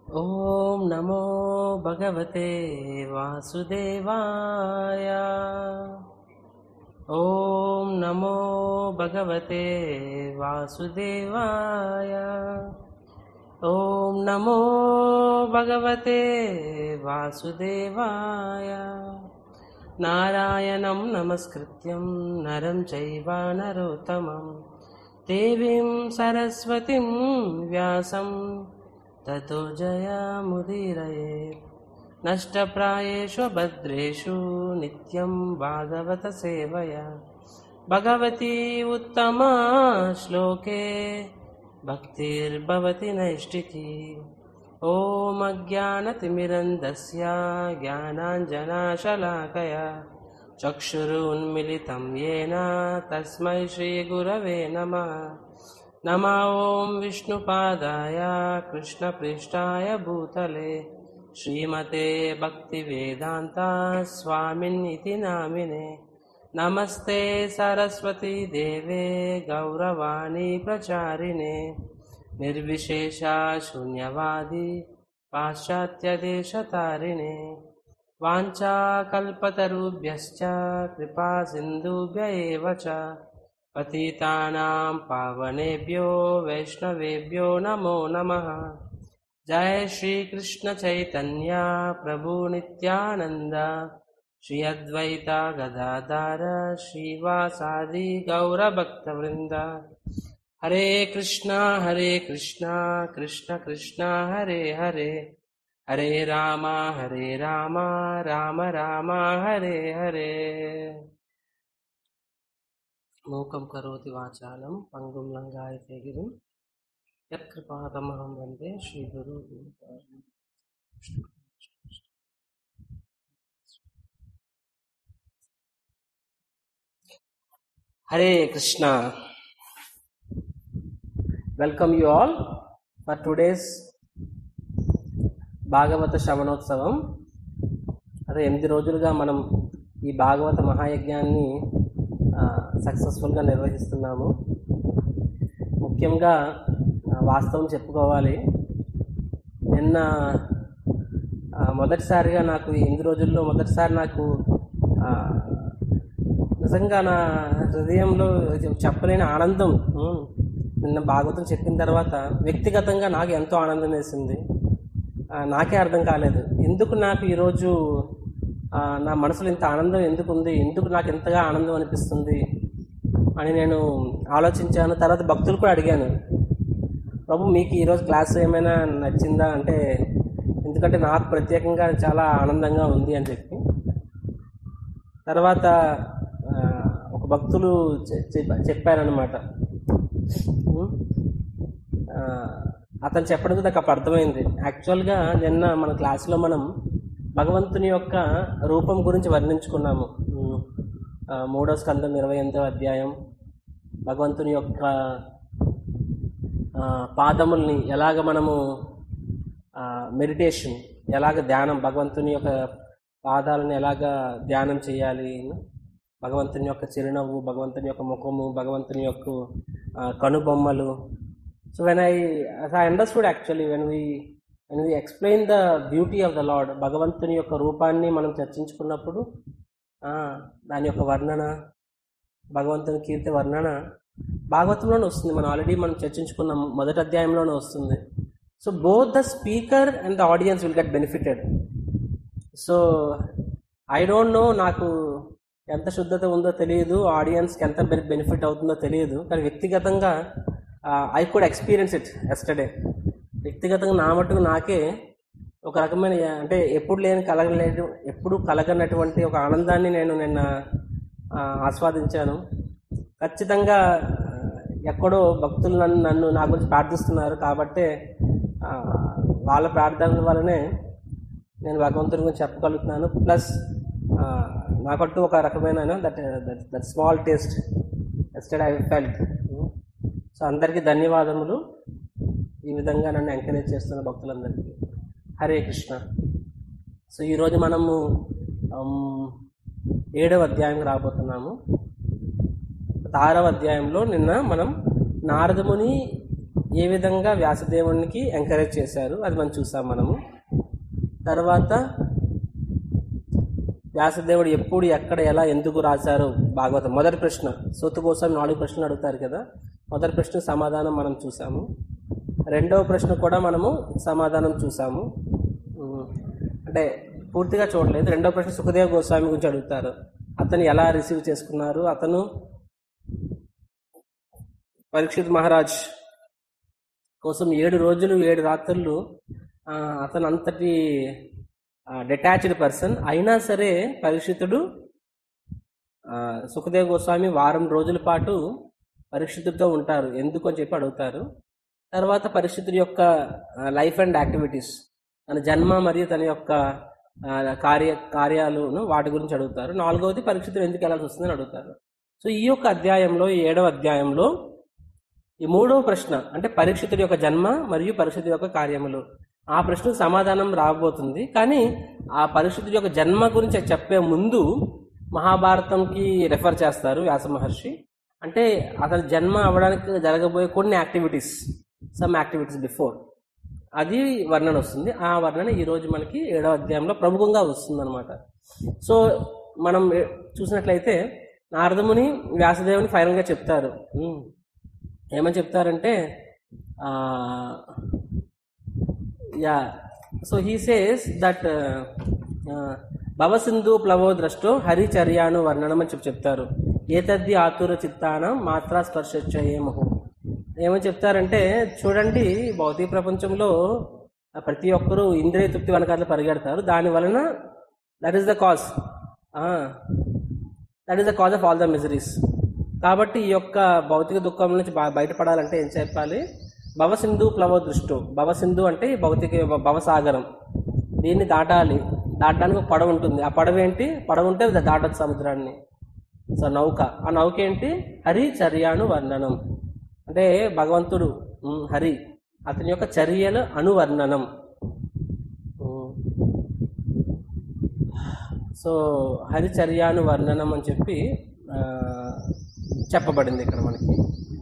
ॐ नमो भगवते वासुदेवाय ॐ नमो भगवते वासुदेवाय ॐ नमो भगवते वासुदेवाय नारायणं नमस्कृत्यं नरं चैव नरोत्तमं देवीं सरस्वतीं व्यासं ततो जयामुदीरये नष्टप्रायेषु भद्रेषु नित्यं भागवतसेवया भगवती उत्तमा श्लोके भक्तिर्भवति नैष्टिकी ॐ अज्ञानतिमिरन्दस्य ज्ञानाञ्जनाशलाकया चक्षुरुन्मिलितं येन तस्मै श्रीगुरवे नमः नमः ॐ विष्णुपादाय कृष्णपृष्ठाय भूतले श्रीमते भक्तिवेदान्ता स्वामिन्निति नामिने नमस्ते सरस्वती देवे गौरवाणी प्रचारिणे निर्विशेषा शून्यवादी पाश्चात्यदेशतारिणे वाञ्छाकल्पतरुभ्यश्च कृपासिन्धुभ्य एव च पतितानां पावनेभ्यो वैष्णवेभ्यो नमो नमः जय श्रीकृष्णचैतन्य प्रभु नित्यानन्द श्री अद्वैता गदाधार श्रीवासादि गौरभक्तवृन्द हरे कृष्णा हरे कृष्णा कृष्ण कृष्णा हरे हरे हरे राम हरे राम राम राम हरे हरे మూకం కరోతి వాచాలం పంగుం లంగాయతే గిరిం యత్కృపాతమహం వందే శ్రీగురు Hare Krishna welcome you all for today's భాగవత శ్రవణోత్సవం అదే ఎనిమిది రోజులుగా మనం ఈ భాగవత మహాయజ్ఞాన్ని సక్సెస్ఫుల్గా నిర్వహిస్తున్నాము ముఖ్యంగా ఆ, వాస్తవం చెప్పుకోవాలి నిన్న ఆ, మొదటిసారిగా నాకు ఈ ఎనిమిది రోజుల్లో మొదటిసారి నాకు ఆ, నిజంగా నా హృదయంలో చెప్పలేని ఆనందం ఉమ్, నిన్న భాగవతం చెప్పిన తర్వాత వ్యక్తిగతంగా నాకు ఎంతో ఆనందం వేసింది ఆ, నాకే అర్థం కాలేదు ఎందుకు నాకు ఈరోజు ఆ, నా మనసులో ఇంత ఆనందం ఎందుకు ఉంది ఎందుకు నాకు ఎంతగా ఆనందం అనిపిస్తుంది అని నేను ఆలోచించాను తర్వాత భక్తులు కూడా అడిగాను ప్రభు మీకు ఈరోజు క్లాస్ ఏమైనా నచ్చిందా అంటే ఎందుకంటే నాకు ప్రత్యేకంగా చాలా ఆనందంగా ఉంది అని చెప్పి తర్వాత ఆ, ఒక భక్తులు చె- చె- చెప్పారనమాట ఉమ్, ఆ, అతను చెప్పడం నాకు అప్పుడు అర్థమైంది యాక్చువల్గా నిన్న మన క్లాస్లో మనం భగవంతుని యొక్క రూపం గురించి వర్ణించుకున్నాము ఉమ్, ఆ, మూడో స్కందం ఇరవై ఎనిమిదవ అధ్యాయం భగవంతుని యొక్క ఆ, పాదముల్ని ఎలాగ మనము మెడిటేషన్ ఎలాగ ధ్యానం భగవంతుని యొక్క పాదాలను ఎలాగ ధ్యానం చేయాలి భగవంతుని యొక్క చిరునవ్వు భగవంతుని యొక్క ముఖము భగవంతుని యొక్క ఆ, కనుబొమ్మలు so when I I understood actually when we when we explain the beauty of the lord భగవంతుని యొక్క రూపాన్ని మనం చర్చించుకున్నప్పుడు ఆ, దాని యొక్క వర్ణన భగవంతుని కీర్తి వర్ణన భాగవతంలోనే వస్తుంది మనం ఆల్రెడీ మనం చర్చించుకున్నాం మొదటి అధ్యాయంలోనే వస్తుంది so both the speaker and the audience will get benefited so I don't know నాకు ఎంత శుద్ధత ఉందో తెలియదు ఆడియన్స్కి ఎంత బెనిఫిట్ అవుతుందో తెలియదు కానీ వ్యక్తిగతంగా I could experience it yesterday వ్యక్తిగతంగా నా మటుకు నాకే ఒక రకమైన అంటే ఎప్పుడు లేని కలగలేదు ఎప్పుడు కలగనటువంటి ఒక ఆనందాన్ని నేను నిన్న ఆ, ఆస్వాదించాను ఖచ్చితంగా ఆ, ఎక్కడో భక్తులు నన్ను నన్ను నా గురించి ప్రార్థిస్తున్నారు కాబట్టే ఆ, వాళ్ళ ప్రార్థన వల్లనే నేను భగవంతుడి గురించి చెప్పగలుగుతున్నాను ప్లస్ నాకంటూ ఒక రకమైన దట్ దట్ స్మాల్ టేస్ట్ ఎస్టెడ్ ఐ ఫెల్ట్ సో అందరికీ ధన్యవాదములు ఈ విధంగా నన్ను ఎంకరేజ్ చేస్తున్న భక్తులందరికీ హరే కృష్ణ సో ఈరోజు మనము ఉమ్, ఏడవ అధ్యాయం రాబోతున్నాము ఆరవ అధ్యాయంలో నిన్న మనం నారదముని ఏ విధంగా వ్యాసదేవునికి ఎంకరేజ్ చేశారు అది మనం చూసాం మనము తర్వాత వ్యాసదేవుడు ఎప్పుడు ఎక్కడ ఎలా ఎందుకు రాశారు భాగవతం మొదటి ప్రశ్న సొత్తు కోసం నాలుగు ప్రశ్నలు అడుగుతారు కదా మొదటి ప్రశ్న సమాధానం మనం చూసాము రెండవ ప్రశ్న కూడా మనము సమాధానం చూసాము ఉమ్, అంటే పూర్తిగా చూడలేదు రెండవ ప్రశ్న సుఖదేవ్ గోస్వామి గురించి అడుగుతారు అతను ఎలా రిసీవ్ చేసుకున్నారు అతను పరీక్షిత్ మహారాజ్ కోసం ఏడు రోజులు ఏడు రాత్రులు ఆ, అతను అంతటి డిటాచ్డ్ పర్సన్ అయినా సరే పరీక్షితుడు ఆ, సుఖదేవ్ గోస్వామి వారం రోజుల పాటు పరీక్షితుడితో ఉంటారు ఎందుకు అని చెప్పి అడుగుతారు తర్వాత పరీక్షితుడి యొక్క లైఫ్ అండ్ యాక్టివిటీస్ తన జన్మ మరియు తన యొక్క ఆ, కార్య కార్యాలను వాటి గురించి అడుగుతారు నాలుగవది పరీక్షితుడు ఎందుకు వెళ్ళాల్సి వస్తుందని అడుగుతారు సో ఈ యొక్క అధ్యాయంలో ఈ ఏడవ అధ్యాయంలో ఈ మూడవ ప్రశ్న అంటే పరీక్షితుడి యొక్క జన్మ మరియు పరీక్షితుడి యొక్క కార్యములు ఆ ప్రశ్నకు సమాధానం రాబోతుంది కానీ ఆ పరీక్షితుడి యొక్క జన్మ గురించి చెప్పే ముందు మహాభారతంకి రెఫర్ చేస్తారు వ్యాస మహర్షి అంటే అతని జన్మ అవ్వడానికి జరగబోయే కొన్ని యాక్టివిటీస్ సమ్ యాక్టివిటీస్ బిఫోర్ అది వర్ణన వస్తుంది ఆ వర్ణన ఈ రోజు మనకి ఏడవ అధ్యాయంలో ప్రముఖంగా వస్తుంది అనమాట సో మనం ఏ- చూసినట్లయితే నారదముని వ్యాసదేవుని ఫైనల్గా చెప్తారు "ఉమ్, ఏమని చెప్తారంటే yeah so he says that భవసింధు ప్లవో ద్రష్టో హరిచర్యాను వర్ణనం అని చెప్పి చెప్తారు ఏతద్ది ఆతుర చిత్తానం మాత్రా స్పర్శేమహు ఏమని చెప్తారంటే చూడండి భౌతిక ప్రపంచంలో ప్రతి ఒక్కరూ ఇంద్రియ తృప్తి వెనకాల పరిగెడతారు దాని వలన that is the cause that is the cause of all the miseries కాబట్టి ఈ యొక్క భౌతిక దుఃఖం నుంచి బా- బయటపడాలంటే ఏం చెప్పాలి భవసింధు ప్లవ దృష్టు భవసింధు అంటే ఈ భౌతిక భవసాగరం దీన్ని దాటాలి దాటడానికి ఒక పడవ ఉంటుంది ఆ పడవ ఏంటి పడవ ఉంటే దా- దాటొచ్చు సముద్రాన్ని సో నౌక ఆ నౌక ఏంటి హరి చర్యాను వర్ణనం అంటే భగవంతుడు ఉమ్, హరి అతని యొక్క చర్యల అనువర్ణనం ఉమ్. సో హరిచర్యాను వర్ణనం అని చెప్పి ఆ, చెప్పబడింది ఇక్కడ మనకి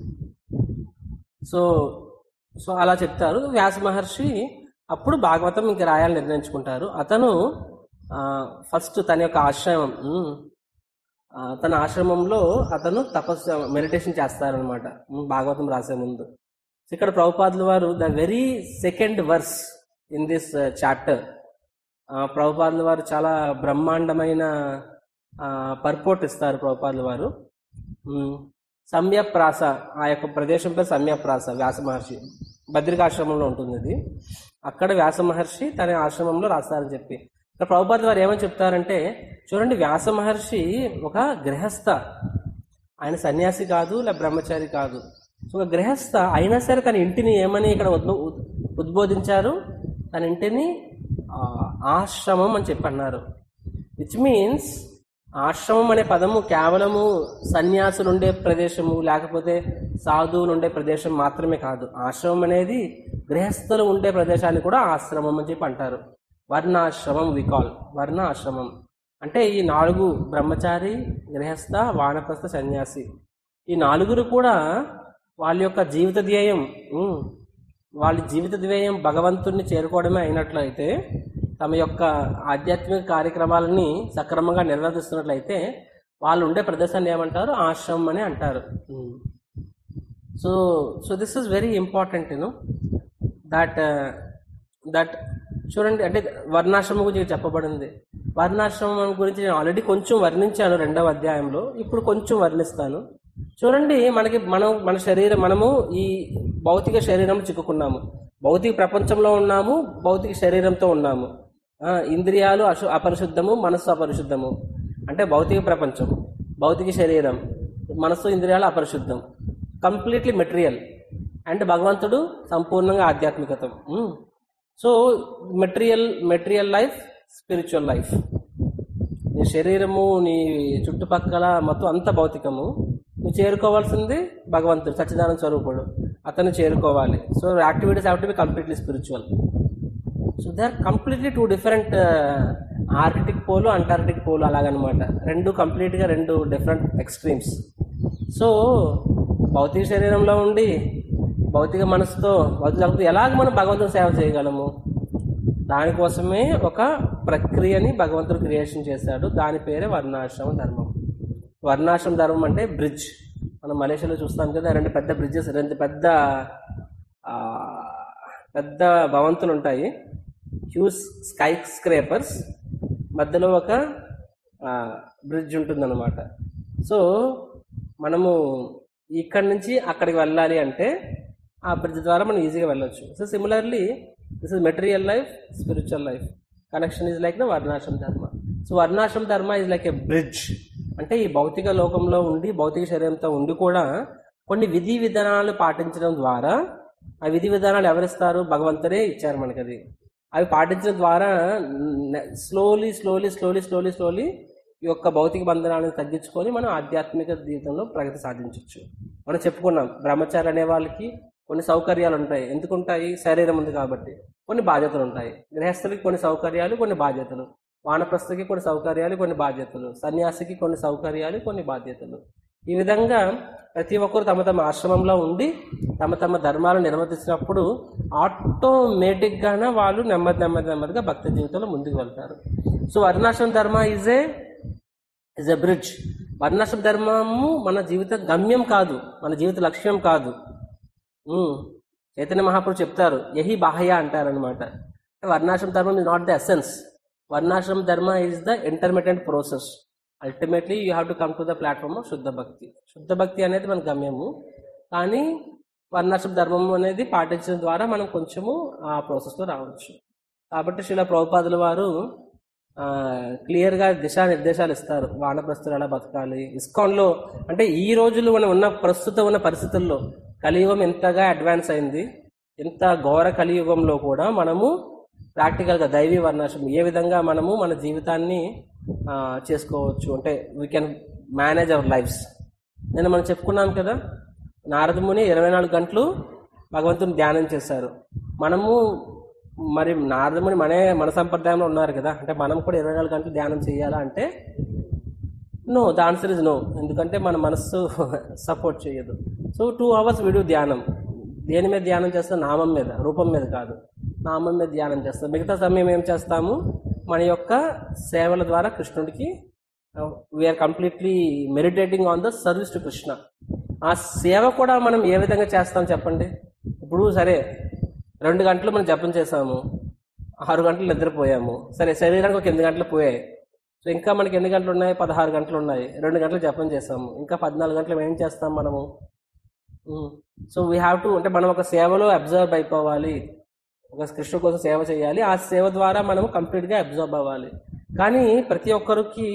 సో సో అలా చెప్తారు వ్యాస మహర్షి అప్పుడు భాగవతం ఇంక రాయాలని నిర్ణయించుకుంటారు అతను ఫస్ట్ తన యొక్క ఆశ్రమం ఉమ్, ఆ, తన ఆశ్రమంలో అతను తపస్సు మెడిటేషన్ చేస్తారనమాట భాగవతం రాసే ముందు సో ఇక్కడ ప్రభుపాదుల వారు the very second verse in this chapter ప్రభుపాదుల వారు చాలా బ్రహ్మాండమైన పర్పోర్ట్ ఇస్తారు ప్రభుపాదుల వారు ఉమ్, సమ్యప్రాస ఆ యొక్క ప్రదేశం పేరు సమ్యప్రాస వ్యాస మహర్షి బద్రికాశ్రమంలో ఉంటుంది ఇది అక్కడ వ్యాస మహర్షి తన ఆశ్రమంలో రాస్తారని చెప్పి ఇక్కడ ప్రభుపాద వారు ఏమని చెప్తారంటే చూడండి వ్యాస మహర్షి ఒక గృహస్థ ఆయన సన్యాసి కాదు లే బ్రహ్మచారి కాదు సో ఒక గృహస్థ అయినా సరే తన ఇంటిని ఏమని ఇక్కడ ఉద్బో- ఉద్- ఉద్బోధించారు తన ఇంటిని ఆ, ఆశ్రమం అని చెప్పి అన్నారు విచ్ మీన్స్ ఆశ్రమం అనే పదము కేవలము సన్యాసులు ఉండే ప్రదేశము లేకపోతే సాధువులు ఉండే ప్రదేశం మాత్రమే కాదు ఆశ్రమం అనేది గృహస్థులు ఉండే ప్రదేశాన్ని కూడా ఆశ్రమం అని చెప్పి అంటారు వర్ణాశ్రమం వికాల్ వర్ణ ఆశ్రమం అంటే ఈ నాలుగు బ్రహ్మచారి గృహస్థ వానప్రస్థ సన్యాసి ఈ నాలుగురు కూడా వాళ్ళ యొక్క జీవిత ధ్యేయం ఉమ్, వాళ్ళ జీవిత ధ్యేయం భగవంతుణ్ణి చేరుకోవడమే అయినట్లయితే తమ యొక్క ఆధ్యాత్మిక కార్యక్రమాలని సక్రమంగా నిర్వర్తిస్తున్నట్లయితే వాళ్ళు ఉండే ప్రదేశాన్ని ఏమంటారు ఆశ్రమం అని అంటారు so so this is very important you know that that చూడండి అంటే వర్ణాశ్రమం గురించి చెప్పబడింది వర్ణాశ్రమం గురించి నేను ఆల్రెడీ కొంచెం వర్ణించాను రెండవ అధ్యాయంలో ఇప్పుడు కొంచెం వర్ణిస్తాను చూడండి మనకి మనం మన శరీరం మనము ఈ భౌతిక శరీరం చిక్కుకున్నాము భౌతిక ప్రపంచంలో ఉన్నాము భౌతిక శరీరంతో ఉన్నాము ఆ, ఇంద్రియాలు అశు అపరిశుద్ధము మనస్సు అపరిశుద్ధము అంటే భౌతిక ప్రపంచం భౌతిక శరీరం మనస్సు ఇంద్రియాలు అపరిశుద్ధం కంప్లీట్లీ మెటీరియల్ అండ్ భగవంతుడు సంపూర్ణంగా ఆధ్యాత్మికతం um. So material material life spiritual life నీ శరీరము నీ చుట్టుపక్కల మొత్తం అంత భౌతికము నువ్వు చేరుకోవాల్సింది భగవంతుడు సచ్చిదానంద స్వరూపుడు అతను చేరుకోవాలి so activities have to be completely spiritual so they are completely two different arctic pole antarctic pole అలాగనమాట రెండు కంప్లీట్గా రెండు డిఫరెంట్ ఎక్స్ట్రీమ్స్ సో భౌతిక శరీరంలో ఉండి భౌతిక మనసుతో భౌతిక జగత్తు ఎలాగ మనం భగవంతుని సేవ చేయగలము దానికోసమే ఒక ప్రక్రియని భగవంతుడు క్రియేషన్ చేశాడు దాని పేరే వర్ణాశ్రమ ధర్మం వర్ణాశ్రమ ధర్మం అంటే బ్రిడ్జ్ మనం మలేషియాలో చూస్తాం కదా రెండు పెద్ద బ్రిడ్జెస్ రెండు పెద్ద ఆ, పెద్ద భవంతులు ఉంటాయి హ్యూస్ స్కై స్క్రేపర్స్ మధ్యలో ఒక బ్రిడ్జ్ ఉంటుందన్నమాట సో మనము ఇక్కడి నుంచి అక్కడికి వెళ్ళాలి అంటే ఆ బ్రిడ్జ్ ద్వారా మనం ఈజీగా వెళ్ళొచ్చు so similarly this is material life spiritual life connection is like the వర్ణాశ్రమ ధర్మ సో వర్ణాశ్రమ ధర్మ ఈజ్ లైక్ ఎ బ్రిడ్జ్ అంటే ఈ భౌతిక లోకంలో ఉండి భౌతిక శరీరంతో ఉండి కూడా కొన్ని విధి విధానాలు పాటించడం ద్వారా ఆ విధి విధానాలు ఎవరిస్తారు భగవంతుడే ఇచ్చారు మనకి అది అవి పాటించడం ద్వారా slowly slowly slowly slowly slowly ఈ యొక్క భౌతిక బంధనాలను తగ్గించుకొని మనం ఆధ్యాత్మిక జీవితంలో ప్రగతి సాధించవచ్చు మనం చెప్పుకున్నాం బ్రహ్మచారి అనే వాళ్ళకి కొన్ని సౌకర్యాలు ఉంటాయి ఎందుకు ఉంటాయి శరీరం ఉంది కాబట్టి కొన్ని బాధ్యతలు ఉంటాయి గృహస్థులకి కొన్ని సౌకర్యాలు కొన్ని బాధ్యతలు వానప్రస్థకి కొన్ని సౌకర్యాలు కొన్ని బాధ్యతలు సన్యాసికి కొన్ని సౌకర్యాలు కొన్ని బాధ్యతలు ఈ విధంగా ప్రతి ఒక్కరు తమ తమ ఆశ్రమంలో ఉండి తమ తమ ధర్మాలు నిర్వర్తించినప్పుడు ఆటోమేటిక్గానే వాళ్ళు నెమ్మది నెమ్మది నెమ్మదిగా భక్తి జీవితంలో ముందుకు వెళ్తారు సో వర్ణాశ్రమ ధర్మ is a is a bridge వర్ణాశ్రమ ధర్మము మన జీవిత గమ్యం కాదు మన జీవిత లక్ష్యం కాదు ఉమ్. చైతన్య మహాప్రభు చెప్తారు యహి బాహ్య అంటారనమాట వర్ణాశ్రమ ధర్మం ఇస్ నాట్ ద ఎసెన్స్ వర్ణాశ్రమ ధర్మ is the intermediate process ultimately you have to come to the platform of శుద్ధ భక్తి శుద్ధ భక్తి అనేది మన గమ్యము కానీ వర్ణాశ్రమ ధర్మం అనేది పాటించడం ద్వారా మనం కొంచెము ఆ ప్రాసెస్లో రావచ్చు కాబట్టి శిల ప్రభుపాదుల వారు క్లియర్ గా దిశానిర్దేశాలు ఇస్తారు వానప్రస్తులు ఎలా బతకాలి ఇస్కాన్లో అంటే ఈ రోజులు మనం ఉన్న ప్రస్తుతం ఉన్న పరిస్థితుల్లో కలియుగం ఎంతగా అడ్వాన్స్ అయింది ఎంత ఘోర కలియుగంలో కూడా మనము ప్రాక్టికల్ గా దైవీ వర్ణాశ్రమం ఏ విధంగా మనము మన జీవితాన్ని ఆ, చేసుకోవచ్చు అంటే we can manage our lives నేను మనం చెప్పుకున్నాం కదా నారదముని ఇరవై నాలుగు గంటలు భగవంతుని ధ్యానం చేశారు మనము మరి నారదముని మనే మన సంప్రదాయంలో ఉన్నారు కదా అంటే మనం కూడా ఇరవై నాలుగు గంటలు ధ్యానం చేయాలా అంటే no the answer is no ఎందుకంటే మన మనస్సు సపోర్ట్ చేయదు సో టూ అవర్స్ వీడియో ధ్యానం దేని మీద ధ్యానం చేస్తాం నామం మీద రూపం మీద కాదు నామం మీద ధ్యానం చేస్తాం మిగతా సమయం ఏం చేస్తాము మన యొక్క సేవల ద్వారా కృష్ణుడికి we are completely meditating on the service to Krishna ఆ సేవ కూడా మనం ఏ విధంగా చేస్తాం చెప్పండి ఇప్పుడు సరే రెండు గంటలు మనం జపం చేసాము ఆరు గంటలు నిద్రపోయాము సరే శరీరానికి ఒక ఎనిమిది గంటలు పోయాయి సో ఇంకా మనకి ఎన్ని గంటలు ఉన్నాయి పదహారు గంటలు ఉన్నాయి రెండు గంటలు జపం చేసాము ఇంకా పద్నాలుగు గంటలు ఏం చేస్తాం మనము సో వీ హ్యావ్ టు అంటే మనం ఒక సేవలో అబ్జర్వ్ అయిపోవాలి ఒక కృష్ణ కోసం సేవ చేయాలి ఆ సేవ ద్వారా మనం కంప్లీట్గా అబ్జర్వ్ అవ్వాలి కానీ ప్రతి ఒక్కరికి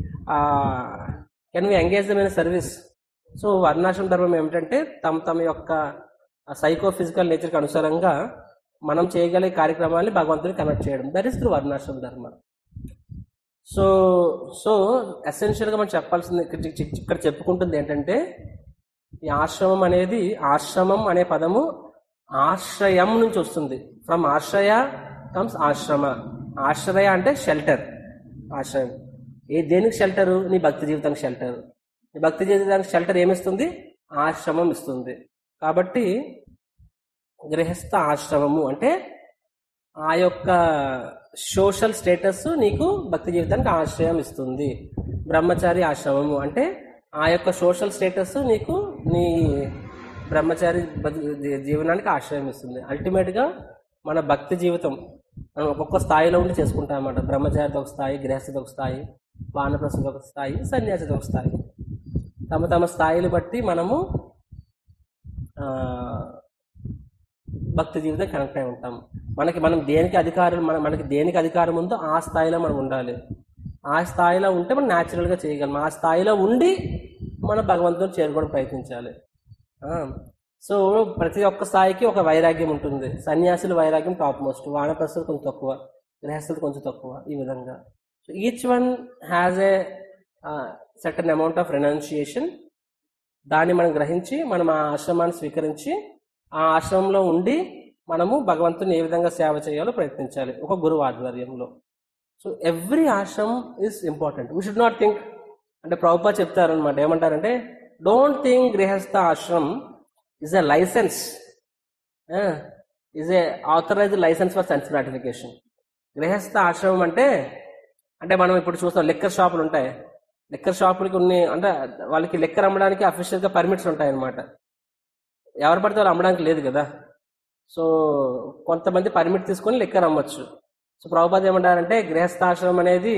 can we engage them in service so వర్ణాశ్రమ ధర్మం ఏమిటంటే తమ తమ యొక్క సైకో ఫిజికల్ నేచర్కి అనుసారంగా మనం చేయగలిగే కార్యక్రమాన్ని భగవంతుని కనెక్ట్ చేయడం దట్ ఈస్ త్రూ వర్ణాశ్రమ ధర్మ సో సో ఎసెన్షియల్గా మనం చెప్పాల్సింది ఇక్కడ ఇక్కడ చెప్పుకుంటుంది ఏంటంటే ఈ ఆశ్రమం అనేది ఆశ్రమం అనే పదము ఆశ్రయం నుంచి వస్తుంది ఫ్రమ్ ఆశ్రయ కమ్స్ ఆశ్రమ ఆశ్రయ అంటే షెల్టర్ ఆశ్రయం ఏ దేనికి షెల్టరు నీ భక్తి జీవితానికి షెల్టర్ నీ భక్తి జీవితానికి షెల్టర్ ఏమిస్తుంది ఆశ్రమం ఇస్తుంది కాబట్టి గృహస్థ ఆశ్రమము అంటే ఆ యొక్క సోషల్ స్టేటస్ నీకు భక్తి జీవితానికి ఆశ్రయం ఇస్తుంది బ్రహ్మచారి ఆశ్రమము అంటే ఆ యొక్క సోషల్ స్టేటస్ నీకు నీ బ్రహ్మచారి బతి- జీ- జీవనానికి ఆశ్రయం ఇస్తుంది అల్టిమేట్ గా మన భక్తి జీవితం మనం ఒక్కొక్క స్థాయిలో ఉండి చేసుకుంటాం అన్నమాట బ్రహ్మచారితో ఒక స్థాయి గృహస్థితో ఒక స్థాయి వానప్రస్థితో ఒక స్థాయి సన్యాసితో ఒక స్థాయి తమ తమ స్థాయిలు బట్టి మనము ఆ, భక్తి జీవితం కనెక్ట్ అయి ఉంటాం మనకి మనం దేనికి అధికారం మన మనకి దేనికి అధికారం ఉందో ఆ స్థాయిలో మనం ఉండాలి ఆ స్థాయిలో ఉంటే మనం న్యాచురల్గా చేయగలం ఆ స్థాయిలో ఉండి మనం భగవంతుని చేరుకోవడం ప్రయత్నించాలి ఆ, సో ప్రతి ఒక్క స్థాయికి ఒక వైరాగ్యం ఉంటుంది సన్యాసుల వైరాగ్యం టాప్ మోస్ట్ వానప్రస్తులు కొంచెం తక్కువ గృహస్థులు కొంచెం తక్కువ ఈ విధంగా so each one has a certain amount of renunciation దాన్ని మనం గ్రహించి మనం ఆ ఆశ్రమాన్ని స్వీకరించి ఆ ఆశ్రమంలో ఉండి మనము భగవంతుని ఏ విధంగా సేవ చేయాలో ప్రయత్నించాలి ఒక గురువు ఆధ్వర్యంలో సో ఎవ్రీ ఆశ్రమం is important we should not think అంటే ప్రభుపా చెప్తారు అనమాట ఏమంటారంటే డోంట్ థింక్ గృహస్థ ఆశ్రమం is a licence is a authorised licence for sense gratification గృహస్థ ఆశ్రమం అంటే అంటే మనం ఇప్పుడు చూస్తాం లెక్కర్ షాపులు ఉంటాయి లెక్కర్ షాపులకి కొన్ని అంటే వాళ్ళకి లెక్కర్ అమ్మడానికి అఫీషియల్గా పర్మిట్స్ ఉంటాయి అన్నమాట ఎవరు పడితే వాళ్ళు అమ్మడానికి లేదు కదా సో కొంతమంది పర్మిట్ తీసుకొని లెక్కర్ అమ్మొచ్చు సో ప్రభుపాద ఏమంటారంటే గృహస్థాశ్రమం అనేది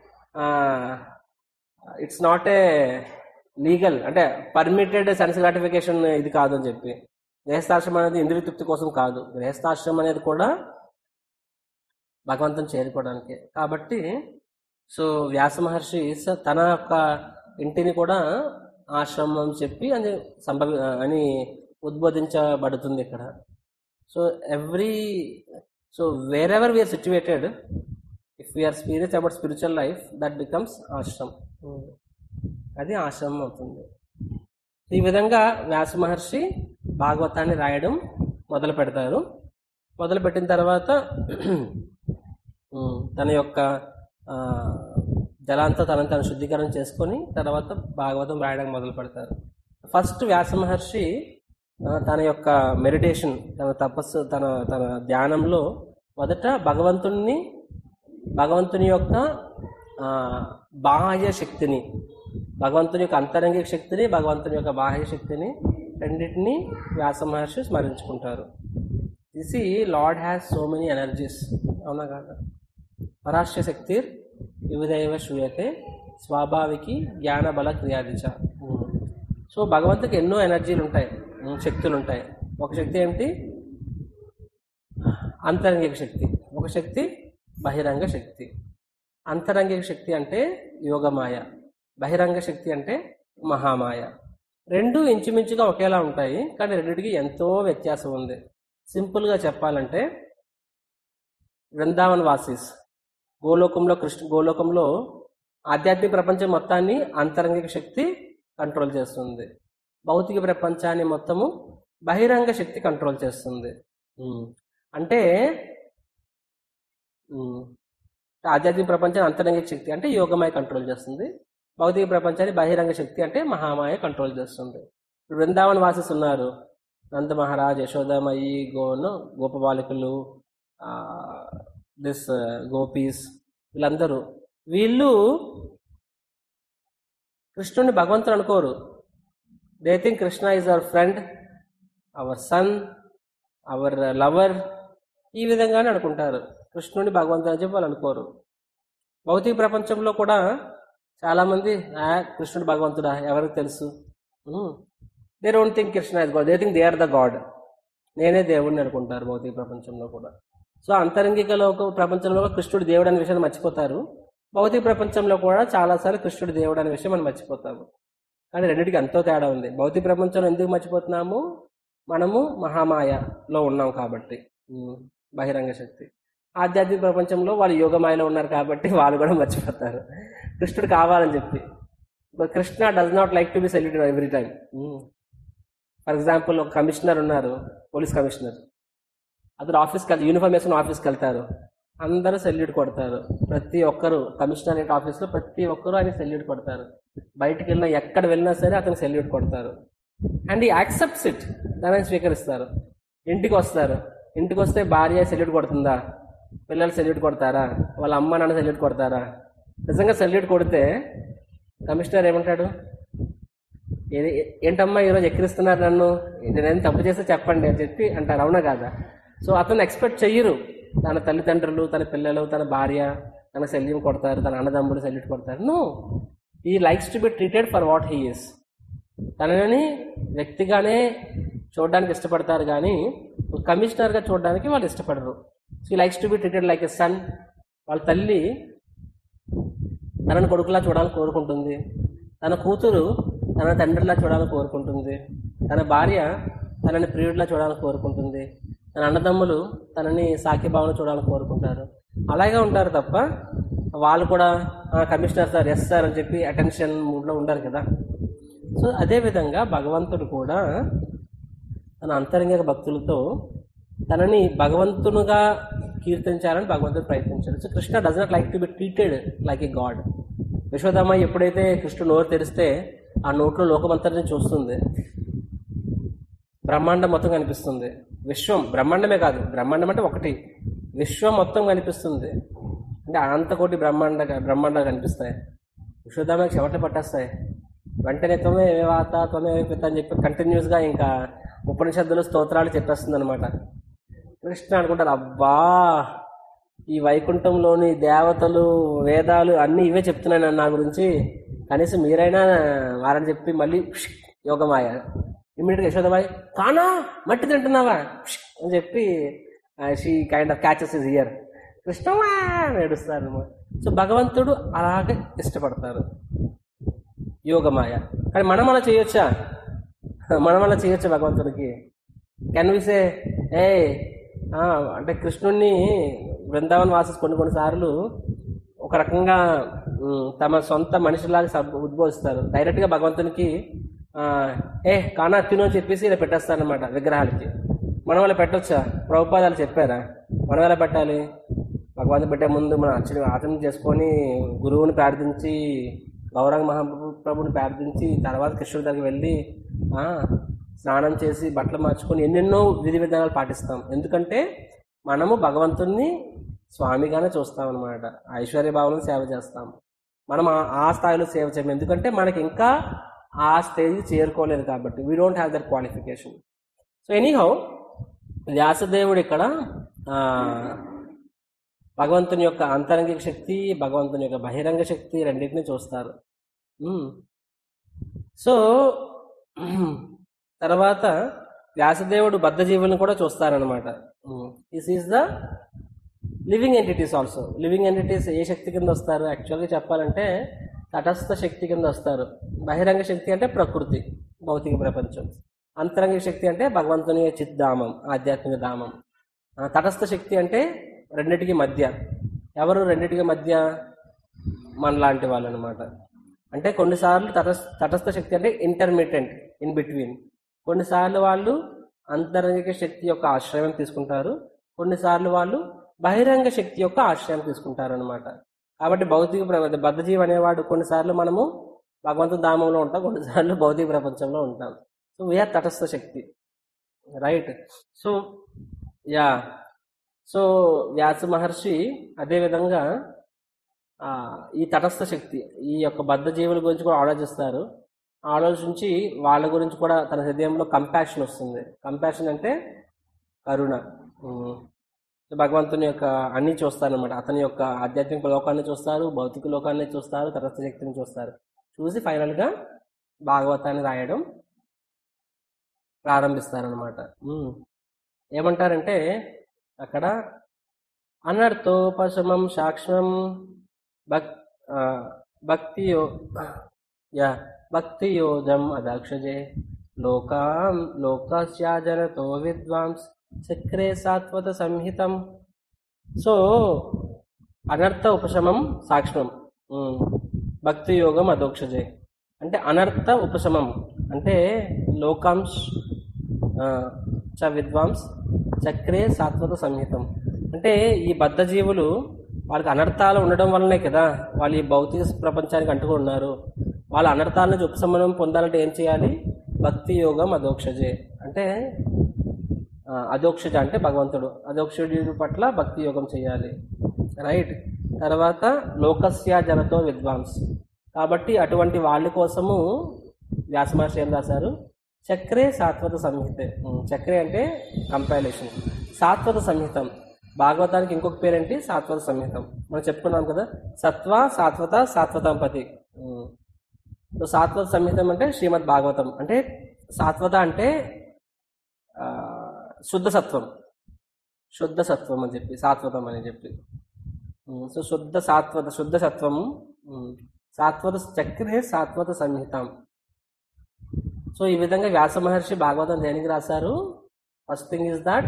ఇట్స్ నాట్ ఏ లీగల్ అంటే పర్మిటెడ్ సెన్స్ గ్రాటిఫికేషన్ ఇది కాదు అని చెప్పి గృహస్థాశ్రమం అనేది ఇంద్రియ తృప్తి కోసం కాదు గృహస్థాశ్రమం అనేది కూడా భగవంతుని చేరుకోవడానికి కాబట్టి సో వ్యాస మహర్షి స- తన యొక్క ఇంటిని కూడా ఆశ్రమం అని చెప్పి అని సంభవి అని ఉద్బోధించబడుతుంది ఇక్కడ so every so wherever we are situated if we are serious about spiritual life that becomes ఆశ్రమం అది ఆశ్రమం అవుతుంది ఈ విధంగా వ్యాస మహర్షి భాగవతాన్ని రాయడం మొదలు పెడతారు మొదలు పెట్టిన తర్వాత ఉమ్, తన యొక్క ఆ, జలాంతో తనని తను శుద్ధీకరణ చేసుకొని తర్వాత భాగవతం రాయడం మొదలు పెడతారు ఫస్ట్ వ్యాస మహర్షి ఆ, తన యొక్క మెడిటేషన్ తన తపస్సు తన తన ధ్యానంలో మొదట భగవంతుణ్ణి భగవంతుని యొక్క ఆ, బాహ్య శక్తిని భగవంతుని యొక్క అంతరంగిక శక్తిని భగవంతుని యొక్క బాహ్య శక్తిని రెండింటిని వ్యాస మహర్షి స్మరించుకుంటారు this lord has so many energies అవునా కాదా పరాశ్య శక్తి వివిధైవ శ్రూయతే స్వాభావికి జ్ఞాన బల క్రియాదిచ సో భగవంతుకి ఎన్నో ఎనర్జీలు ఉంటాయి ఉమ్, శక్తులు ఉంటాయి ఒక శక్తి ఏంటి అంతరంగిక శక్తి ఒక శక్తి బహిరంగ శక్తి అంతరంగిక శక్తి అంటే యోగమాయ బహిరంగ శక్తి అంటే మహామాయ రెండు ఇంచుమించుగా ఒకేలా ఉంటాయి కానీ రెండిటికి ఎంతో వ్యత్యాసం ఉంది సింపుల్గా చెప్పాలంటే వృందావన్ వాసిస్ గోలోకంలో కృష్ణ గోలోకంలో ఆధ్యాత్మిక ప్రపంచం మొత్తాన్ని అంతరంగిక శక్తి కంట్రోల్ చేస్తుంది భౌతిక ప్రపంచాన్ని మొత్తము బహిరంగ శక్తి కంట్రోల్ చేస్తుంది ఉమ్. అంటే ఉమ్, ఆధ్యాత్మిక ప్రపంచాన్ని అంతరంగిక శక్తి అంటే యోగమాయ కంట్రోల్ చేస్తుంది భౌతిక ప్రపంచాన్ని బహిరంగ శక్తి అంటే మహామాయ కంట్రోల్ చేస్తుంది ఇప్పుడు వృందావన్ వాసిస్ ఉన్నారు నంద మహారాజ్ యశోదమయి గోను గోపబాలికలు దిస్ గోపీస్ వీళ్ళందరూ వీళ్ళు కృష్ణుని భగవంతుడు అనుకోరు they think Krishna is our friend our son our lover ఈ విధంగానే అనుకుంటారు కృష్ణుని భగవంతుడు అని చెప్పి వాళ్ళు అనుకోరు భౌతిక ప్రపంచంలో కూడా చాలా మంది "ఆ, కృష్ణుడు భగవంతుడా ఎవరికి తెలుసు they don't think Krishna is god they think they are the god నేనే దేవుడిని అనుకుంటారు భౌతిక ప్రపంచంలో కూడా సో అంతరంగిక లోక ప్రపంచంలో కూడా కృష్ణుడు దేవుడు అనే విషయాన్ని మర్చిపోతారు భౌతిక ప్రపంచంలో కూడా చాలాసార్లు కృష్ణుడు దేవుడు అనే విషయం మనం మర్చిపోతాము కానీ రెండింటికి ఎంతో తేడా ఉంది భౌతిక ప్రపంచంలో ఎందుకు మర్చిపోతున్నాము మనము మహామాయలో ఉన్నాం కాబట్టి ఉమ్, బహిరంగ శక్తి ఆధ్యాత్మిక ప్రపంచంలో వాళ్ళు యోగమాయలో ఉన్నారు కాబట్టి వాళ్ళు కూడా మర్చిపోతారు కృష్ణుడు కావాలని చెప్పి Krishna does not like to be saluted every time for example ఒక కమిషనర్ ఉన్నారు పోలీస్ కమిషనర్ అతను ఆఫీస్కి వెళ్తారు యూనిఫామ్ వేసుకుని ఆఫీస్కి వెళ్తారు అందరూ సెల్యూట్ కొడతారు ప్రతి ఒక్కరు కమిషనరేట్ ఆఫీస్లో ప్రతి ఒక్కరు ఆయన సెల్యూట్ కొడతారు బయటికి వెళ్ళినా ఎక్కడ వెళ్ళినా సరే అతను సెల్యూట్ కొడతారు అండ్ ఈ యాక్సెప్ట్స్ ఇట్ దానిని స్వీకరిస్తారు ఇంటికి వస్తారు ఇంటికి వస్తే భార్య సెల్యూట్ కొడుతుందా పిల్లలు సెల్యూట్ కొడతారా వాళ్ళ అమ్మ నాన్న సెల్యూట్ కొడతారా నిజంగా సెల్యూట్ కొడితే కమిషనర్ ఏమంటాడు ఏది ఏంటమ్మా ఈరోజు ఎక్కిరిస్తున్నారు నన్ను నేనేం తప్పు చేస్తే చెప్పండి అని చెప్పి అంటారు అవునా కాదా సో అతను ఎక్స్పెక్ట్ చెయ్యరు తన తల్లిదండ్రులు తన పిల్లలు తన భార్య తన శల్యం కొడతారు తన అన్నదమ్ముడు సెల్యూట్ కొడతారు no he likes to be treated for what he is తనని వ్యక్తిగానే చూడడానికి ఇష్టపడతారు కానీ కమిషనర్గా చూడడానికి వాళ్ళు ఇష్టపడరు so likes to be treated like a son వాళ్ళ తల్లి తనని కొడుకులా చూడాలని కోరుకుంటుంది తన కూతురు తన తండ్రిలా చూడాలని కోరుకుంటుంది తన భార్య తనని ప్రియుడిలా చూడాలని కోరుకుంటుంది తన అన్నదమ్ములు తనని సాకి భావన చూడాలని కోరుకుంటారు అలాగే ఉంటారు తప్ప వాళ్ళు కూడా "ఆ, కమిషనర్ సార్ ఎస్ సార్ అని చెప్పి అటెన్షన్ మూడ్లో ఉండరు కదా సో అదే విధంగా భగవంతుడు కూడా తన అంతరంగిక భక్తులతో తనని భగవంతునుగా కీర్తించాలని భగవంతుడు ప్రయత్నించాడు so Krishna does not like to be treated like a god యశోదమ్మ ఎప్పుడైతే కృష్ణుడు నోరు తెరిస్తే ఆ నోట్లో లోకమంతటిని చూస్తుంది బ్రహ్మాండం మొత్తం కనిపిస్తుంది విశ్వం బ్రహ్మాండమే కాదు బ్రహ్మాండం అంటే ఒకటి విశ్వం మొత్తం కనిపిస్తుంది అంటే అనంతకోటి బ్రహ్మాండ బ్రహ్మాండాలు కనిపిస్తాయి విశ్వధామకి చెమటలు పట్టేస్తాయి వెంటనే తొమే వాత తొమే పిత అని చెప్పి కంటిన్యూస్ గా ఇంకా ఉపనిషత్తులు స్తోత్రాలు చెప్పేస్తుంది అనమాట కృష్ణ అనుకుంటారు అబ్బా ఈ వైకుంఠంలోని దేవతలు వేదాలు అన్ని ఇవే చెప్తున్నాను నా గురించి కనీసం మీరైనా వారని చెప్పి మళ్ళీ షిక్ యోగమాయ ఇమ్మీడియట్గా యశోదమాయి కానా మట్టి తింటున్నావా షిక్ అని చెప్పి she kind of catches his ear కృష్ణమా అని ఏడుస్తారు సో భగవంతుడు అలాగే ఇష్టపడతారు యోగమాయ కానీ మనం అలా చేయొచ్చా మనం అలా చేయొచ్చా భగవంతుడికి కెన్ విసే ఏ అంటే కృష్ణుణ్ణి బృందావన్ వాసస్ కొన్ని కొన్నిసార్లు ఒక రకంగా ఉమ్, తమ సొంత మనిషిలాగా సబ్ ఉద్బోధిస్తారు డైరెక్ట్ గా భగవంతునికి ఆ, ఏ కానా తిను అని చెప్పేసి ఇలా పెట్టేస్తారనమాట విగ్రహాలకి మనం వాళ్ళ పెట్టొచ్చా ప్రభుపాదాలు చెప్పారా మనం ఎలా పెట్టాలి భగవంతుడు పెట్టే ముందు మనం అర్చన ఆచరణ చేసుకొని గురువుని ప్రార్థించి గౌరంగ మహాప్రభుని ప్రార్థించి తర్వాత కృష్ణుడి దగ్గరికి వెళ్ళి ఆ, స్నానం చేసి బట్టలు మార్చుకొని ఎన్నెన్నో విధి విధానాలు పాటిస్తాం ఎందుకంటే మనము భగవంతుణ్ణి స్వామిగానే చూస్తాం అనమాట ఐశ్వర్య భావన సేవ చేస్తాం మనం ఆ- ఆ స్థాయిలో సేవ చేయం ఎందుకంటే మనకి ఇంకా ఆ స్టేజ్ చేరుకోలేదు కాబట్టి we don't have that qualification so anyhow వ్యాసదేవుడు ఇక్కడ ఆ, భగవంతుని యొక్క అంతరంగిక శక్తి భగవంతుని యొక్క బహిరంగ శక్తి రెండింటిని చూస్తారు మ్మ్. సో తర్వాత వ్యాసదేవుడు బద్ధజీవులను కూడా చూస్తారనమాట this is the living entities also living entities ఏ శక్తి కింద వస్తారు యాక్చువల్గా చెప్పాలంటే తటస్థ శక్తి కింద వస్తారు బహిరంగ శక్తి అంటే ప్రకృతి భౌతిక ప్రపంచం అంతరంగ శక్తి అంటే భగవంతుని చిద్ధామం ఆధ్యాత్మిక ధామం ఆ, తటస్థ శక్తి అంటే రెండిటికి మధ్య ఎవరు రెండిటికి మధ్య మనలాంటి వాళ్ళు అనమాట అంటే కొన్నిసార్లు తటస్థ తటస్థ శక్తి అంటే ఇంటర్మీడియట్ ఇన్ బిట్వీన్ కొన్నిసార్లు వాళ్ళు అంతరంగిక శక్తి యొక్క ఆశ్రయం తీసుకుంటారు కొన్నిసార్లు వాళ్ళు బహిరంగ శక్తి యొక్క ఆశ్రయం తీసుకుంటారు అనమాట కాబట్టి భౌతిక ప్ర- బద్ధజీవి అనేవాడు కొన్నిసార్లు మనము భగవంతుని ధామంలో ఉంటాం కొన్నిసార్లు భౌతిక ప్రపంచంలో ఉంటాం సో వీఆర్ తటస్థ శక్తి right so yeah so Vyasa Maharshi అదేవిధంగా ఆ, ఈ తటస్థ శక్తి ఈ యొక్క బద్ధ జీవుల గురించి కూడా ఆలోచిస్తారు ఆలోచించి వాళ్ళ గురించి కూడా తన హృదయంలో కంపాషన్ వస్తుంది కంపాషన్ అంటే కరుణ ఉమ్. సో భగవంతుని యొక్క అన్ని చూస్తారనమాట అతని యొక్క ఆధ్యాత్మిక లోకాన్ని చూస్తారు భౌతిక లోకాన్ని చూస్తారు తటస్థ శక్తిని చూస్తారు చూసి ఫైనల్ గా భాగవతాన్ని రాయడం ప్రారంభిస్తారనమాట ఉమ్. ఏమంటారంటే అక్కడ అనర్థోపశమం సాక్ష్మం భక్ ఆ, భక్తియో యా భక్తియోజం అదాక్షజే లోకాం లోకస్యాజనతో విద్వాంస్ చక్రే సాత్వత సంహితం సో అనర్థ ఉపశమం సాక్ష్మం ఉమ్. భక్తి యోగం అదోక్షజే అంటే అనర్థ ఉపశమం అంటే లోకాంశ్ ఆ, చ విద్వాంస్ చక్రే సాత్వత సంహితం అంటే ఈ బద్ధ జీవులు వాళ్ళకి అనర్థాలు ఉండడం వల్లనే కదా వాళ్ళు ఈ భౌతిక ప్రపంచానికి అంటుకుని ఉన్నారు వాళ్ళ అనర్థాల నుంచి ఉపశమనం పొందాలంటే ఏం చేయాలి భక్తి యోగం అదోక్షజే అంటే ఆ, అదోక్షజ అంటే భగవంతుడు అదోక్షుడి పట్ల భక్తి యోగం చేయాలి రైట్ తర్వాత లోకస్య జనతో విద్వాంస్ కాబట్టి అటువంటి వాళ్ళ కోసము వ్యాసమహర్షి ఏం రాశారు చక్రే సాత్వత సంహిత ఉమ్, చక్రే అంటే కంపైలేషన్ సాత్వత సంహితం భాగవతానికి ఇంకొక పేరేంటి సాత్వత సంహితం మనం చెప్పుకున్నాం కదా సత్వ సాత్వత సాత్వతంపతి ఉమ్. సో సాత్వత సంహితం అంటే శ్రీమద్ భాగవతం అంటే సాత్వత అంటే ఆ, శుద్ధ సత్వం శుద్ధ సత్వం అని చెప్పి సాత్వతం అని చెప్పి ఉమ్, సో శుద్ధ సాత్వత శుద్ధ సత్వం ఉమ్, సాత్వత చక్రే సాత్వత సంహితం సో ఈ విధంగా వ్యాస మహర్షి భాగవతం దేనికి రాశారు ఫస్ట్ థింగ్ ఇస్ దట్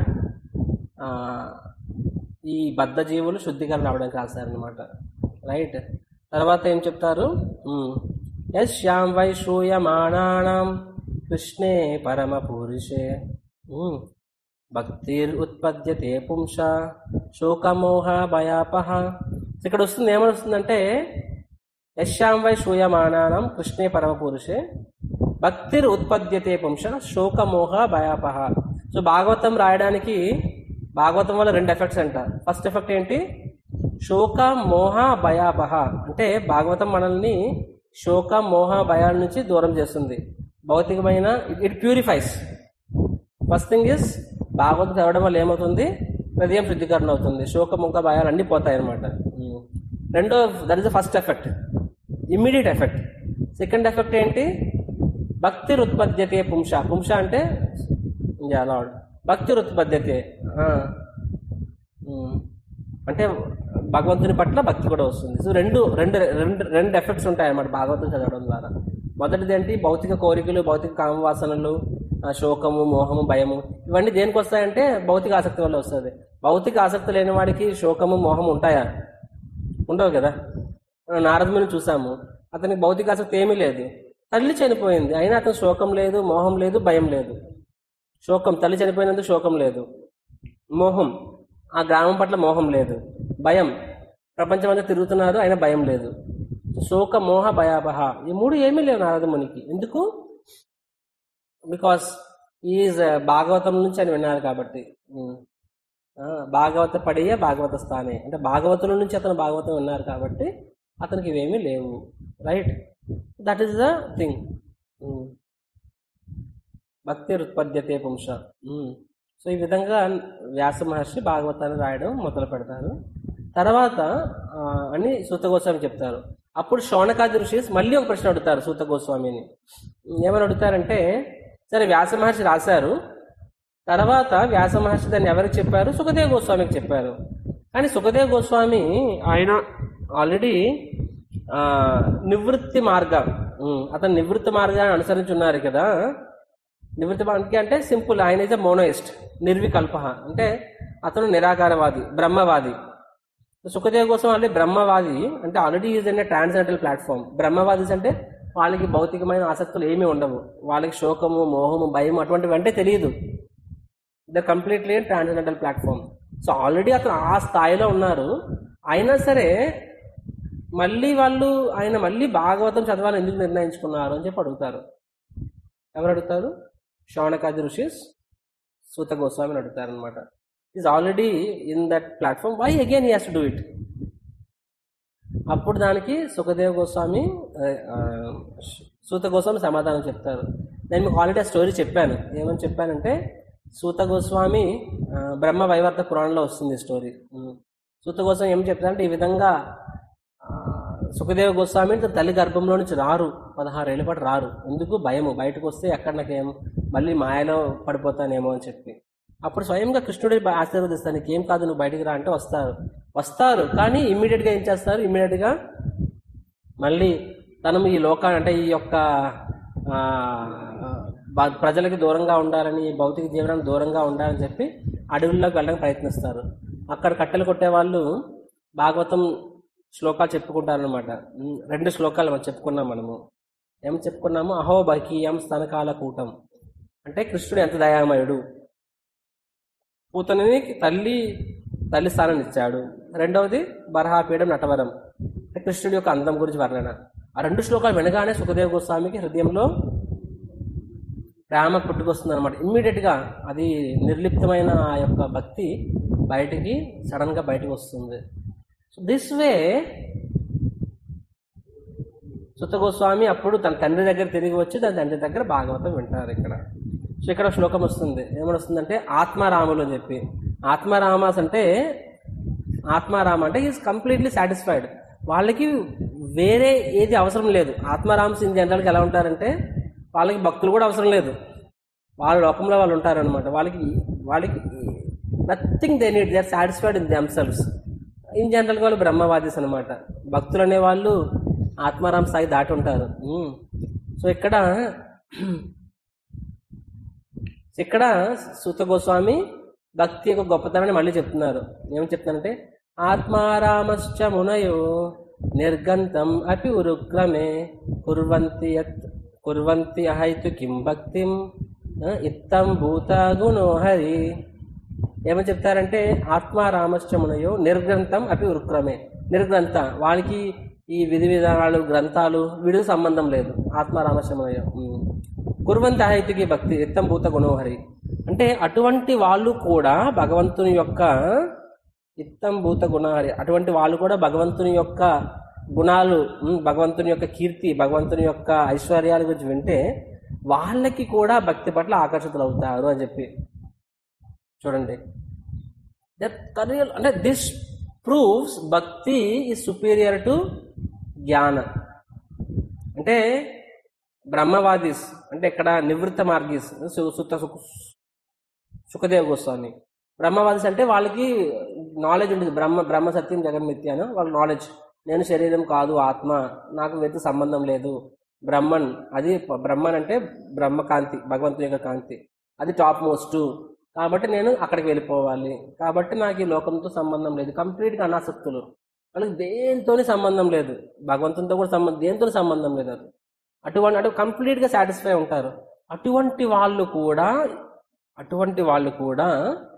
ఈ బద్ధ జీవులు శుద్ధీకరణ అవడానికి రాశారనమాట రైట్ తర్వాత ఏం చెప్తారు యశ్యాం వై శూయమాణానాం కృష్ణే పరమ పురుషే ఉమ్. భక్తిర్ ఉత్పద్యతే పుంస శోకమోహ భయాపహ ఇక్కడ వస్తుంది ఏమని వస్తుందంటే యశ్యాం వై శూయమానానం కృష్ణే పరమ పురుషే భక్తిర్ ఉత్పద్యతే పుంస శోకమోహ భయాపహ సో భాగవతం రాయడానికి భాగవతం వల్ల రెండు ఎఫెక్ట్స్ అంట ఫస్ట్ ఎఫెక్ట్ ఏంటి శోక మోహ భయాపహ అంటే భాగవతం మనల్ని శోక మోహ భయాల నుంచి దూరం చేస్తుంది భౌతికమైన it purifies first thing is Bhagavatam చదవడం వల్ల ఏమవుతుంది హృదయం శుద్ధీకరణ అవుతుంది శోక ముఖ భయాలు అన్ని పోతాయి అనమాట రెండో that is the first effect immediate effect second effect ఏంటి భక్తి రుత్పద్యతే పుంష పుంష అంటే లార్డ్ భక్తి రుత్పద్యతే ఆ. ఉమ్. అంటే భగవంతుని పట్ల భక్తి కూడా వస్తుంది సో రెండు రెండు రెండు రెండు ఎఫెక్ట్స్ ఉంటాయి అన్నమాట భాగవతం చదవడం ద్వారా మొదటిది ఏంటి భౌతిక కోరికలు భౌతిక కామవాసనలు ఆ, శోకము మోహము భయము ఇవన్నీ దేనికి వస్తాయంటే భౌతిక ఆసక్తి వల్ల వస్తుంది భౌతిక ఆసక్తి లేని వాడికి శోకము మోహం ఉంటాయా ఉండవు కదా మనం నారదముని చూసాము అతనికి భౌతిక ఆసక్తి ఏమీ లేదు తల్లి చనిపోయింది అయినా అతను శోకం లేదు మోహం లేదు భయం లేదు శోకం తల్లి చనిపోయినందుకు శోకం లేదు మోహం ఆ గ్రామం పట్ల మోహం లేదు భయం ప్రపంచం అంతా తిరుగుతున్నారు అయినా భయం లేదు శోక మోహ భయాపహ ఈ మూడు ఏమీ లేవు నారదమునికి ఎందుకు బికాస్ ఈజ్ భాగవతం నుంచి అని విన్నారు కాబట్టి ఉమ్. ఆ, భాగవత పడియే భాగవత స్థానే అంటే భాగవతుల నుంచి అతను భాగవతం విన్నారు కాబట్టి అతనికి ఇవేమీ లేవు right that is the thing భక్తి ఉత్పద్యతే పుంస ఉమ్. సో ఈ విధంగా వ్యాస మహర్షి భాగవతాన్ని రాయడం మొదలు పెడతారు తర్వాత ఆ, అని సూత గోస్వామి చెప్తారు అప్పుడు శౌనకాది ఋషి మళ్ళీ ఒక ప్రశ్న అడుగుతారు సూత గోస్వామిని ఏమని అడుగుతారంటే సరే వ్యాస మహర్షి రాశారు తర్వాత వ్యాస మహర్షి దాన్ని ఎవరికి చెప్పారు సుఖదేవ్ గోస్వామికి చెప్పారు కానీ సుఖదేవ్ గోస్వామి ఆయన ఆల్రెడీ ఆ, నివృత్తి మార్గం ఉమ్, అతను నివృత్తి మార్గాన్ని అనుసరించి ఉన్నారు కదా నివృత్తి మార్గం అంటే సింపుల్ ఆయన ఇస్ మోనోయిస్ట్ నిర్వికల్ప అంటే అతను నిరాకారవాది బ్రహ్మవాది సుఖదేవ్ కోసం ఆల్రెడీ బ్రహ్మవాది అంటే already is in transcendental platform బ్రహ్మవాదీస్ అంటే వాళ్ళకి భౌతికమైన ఆసక్తులు ఏమీ ఉండవు వాళ్ళకి శోకము మోహము భయం అటువంటివి అంటే తెలియదు the completely transcendental platform so already అతను ఆ స్థాయిలో ఉన్నారు అయినా సరే మళ్ళీ వాళ్ళు ఆయన మళ్ళీ భాగవతం చదవాలని ఎందుకు నిర్ణయించుకున్నారు అని చెప్పి అడుగుతారు ఎవరు అడుగుతారు శౌనకాది ఋషిస్ సూత గోస్వామిని అడుగుతారు అనమాట is already in that platform why again he has to do it అప్పుడు దానికి సుఖదేవ్ గోస్వామి ఆ, ఆ, సూత గోస్వామి సమాధానం చెప్తారు నేను మీకు ఆల్రెడీ ఆ స్టోరీ చెప్పాను ఏమని చెప్పానంటే సూత గోస్వామి ఆ, బ్రహ్మ వైవర్త పురాణంలో వస్తుంది ఈ స్టోరీ ఉమ్. సూత గోస్వామి ఏం చెప్తారంటే ఈ విధంగా ఆ, సుఖదేవ గోస్వామి తన తల్లి గర్భంలో నుంచి రారు పదహారేళ్ళ పాటు రారు ఎందుకు భయము బయటకు వస్తే ఎక్కడ నాకేం మళ్ళీ మాయలో పడిపోతానేమో అని చెప్పి అప్పుడు స్వయంగా కృష్ణుడి బ- ఆశీర్వదిస్తాను నీకేం కాదు నువ్వు బయటికి రా అంటే వస్తారు వస్తారు కానీ immediate గా ఏం చేస్తారు Immediate గా మళ్ళీ తను ఈ లోకాన్ని అంటే ఈ యొక్క ఆ, బ- ప్రజలకి దూరంగా ఉండాలని ఈ భౌతిక జీవనానికి దూరంగా ఉండాలని చెప్పి అడవుల్లోకి వెళ్ళడానికి ప్రయత్నిస్తారు అక్కడ కట్టెలు కొట్టే వాళ్ళు భాగవతం శ్లోకాలు చెప్పుకుంటారనమాట ఉమ్, రెండు శ్లోకాలు మనం చెప్పుకున్నాం మనము ఏం చెప్పుకున్నాము అహో బకీయం స్తనకాల కూటం అంటే కృష్ణుడు ఎంత దయామయుడు పూతని తల్లి తల్లి స్థానం ఇచ్చాడు రెండవది బరహాపీఠం నటవరం అంటే కృష్ణుడి యొక్క అందం గురించి వర్ణన ఆ రెండు శ్లోకాలు వినగానే సుఖదేవ గోస్వామికి హృదయంలో ప్రేమ పుట్టుకొస్తుంది అనమాట ఇమ్మీడియట్ గా అది నిర్లిప్తమైన ఆ యొక్క భక్తి బయటికి సడన్ గా బయటకు వస్తుంది సో దిస్ వే సుత గోస్వామి అప్పుడు తన తండ్రి దగ్గర తిరిగి వచ్చి తన తండ్రి దగ్గర భాగవతం వింటారు ఇక్కడ సో ఇక్కడ శ్లోకం వస్తుంది ఏమని వస్తుందంటే ఆత్మారాములు అని చెప్పి ఆత్మారామాస్ అంటే ఆత్మారామ అంటే ఈజ్ కంప్లీట్లీ సాటిస్ఫైడ్ వాళ్ళకి వేరే ఏది అవసరం లేదు ఆత్మారామ్స్ ఇన్ జనరల్గా ఎలా ఉంటారంటే వాళ్ళకి భక్తులు కూడా అవసరం లేదు వాళ్ళ లోకంలో వాళ్ళు ఉంటారనమాట వాళ్ళకి వాళ్ళకి nothing they need they are satisfied in themselves in జనరల్గా వాళ్ళు బ్రహ్మవాదీస్ అనమాట భక్తులు అనే వాళ్ళు ఆత్మారాం స్థాయి దాటి ఉంటారు ఉమ్. సో ఇక్కడ ఇక్కడ సూత గోస్వామి భక్తి యొక్క గొప్పతనాన్ని మళ్ళీ చెప్తున్నారు ఏమని చెప్తున్నారంటే ఆత్మారామశ్చ మునయో నిర్గంతం అపి ఉరుగ్రమే కుర్వంతి యత్ కుర్వంతి అహైతు కిం భక్తిం ఆ, ఇత్తం భూత గుణో హరి ఏమని చెప్తారంటే ఆత్మారామశ్చ మునయో నిర్గ్రంథం అపి ఉరుక్రమే నిర్గ్రంథ వాళ్ళకి ఈ విధి విధానాలు గ్రంథాలు వీడికి సంబంధం లేదు ఆత్మారామశ్చ మునయో ఉమ్. కుర్వంతి అహైతుకి భక్తి ఇత్తం భూత గుణోహరి అంటే అటువంటి వాళ్ళు కూడా భగవంతుని యొక్క ఇత్తం భూత గుణాలు అటువంటి వాళ్ళు కూడా భగవంతుని యొక్క గుణాలు ఉమ్, భగవంతుని యొక్క కీర్తి భగవంతుని యొక్క ఐశ్వర్యాల గురించి వింటే వాళ్ళకి కూడా భక్తి పట్ల ఆకర్షితులు అవుతారు అని చెప్పి చూడండి దట్ కరియల్ అంటే దిస్ ప్రూవ్స్ భక్తి ఈ సుపీరియర్ టు జ్ఞాన అంటే బ్రహ్మవాదీస్ అంటే ఇక్కడ నివృత్త మార్గీస్ సు- సుత్త సుఖ సుఖదేవ్ గోస్వామి బ్రహ్మవాదీస్ అంటే వాళ్ళకి నాలెడ్జ్ ఉంటుంది బ్రహ్మ బ్రహ్మ సత్యం జగన్మిత్య అని వాళ్ళ నాలెడ్జ్ నేను శరీరం కాదు ఆత్మ నాకు వ్యక్తి సంబంధం లేదు బ్రహ్మన్ అది ప- బ్రహ్మన్ అంటే బ్రహ్మకాంతి భగవంతుని యొక్క కాంతి అది టాప్ మోస్ట్ కాబట్టి నేను అక్కడికి వెళ్ళిపోవాలి కాబట్టి నాకు ఈ లోకంతో సంబంధం లేదు కంప్లీట్గా అనాసక్తులు వాళ్ళకి దేనితోని సంబంధం లేదు భగవంతునితో కూడా సంబంధం దేనితో సంబంధం లేదు అది అటువంటి అంటే కంప్లీట్గా సాటిస్ఫై ఉంటారు అటువంటి వాళ్ళు కూడా అటువంటి వాళ్ళు కూడా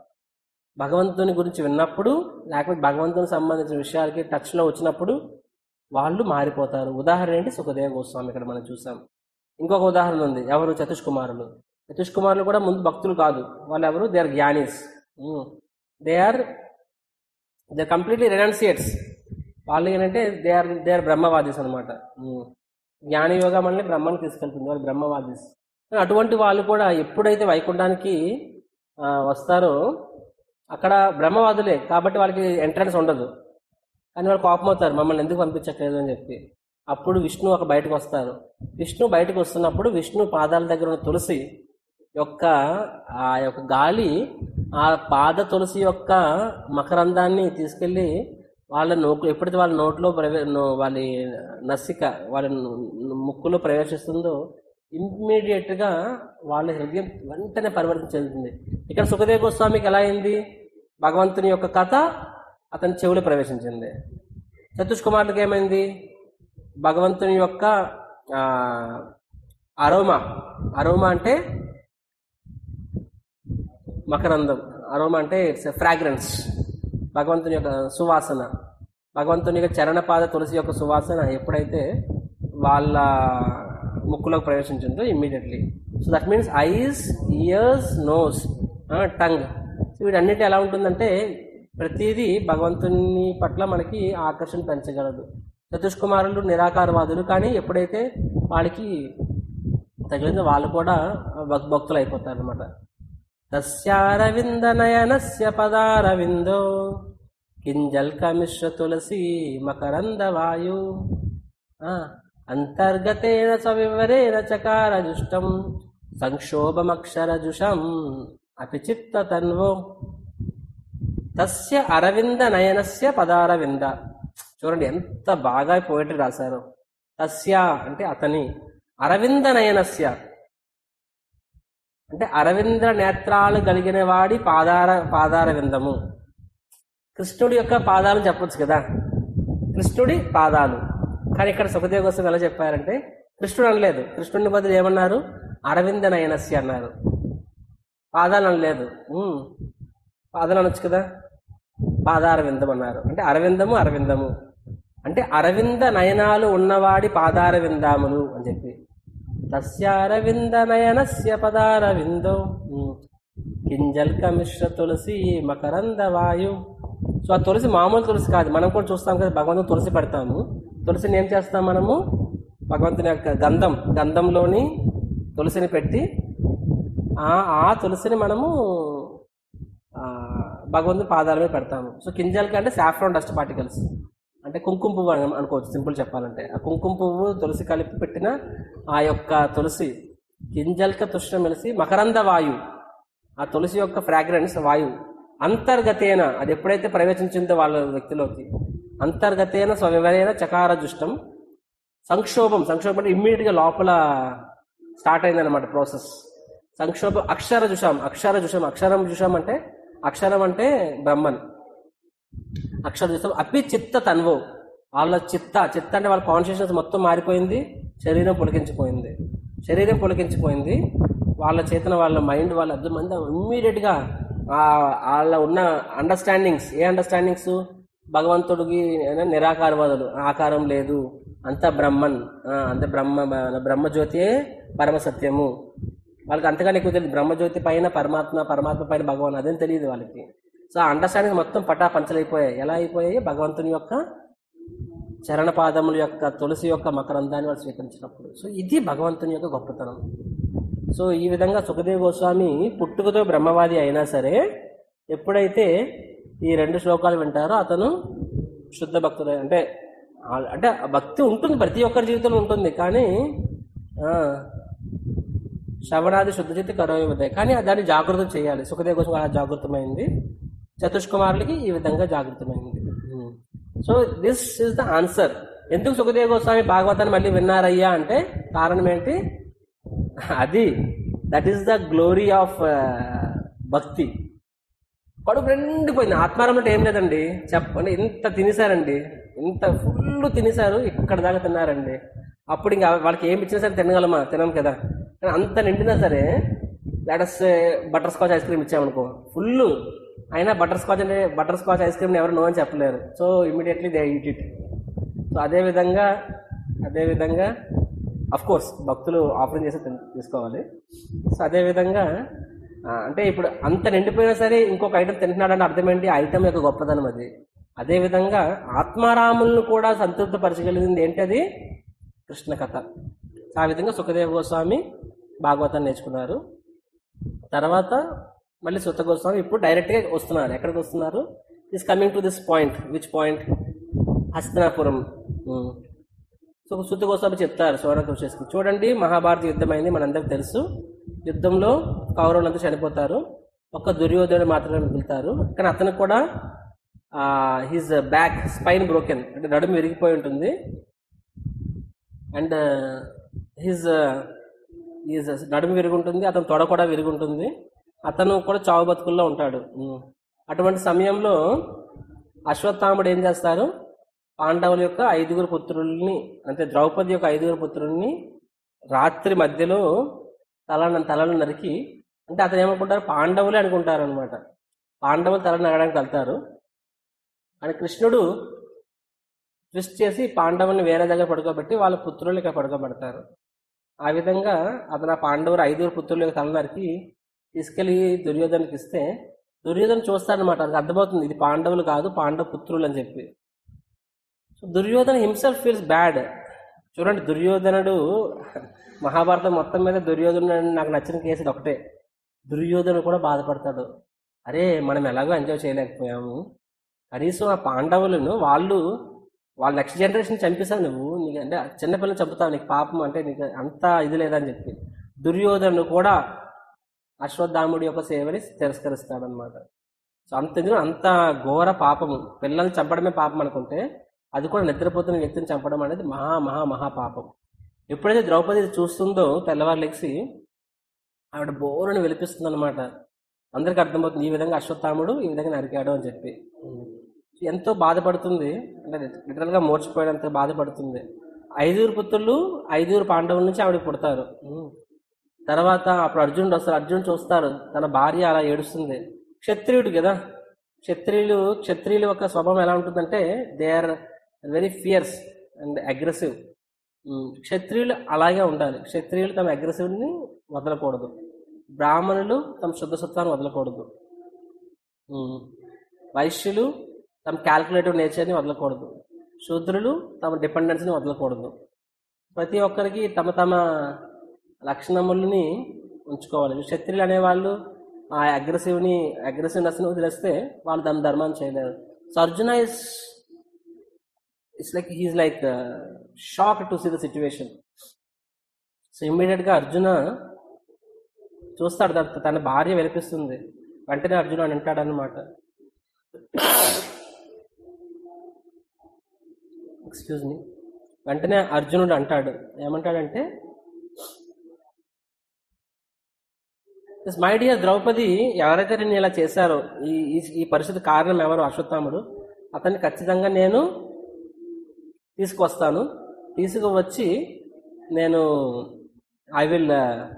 భగవంతుని గురించి విన్నప్పుడు లేకపోతే భగవంతునికి సంబంధించిన విషయాలకి టచ్లో వచ్చినప్పుడు వాళ్ళు మారిపోతారు ఉదాహరణ ఏంటి సుఖదేవ గోస్వామి ఇక్కడ మనం చూసాం ఇంకొక ఉదాహరణ ఉంది ఎవరు చతుష్కుమారులు చతుష్కుమారులు కూడా ముందు భక్తులు కాదు వాళ్ళు ఎవరు దే ఆర్ జ్ఞానీస్ they are they completely renunciates వాళ్ళు ఏంటంటే దే ఆర్ దే ఆర్ బ్రహ్మవాదీస్ అనమాట జ్ఞాన యోగం అనేది బ్రహ్మను తీసుకెళ్తుంది వాళ్ళు బ్రహ్మవాదీస్ అటువంటి వాళ్ళు కూడా ఎప్పుడైతే వైకుంఠానికి ఆ, వస్తారో అక్కడ బ్రహ్మవాదులే కాబట్టి వాళ్ళకి ఎంట్రన్స్ ఉండదు కానీ వాళ్ళు కోపం అవుతారు మమ్మల్ని ఎందుకు పంపించట్లేదు అని చెప్పి అప్పుడు విష్ణు ఒక బయటకు వస్తారు విష్ణు బయటకు వస్తున్నప్పుడు విష్ణు పాదాల దగ్గర ఉన్న తులసి యొక్క ఆ యొక్క గాలి ఆ పాద తులసి యొక్క మకరందాన్ని తీసుకెళ్లి వాళ్ళ నోకు ఎప్పుడైతే వాళ్ళ నోట్లో ప్రవే నో- వాళ్ళ నసిక వాళ్ళ ను- ముక్కులో ప్రవేశిస్తుందో ఇమ్మీడియట్ గా వాళ్ళ హృదయం వెంటనే పరివర్తన చెందుతుంది ఇక్కడ సుఖదేవ గోస్వామికి ఎలా అయింది భగవంతుని యొక్క కథ అతని చెవులో ప్రవేశించింది చతుష్కుమారుడికి ఏమైంది భగవంతుని యొక్క ఆ, అరోమా అరోమా అంటే మకరందం అరోమా అంటే ఇట్స్ ఫ్రాగ్రెన్స్ భగవంతుని యొక్క సువాసన భగవంతుని యొక్క చరణపాద తులసి యొక్క సువాసన ఎప్పుడైతే వాళ్ళ ముక్కులోకి ప్రవేశించిందో immediately so that means eyes ears nose tongue so వీటన్నిటి ఎలా ఉంటుందంటే ప్రతిదీ భగవంతుని పట్ల మనకి ఆకర్షణ పెంచగలదు చతుష్కుమారులు నిరాకారవాదులు కానీ ఎప్పుడైతే వాళ్ళకి తగిలిందో వాళ్ళు కూడా భక్- భక్తులు అయిపోతారు అనమాట తస్యారవింద నయనస్య పదారవిందో కింజల్కమిశ్ర తులసి మకరంద వాయు ఆ, అంతర్గతేన సవివరేణ చకారజుష్టం సంక్షోభమక్షరజుషం అపి చిత్త తన్వో తస్య అరవింద నయనస్య పదారవింద చూడండి ఎంత బాగా పోయిటరీ రాశారు తస్య అంటే అతని అరవింద నయనస్య అంటే అరవింద నేత్రాలు కలిగిన వాడి పాదార పాదార విందము కృష్ణుడి యొక్క పాదాలు చెప్పొచ్చు కదా కృష్ణుడి పాదాలు కానీ ఇక్కడ సుఖదేవ కోసం ఎలా చెప్పారంటే కృష్ణుడు అనలేదు కృష్ణుడిని బదులు ఏమన్నారు అరవింద నయనస్య అన్నారు పాదాలు అనలేదు ఉమ్, పాదాలు అనొచ్చు కదా పాదార విందం అన్నారు అంటే అరవిందము అరవిందము అంటే అరవింద నయనాలు ఉన్నవాడి పాదార విందాములు అని చెప్పి తస్యారవింద నయనస్య పదార విందో కింజల్క మిశ్ర తులసి మకరంద వాయు సో ఆ తులసి మామూలు తులసి కాదు మనం కూడా చూస్తాం కదా భగవంతుని తులసి పెడతాము తులసిని ఏం చేస్తాం మనము భగవంతుని యొక్క గంధం గంధంలోని తులసిని పెట్టి ఆ ఆ తులసిని మనము ఆ, భగవంతుని పాదాల మీద పెడతాము సో కింజల్కి అంటే సాఫ్రాన్ డస్ట్ పార్టికల్స్ అంటే కుంకుమ పువ్వు అని అనుకోవచ్చు సింపుల్ చెప్పాలంటే ఆ కుంకుమ పువ్వు తులసి కలిపి పెట్టిన ఆ యొక్క తులసి కింజల్క తుష్ణ మెలిసి మకరంద వాయు ఆ తులసి యొక్క ఫ్రాగ్రెన్స్ వాయువు అంతర్గతేన అది ఎప్పుడైతే ప్రవేశించిందో వాళ్ళ వ్యక్తిలోకి అంతర్గతేన స్వవివరైన చకార జుష్టం సంక్షోభం సంక్షోభం అంటే ఇమ్మీడియట్ గా లోపల స్టార్ట్ అయిందన్నమాట ప్రాసెస్ సంక్షోభం అక్షర జుషం అక్షర జుషం అక్షరం జుషం అంటే అక్షరం అంటే బ్రహ్మన్ అక్షర జుషం అపి చిత్త తన్వో వాళ్ళ చిత్త చిత్త అంటే వాళ్ళ కాన్షియస్నెస్ మొత్తం మారిపోయింది శరీరం పులికించిపోయింది శరీరం పులికించిపోయింది వాళ్ళ చేతన వాళ్ళ మైండ్ వాళ్ళ అర్థం మంది ఇమ్మీడియట్ గా ఆ వాళ్ళ ఉన్న అండర్స్టాండింగ్స్ ఏ అండర్స్టాండింగ్స్ భగవంతుడికి నిరాకారవాదులు ఆకారం లేదు అంత బ్రహ్మన్ ఆ, అంత బ్రహ్మ బ్రహ్మజ్యోతియే పరమ సత్యము వాళ్ళకి అంతగానే ఎక్కువ తెలియదు బ్రహ్మజ్యోతి పైన పరమాత్మ పరమాత్మ పైన భగవాన్ అదేం తెలియదు వాళ్ళకి సో ఆ అండర్స్టాండింగ్ మొత్తం పటా పంచలైపోయాయి ఎలా అయిపోయాయి భగవంతుని యొక్క చరణ పాదముల యొక్క తులసి యొక్క మకరందాన్ని వాళ్ళు స్వీకరించినప్పుడు సో ఇది భగవంతుని యొక్క గొప్పతనం సో ఈ విధంగా సుఖదేవ్ గోస్వామి పుట్టుకతో బ్రహ్మవాది అయినా సరే ఎప్పుడైతే ఈ రెండు శ్లోకాలు వింటారో అతను శుద్ధ భక్తుడు అంటే ఆ- అంటే ఆ భక్తి ఉంటుంది ప్రతి ఒక్కరి జీవితంలో ఉంటుంది కానీ ఆ, శ్రవణాది శుద్ధచిత్తి కరోయి కానీ దాన్ని జాగృతం చేయాలి సుఖదేవ్ కోసం అలా జాగృతమైంది చతుష్కుమారులకి ఈ విధంగా జాగృతమైంది so this is the answer ఎందుకు సుఖదేవ్ గోస్వామి భాగవతాన్ని మళ్ళీ విన్నారయ్యా అంటే కారణం ఏంటి అది that is the glory of bhakti కడుపు నిండిపోయింది ఆత్మారం అంటే ఏం లేదండి చెప్పండి ఇంత తినేసారండి ఇంత ఫుల్ తినేసారు ఇక్కడ దాకా తిన్నారండి అప్పుడు ఇంకా వాళ్ళకి ఏం ఇచ్చినా సరే తినగలమా తినం కదా కానీ అంత నిండినా సరే లేటస్ బటర్ స్కాచ్ ఐస్ క్రీమ్ ఇచ్చామనుకో ఫుల్ అయినా బటర్ స్కాచ్ అంటే బటర్ స్కాచ్ ఐస్ క్రీమ్ ఎవరు నో అని చెప్పలేరు so immediately they eat it so అదే విధంగా అదే విధంగా అఫ్ కోర్స్ భక్తులు ఆఫరింగ్ చేసి తిన్- తీసుకోవాలి సో అదే విధంగా ఆ, అంటే ఇప్పుడు అంత నిండిపోయినా సరే ఇంకొక ఐటమ్ తింటున్నాడంటే అర్థం ఏంటి ఆ ఐటమ్ యొక్క గొప్పదనం అది అదే విధంగా ఆత్మారాములను కూడా సంతృప్తి పరచగలిగింది ఏంటి అది కృష్ణ కథ ఆ విధంగా సుఖదేవ గోస్వామి భాగవతాన్ని నేర్చుకున్నారు తర్వాత మళ్ళీ సుత గోస్వామి ఇప్పుడు డైరెక్ట్గా వస్తున్నారు ఎక్కడికి వస్తున్నారు is coming to this point which point Hastinapuram um. So Suta Goswami చెప్తారు సోన కృష్ణకి చూడండి మహాభారత యుద్ధం అయింది మనందరికి తెలుసు యుద్ధంలో కౌరవులంతా చనిపోతారు ఒక్క దుర్యోధనుడు మాత్రమే మిగులుతారు కానీ అతను కూడా హిజ్ బ్యాక్ స్పైన్ బ్రోకెన్ అంటే నడుము విరిగిపోయి ఉంటుంది అండ్ హిజ్ ఈజ్ నడుము విరుగుంటుంది అతను తొడ కూడా విరుగుంటుంది అతను కూడా చావు బతుకుల్లో ఉంటాడు ఉమ్. అటువంటి సమయంలో అశ్వత్థాముడు ఏం చేస్తారు పాండవుల యొక్క ఐదుగురు పుత్రుల్ని అంటే ద్రౌపది యొక్క ఐదుగురు పుత్రుల్ని రాత్రి మధ్యలో తల తలను నరికి అంటే అతను ఏమనుకుంటారు పాండవులే అనుకుంటారు అనమాట పాండవులు తల నరగడానికి వెళ్తారు అని కృష్ణుడు ట్విస్ట్ చేసి పాండవుల్ని వేరే దగ్గర పడుకోబెట్టి వాళ్ళ పుత్రులు ఇక్కడ పడుకోబెడతారు ఆ విధంగా అతను ఆ పాండవులు ఐదుగురు పుత్రుల యొక్క తల నరికి తీసుకెళ్లి దుర్యోధనకి ఇస్తే దుర్యోధన చూస్తాడనమాట అది అర్థమవుతుంది ఇది పాండవులు కాదు పాండవ పుత్రులు అని చెప్పి so Duryodhana himself feels bad చూడండి దుర్యోధనుడు మహాభారతం మొత్తం మీద దుర్యోధనుడు నాకు నచ్చిన కేసు ఇది ఒకటే దుర్యోధనుడు కూడా బాధపడతాడు అరే మనం ఎలాగో ఎంజాయ్ చేయలేకపోయాము కనీసం ఆ పాండవులను వాళ్ళు వాళ్ళ నెక్స్ట్ జనరేషన్ చంపేశావు నువ్వు నీకు అంటే చిన్నపిల్లలు చంపుతావు నీకు పాపం అంటే నీకు అంత ఇది లేదని చెప్పి దుర్యోధనుడు కూడా అశ్వత్థాముడి యొక్క సేవని తిరస్కరిస్తాడనమాట సో అంత ఎందుకు అంత ఘోర పాపము పిల్లల్ని చంపడమే పాపం అనుకుంటే అది కూడా నిద్రపోతున్న వ్యక్తిని చంపడం అనేది మహా మహా మహా పాపం ఎప్పుడైతే ద్రౌపది ఇది చూస్తుందో తెల్లవారు లెగిసి ఆవిడ బోరుని వెలిపిస్తుంది అనమాట అందరికి అర్థమవుతుంది ఈ విధంగా అశ్వత్థాముడు ఈ విధంగా నరికాడు అని చెప్పి ఎంతో బాధపడుతుంది అంటే లిటరల్ గా మోర్చిపోయేంత బాధపడుతుంది ఐదుగురు పుత్రులు ఐదుగురు పాండవుల నుంచి ఆవిడ పుడతారు ఉమ్. తర్వాత అప్పుడు అర్జునుడు వస్తారు అర్జునుడు చూస్తారు తన భార్య అలా ఏడుస్తుంది క్షత్రియుడు కదా క్షత్రియులు క్షత్రియుల యొక్క స్వభావం ఎలా ఉంటుందంటే they are very fierce and aggressive క్షత్రియులు అలాగే ఉండాలి క్షత్రియులు తమ అగ్రెసివ్ని వదలకూడదు బ్రాహ్మణులు తమ శుద్ధ సత్వాన్ని వదలకూడదు ఉమ్. వైశ్యులు తమ క్యాల్కులేటివ్ నేచర్ని వదలకూడదు శూద్రులు తమ డిపెండెన్స్ని వదలకూడదు ప్రతి ఒక్కరికి తమ తమ లక్షణములని ఉంచుకోవాలి క్షత్రియులు అనేవాళ్ళు ఆ అగ్రెసివ్ని అగ్రెసివ్నెస్ని వదిలేస్తే వాళ్ళు తమ ధర్మాన్ని చేయలేరు so Arjuna is it's like he's like shock to see the situation so immediate గా అర్జున చూస్తాడు తన- తన భార్య వినిపిస్తుంది వెంటనే అర్జున అని అంటాడనమాట ఎక్స్క్యూజ్ మీ వెంటనే అర్జునుడు అంటాడు ఏమంటాడంటే మై డియర్ ద్రౌపది ఎవరైతే నేను ఇలా చేశారో ఈ ఈ- ఈ పరిస్థితి కారణం ఎవరు అశ్వత్థాముడు అతన్ని ఖచ్చితంగా నేను తీసుకువస్తాను తీసుకువచ్చి నేను ఐ విల్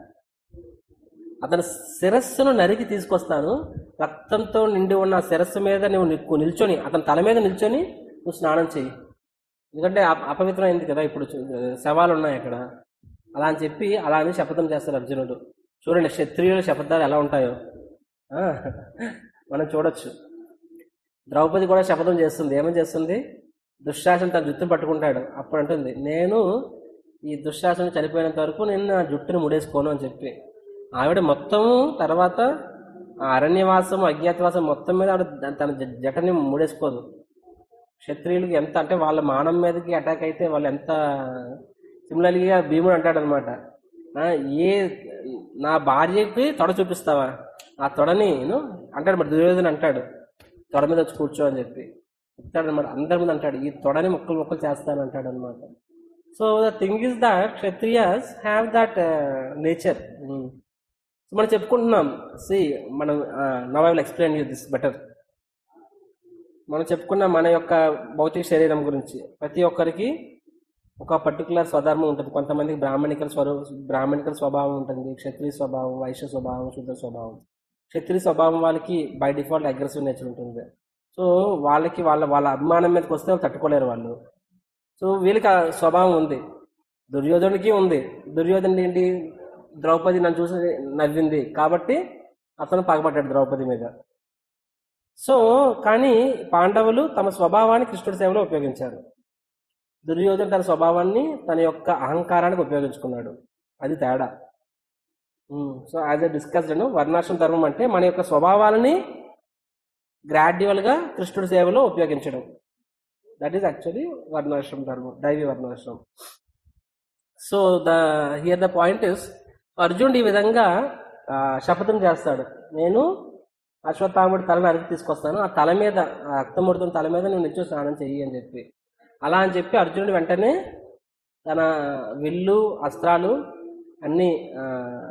అతని శిరస్సును నరికి తీసుకొస్తాను రక్తంతో నిండి ఉన్న ఆ శిరస్సు మీద నువ్వు నిక్కు- నిల్చొని అతని తల మీద నిల్చొని నువ్వు స్నానం చెయ్యి ఎందుకంటే అప- అపవిత్రమైంది కదా ఇప్పుడు చూ- శవాలు ఉన్నాయి అక్కడ అలా అని చెప్పి అలా అని శపథం చేస్తాడు అర్జునుడు చూడండి క్షత్రియుల శపథాలు ఎలా ఉంటాయో ఆ, మనం చూడొచ్చు ద్రౌపది కూడా శపథం చేస్తుంది ఏమని చేస్తుంది దుశ్శాసన తన జుట్టును పట్టుకుంటాడు అప్పుడు అంటుంది నేను ఈ దుశ్శాసన చనిపోయినంత వరకు నేను నా జుట్టును ముడేసుకోను అని చెప్పి ఆవిడ మొత్తం తర్వాత ఆ అరణ్యవాసం అజ్ఞాతవాసం మొత్తం మీద ఆవిడ ద- తన జ- జటని ముడేసుకోదు క్షత్రియులకి ఎంత అంటే వాళ్ళ మానం మీదకి అటాక్ అయితే వాళ్ళు ఎంత సిమిలర్గా భీముడు అంటాడు అనమాట ఏ నా భార్యకి తొడ చూపిస్తావా ఆ తొడని నేను అంటాడు మరి దుర్యోధన అంటాడు తొడ మీద వచ్చి కూర్చో అని చెప్పి చెప్తాడు అనమాట అందరి ముందు అంటాడు ఈ తొడని ముక్కలు ముక్కలు చేస్తాను అంటాడు అనమాట so the thing is that kshatriyas have that nature so మనం చెప్పుకుంటున్నాం సి మనం now I will explain you this better మనం చెప్పుకున్న మన యొక్క భౌతిక శరీరం గురించి ప్రతి ఒక్కరికి ఒక పర్టికులర్ స్వధర్మం ఉంటుంది కొంతమందికి బ్రాహ్మణికల స్వరూ బ్రాహ్మణికల స్వభావం ఉంటుంది క్షత్రియ స్వభావం వైశ్య స్వభావం శుద్ధ స్వభావం క్షత్రియ స్వభావం వాళ్ళకి బై డిఫాల్ట్ అగ్రెసివ్ నేచర్ ఉంటుంది సో వాళ్ళకి వాళ్ళ వాళ్ళ అభిమానం మీదకి వస్తే వాళ్ళు తట్టుకోలేరు వాళ్ళు సో వీళ్ళకి ఆ స్వభావం ఉంది దుర్యోధనుడికి ఉంది దుర్యోధనుడు ఏంటి ద్రౌపది నన్ను చూసి నవ్వింది కాబట్టి అతను పగబడ్డాడు ద్రౌపది మీద సో కానీ పాండవులు తమ స్వభావాన్ని కృష్ణుడి సేవలో ఉపయోగించారు దుర్యోధన తన స్వభావాన్ని తన యొక్క అహంకారానికి ఉపయోగించుకున్నాడు అది తేడా సో యాజ్ ఎ డిస్కస్డ్ వర్ణాశ్రమ ధర్మం అంటే మన యొక్క స్వభావాలని గ్రాడ్యువల్ గా కృష్ణుడి సేవలో ఉపయోగించడం దట్ ఈస్ యాక్చువల్లీ వర్ణాశ్రమ ధర్మం దైవీ వర్ణాశ్రమం so the here the point is అర్జునుడు ఈ విధంగా ఆ, శపథం చేస్తాడు నేను అశ్వత్థాముడి తలని అరిగి తీసుకొస్తాను ఆ తల మీద ఆ రక్తమూర్తుని తల మీద నువ్వు నిత్యం స్నానం చెయ్యి అని చెప్పి అలా అని చెప్పి అర్జునుడు వెంటనే తన విల్లు అస్త్రాలు అన్నీ ఆ,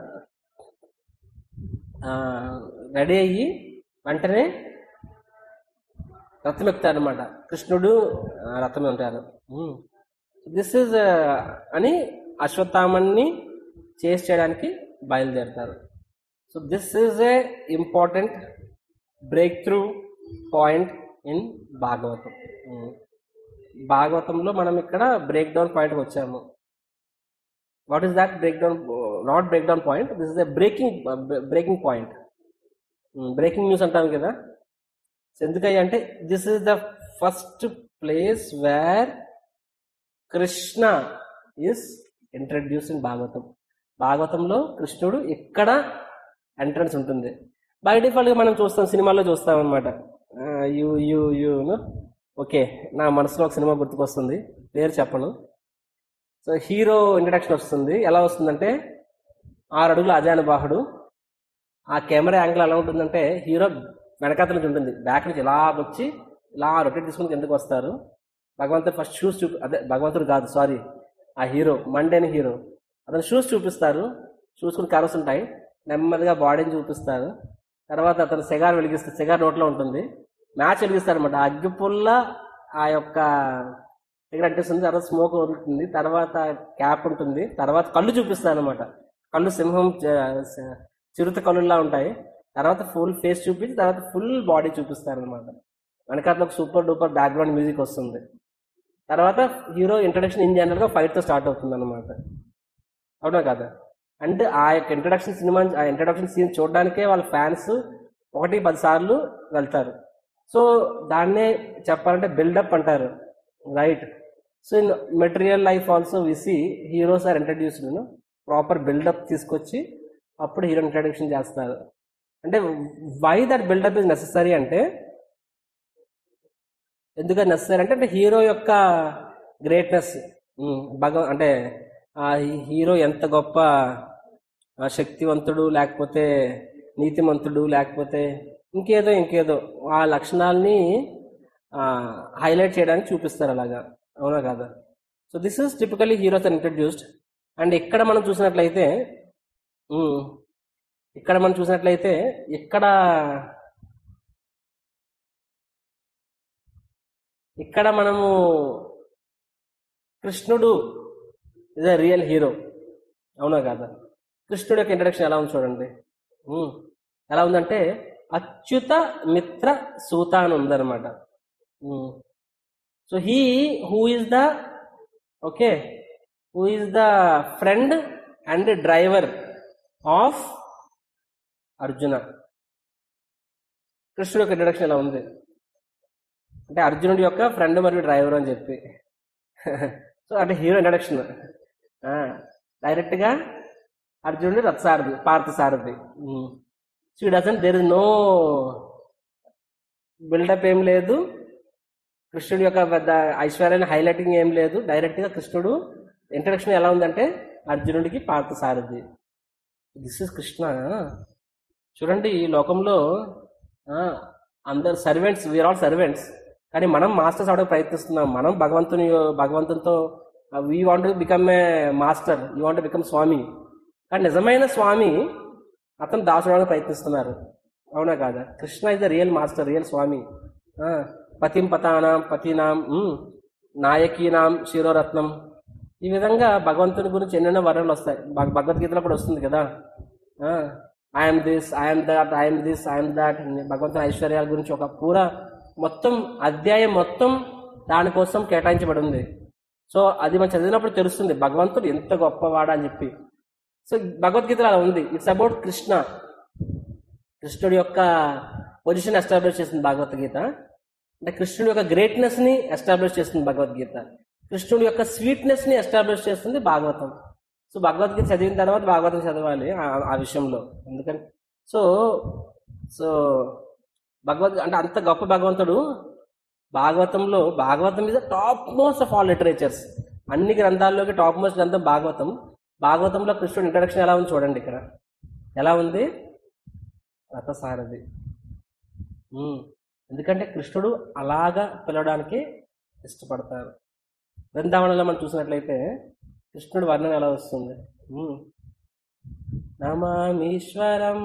ఆ, రెడీ అయ్యి వెంటనే రథం ఎక్కుతాడు అనమాట కృష్ణుడు ఆ, రథం ఉంటారు దిస్ ఇస్ అని అశ్వత్థామన్ని చేసి చేయడానికి బయలుదేరుతారు so this is a important breakthrough point in Bhagavatam Mm. భాగవతంలో మనం ఇక్కడ బ్రేక్ డౌన్ పాయింట్కి వచ్చాము what is that breakdown not breakdown point this is a breaking breaking point breaking news అంటాం కదా So ఎందుకయ్యా అంటే this is the first place where Krishna is introduce in Bhagavatam భాగవతంలో కృష్ణుడు ఇక్కడ ఎంట్రన్స్ ఉంటుంది బై డిఫాల్ట్ గా మనం చూస్తాం సినిమాల్లో చూస్తాం అనమాట యూ యూ యూ ఓకే నా మనసులో ఒక సినిమా గుర్తుకొస్తుంది పేరు చెప్పను సో హీరో ఇంట్రడక్షన్ వస్తుంది ఎలా వస్తుందంటే ఆరు అడుగుల అజానుబాహుడు ఆ కెమెరా యాంగిల్ ఎలా ఉంటుందంటే హీరో వెనకాతల నుంచి ఉంటుంది బ్యాక్ నుంచి ఇలా వచ్చి ఇలా రొటేట్ తీసుకుని కిందకు వస్తారు భగవంతుడు ఫస్ట్ షూస్ చూపి అదే భగవంతుడు కాదు సారీ ఆ హీరో మండేని హీరో అతను షూస్ చూపిస్తారు షూస్ కూడా కర్వ్స్ ఉంటాయి నెమ్మదిగా బాడీని చూపిస్తారు తర్వాత అతను సిగార్ వెలిగిస్తారు సిగార్ నోట్లో ఉంటుంది మ్యాచ్ వెలిగిస్తారు అనమాట అగ్గి పుల్ల ఆ యొక్క సిగరెట్ అంటేస్తుంది తర్వాత స్మోక్ ఉంటుంది తర్వాత క్యాప్ ఉంటుంది తర్వాత కళ్ళు చూపిస్తారు అనమాట కళ్ళు సింహం చ- చిరుత కళ్ళులా ఉంటాయి తర్వాత ఫుల్ ఫేస్ చూపించి తర్వాత ఫుల్ బాడీ చూపిస్తారు అనమాట వెనకాతలో ఒక సూపర్ డూపర్ బ్యాక్గ్రౌండ్ మ్యూజిక్ వస్తుంది తర్వాత హీరో ఇంట్రడక్షన్ ఇన్ జనరల్ గా ఫైట్ తో స్టార్ట్ అవుతుంది అనమాట అవునా కదా అంటే ఆ యొక్క ఇంట్రడక్షన్ సినిమా ఆ ఇంట్రడక్షన్ సీన్ చూడడానికే వాళ్ళ ఫ్యాన్స్ ఒకటి పది సార్లు వెళ్తారు సో దాన్నే చెప్పాలంటే బిల్డప్ అంటారు right so in material life also విసి heroes are introduced proper buildup తీసుకొచ్చి అప్పుడు హీరో ఇంట్రడక్షన్ చేస్తారు అంటే why that buildup is necessary అంటే ఎందుకని నెససరీ అంటే అంటే హీరో యొక్క గ్రేట్నెస్ భగవ అంటే ఆ హీరో ఎంత గొప్ప ఆ, శక్తివంతుడు లేకపోతే నీతిమంతుడు లేకపోతే ఇంకేదో ఇంకేదో ఆ లక్షణాలని హైలైట్ చేయడానికి చూపిస్తారు అలాగా అవునా కదా so this is typically heroes introduced and ఇక్కడ మనం చూసినట్లయితే ఉమ్, ఇక్కడ మనం చూసినట్లయితే ఇక్కడ ఇక్కడ మనము కృష్ణుడు ఇస్ అ రియల్ హీరో అవునా కాదా కృష్ణుడు యొక్క ఇంట్రడక్షన్ ఎలా ఉంది చూడండి ఉమ్, ఎలా ఉందంటే అచ్యుత మిత్ర సూత అని ఉందన్నమాట so he who is the okay who is the friend and driver of Arjuna కృష్ణుడు యొక్క ఇంట్రడక్షన్ ఇలా ఉంది అంటే అర్జునుడి యొక్క ఫ్రెండ్ మరియు డ్రైవర్ అని చెప్పి సో అంటే హీరో ఇంట్రడక్షన్ డైరెక్ట్ గా అర్జునుడి రథసారథి Parthasarathi so doesn't there is no buildup ఏం లేదు కృష్ణుడి యొక్క పెద్ద ఐశ్వర్యాన్ని హైలైటింగ్ ఏం లేదు డైరెక్ట్ గా కృష్ణుడు ఇంట్రడక్షన్ ఎలా ఉందంటే అర్జునుడికి Parthasarathi this is Krishna చూడండి ఈ లోకంలో ఆ, అందరు సర్వెంట్స్ వీఆర్ ఆల్ సర్వెంట్స్ కానీ మనం మాస్టర్స్ అవడానికి ప్రయత్నిస్తున్నాం మనం భగవంతుని భగవంతునితో we want become a master you want become swami కానీ నిజమైన స్వామి అతను దాచుకోవడానికి ప్రయత్నిస్తున్నారు అవునా కాదా Krishna is the real master real swami ఆ, పతిం పతానాం పతీనాం ఉమ్, నాయకీనాం శిరోరత్నం ఈ విధంగా భగవంతుని గురించి ఎన్నెన్నో వర్ణలు వస్తాయి భగ- భగవద్గీతలో కూడా వస్తుంది కదా I'm this I'm that I'm this I'm that భగవంతుని ఐశ్వర్యాల గురించి ఒక పూర మొత్తం అధ్యాయం మొత్తం దానికోసం కేటాయించబడి ఉంది సో అది మనం చదివినప్పుడు తెలుస్తుంది భగవంతుడు ఎంత గొప్పవాడా అని చెప్పి సో భగవద్గీతలో అలా ఉంది ఇట్స్ అబౌట్ కృష్ణ కృష్ణుడి యొక్క పొజిషన్ ఎస్టాబ్లిష్ చేస్తుంది భగవద్గీత అంటే కృష్ణుడి యొక్క గ్రేట్నెస్ ని ఎస్టాబ్లిష్ చేస్తుంది భగవద్గీత కృష్ణుడి యొక్క స్వీట్నెస్ ని ఎస్టాబ్లిష్ చేస్తుంది భాగవతం సో భగవద్గీత చదివిన తర్వాత భాగవతం చదవాలి ఆ- ఆ విషయంలో ఎందుకని సో సో భగవద్ అంటే అంత గొప్ప భగవంతుడు భాగవతంలో భాగవతం మీద top most of all literatures అన్ని గ్రంథాల్లోకి టాప్ మోస్ట్ గ్రంథం భాగవతం భాగవతంలో కృష్ణుడు ఇంట్రడక్షన్ ఎలా ఉంది చూడండి ఇక్కడ ఎలా ఉంది రథసారథి ఉమ్. ఎందుకంటే కృష్ణుడు అలాగా పిలవడానికి ఇష్టపడతారు బృందావనంలో మనం చూసినట్లయితే కృష్ణుడు వర్ణన ఎలా వస్తుంది ఉమ్. నమామీశ్వరం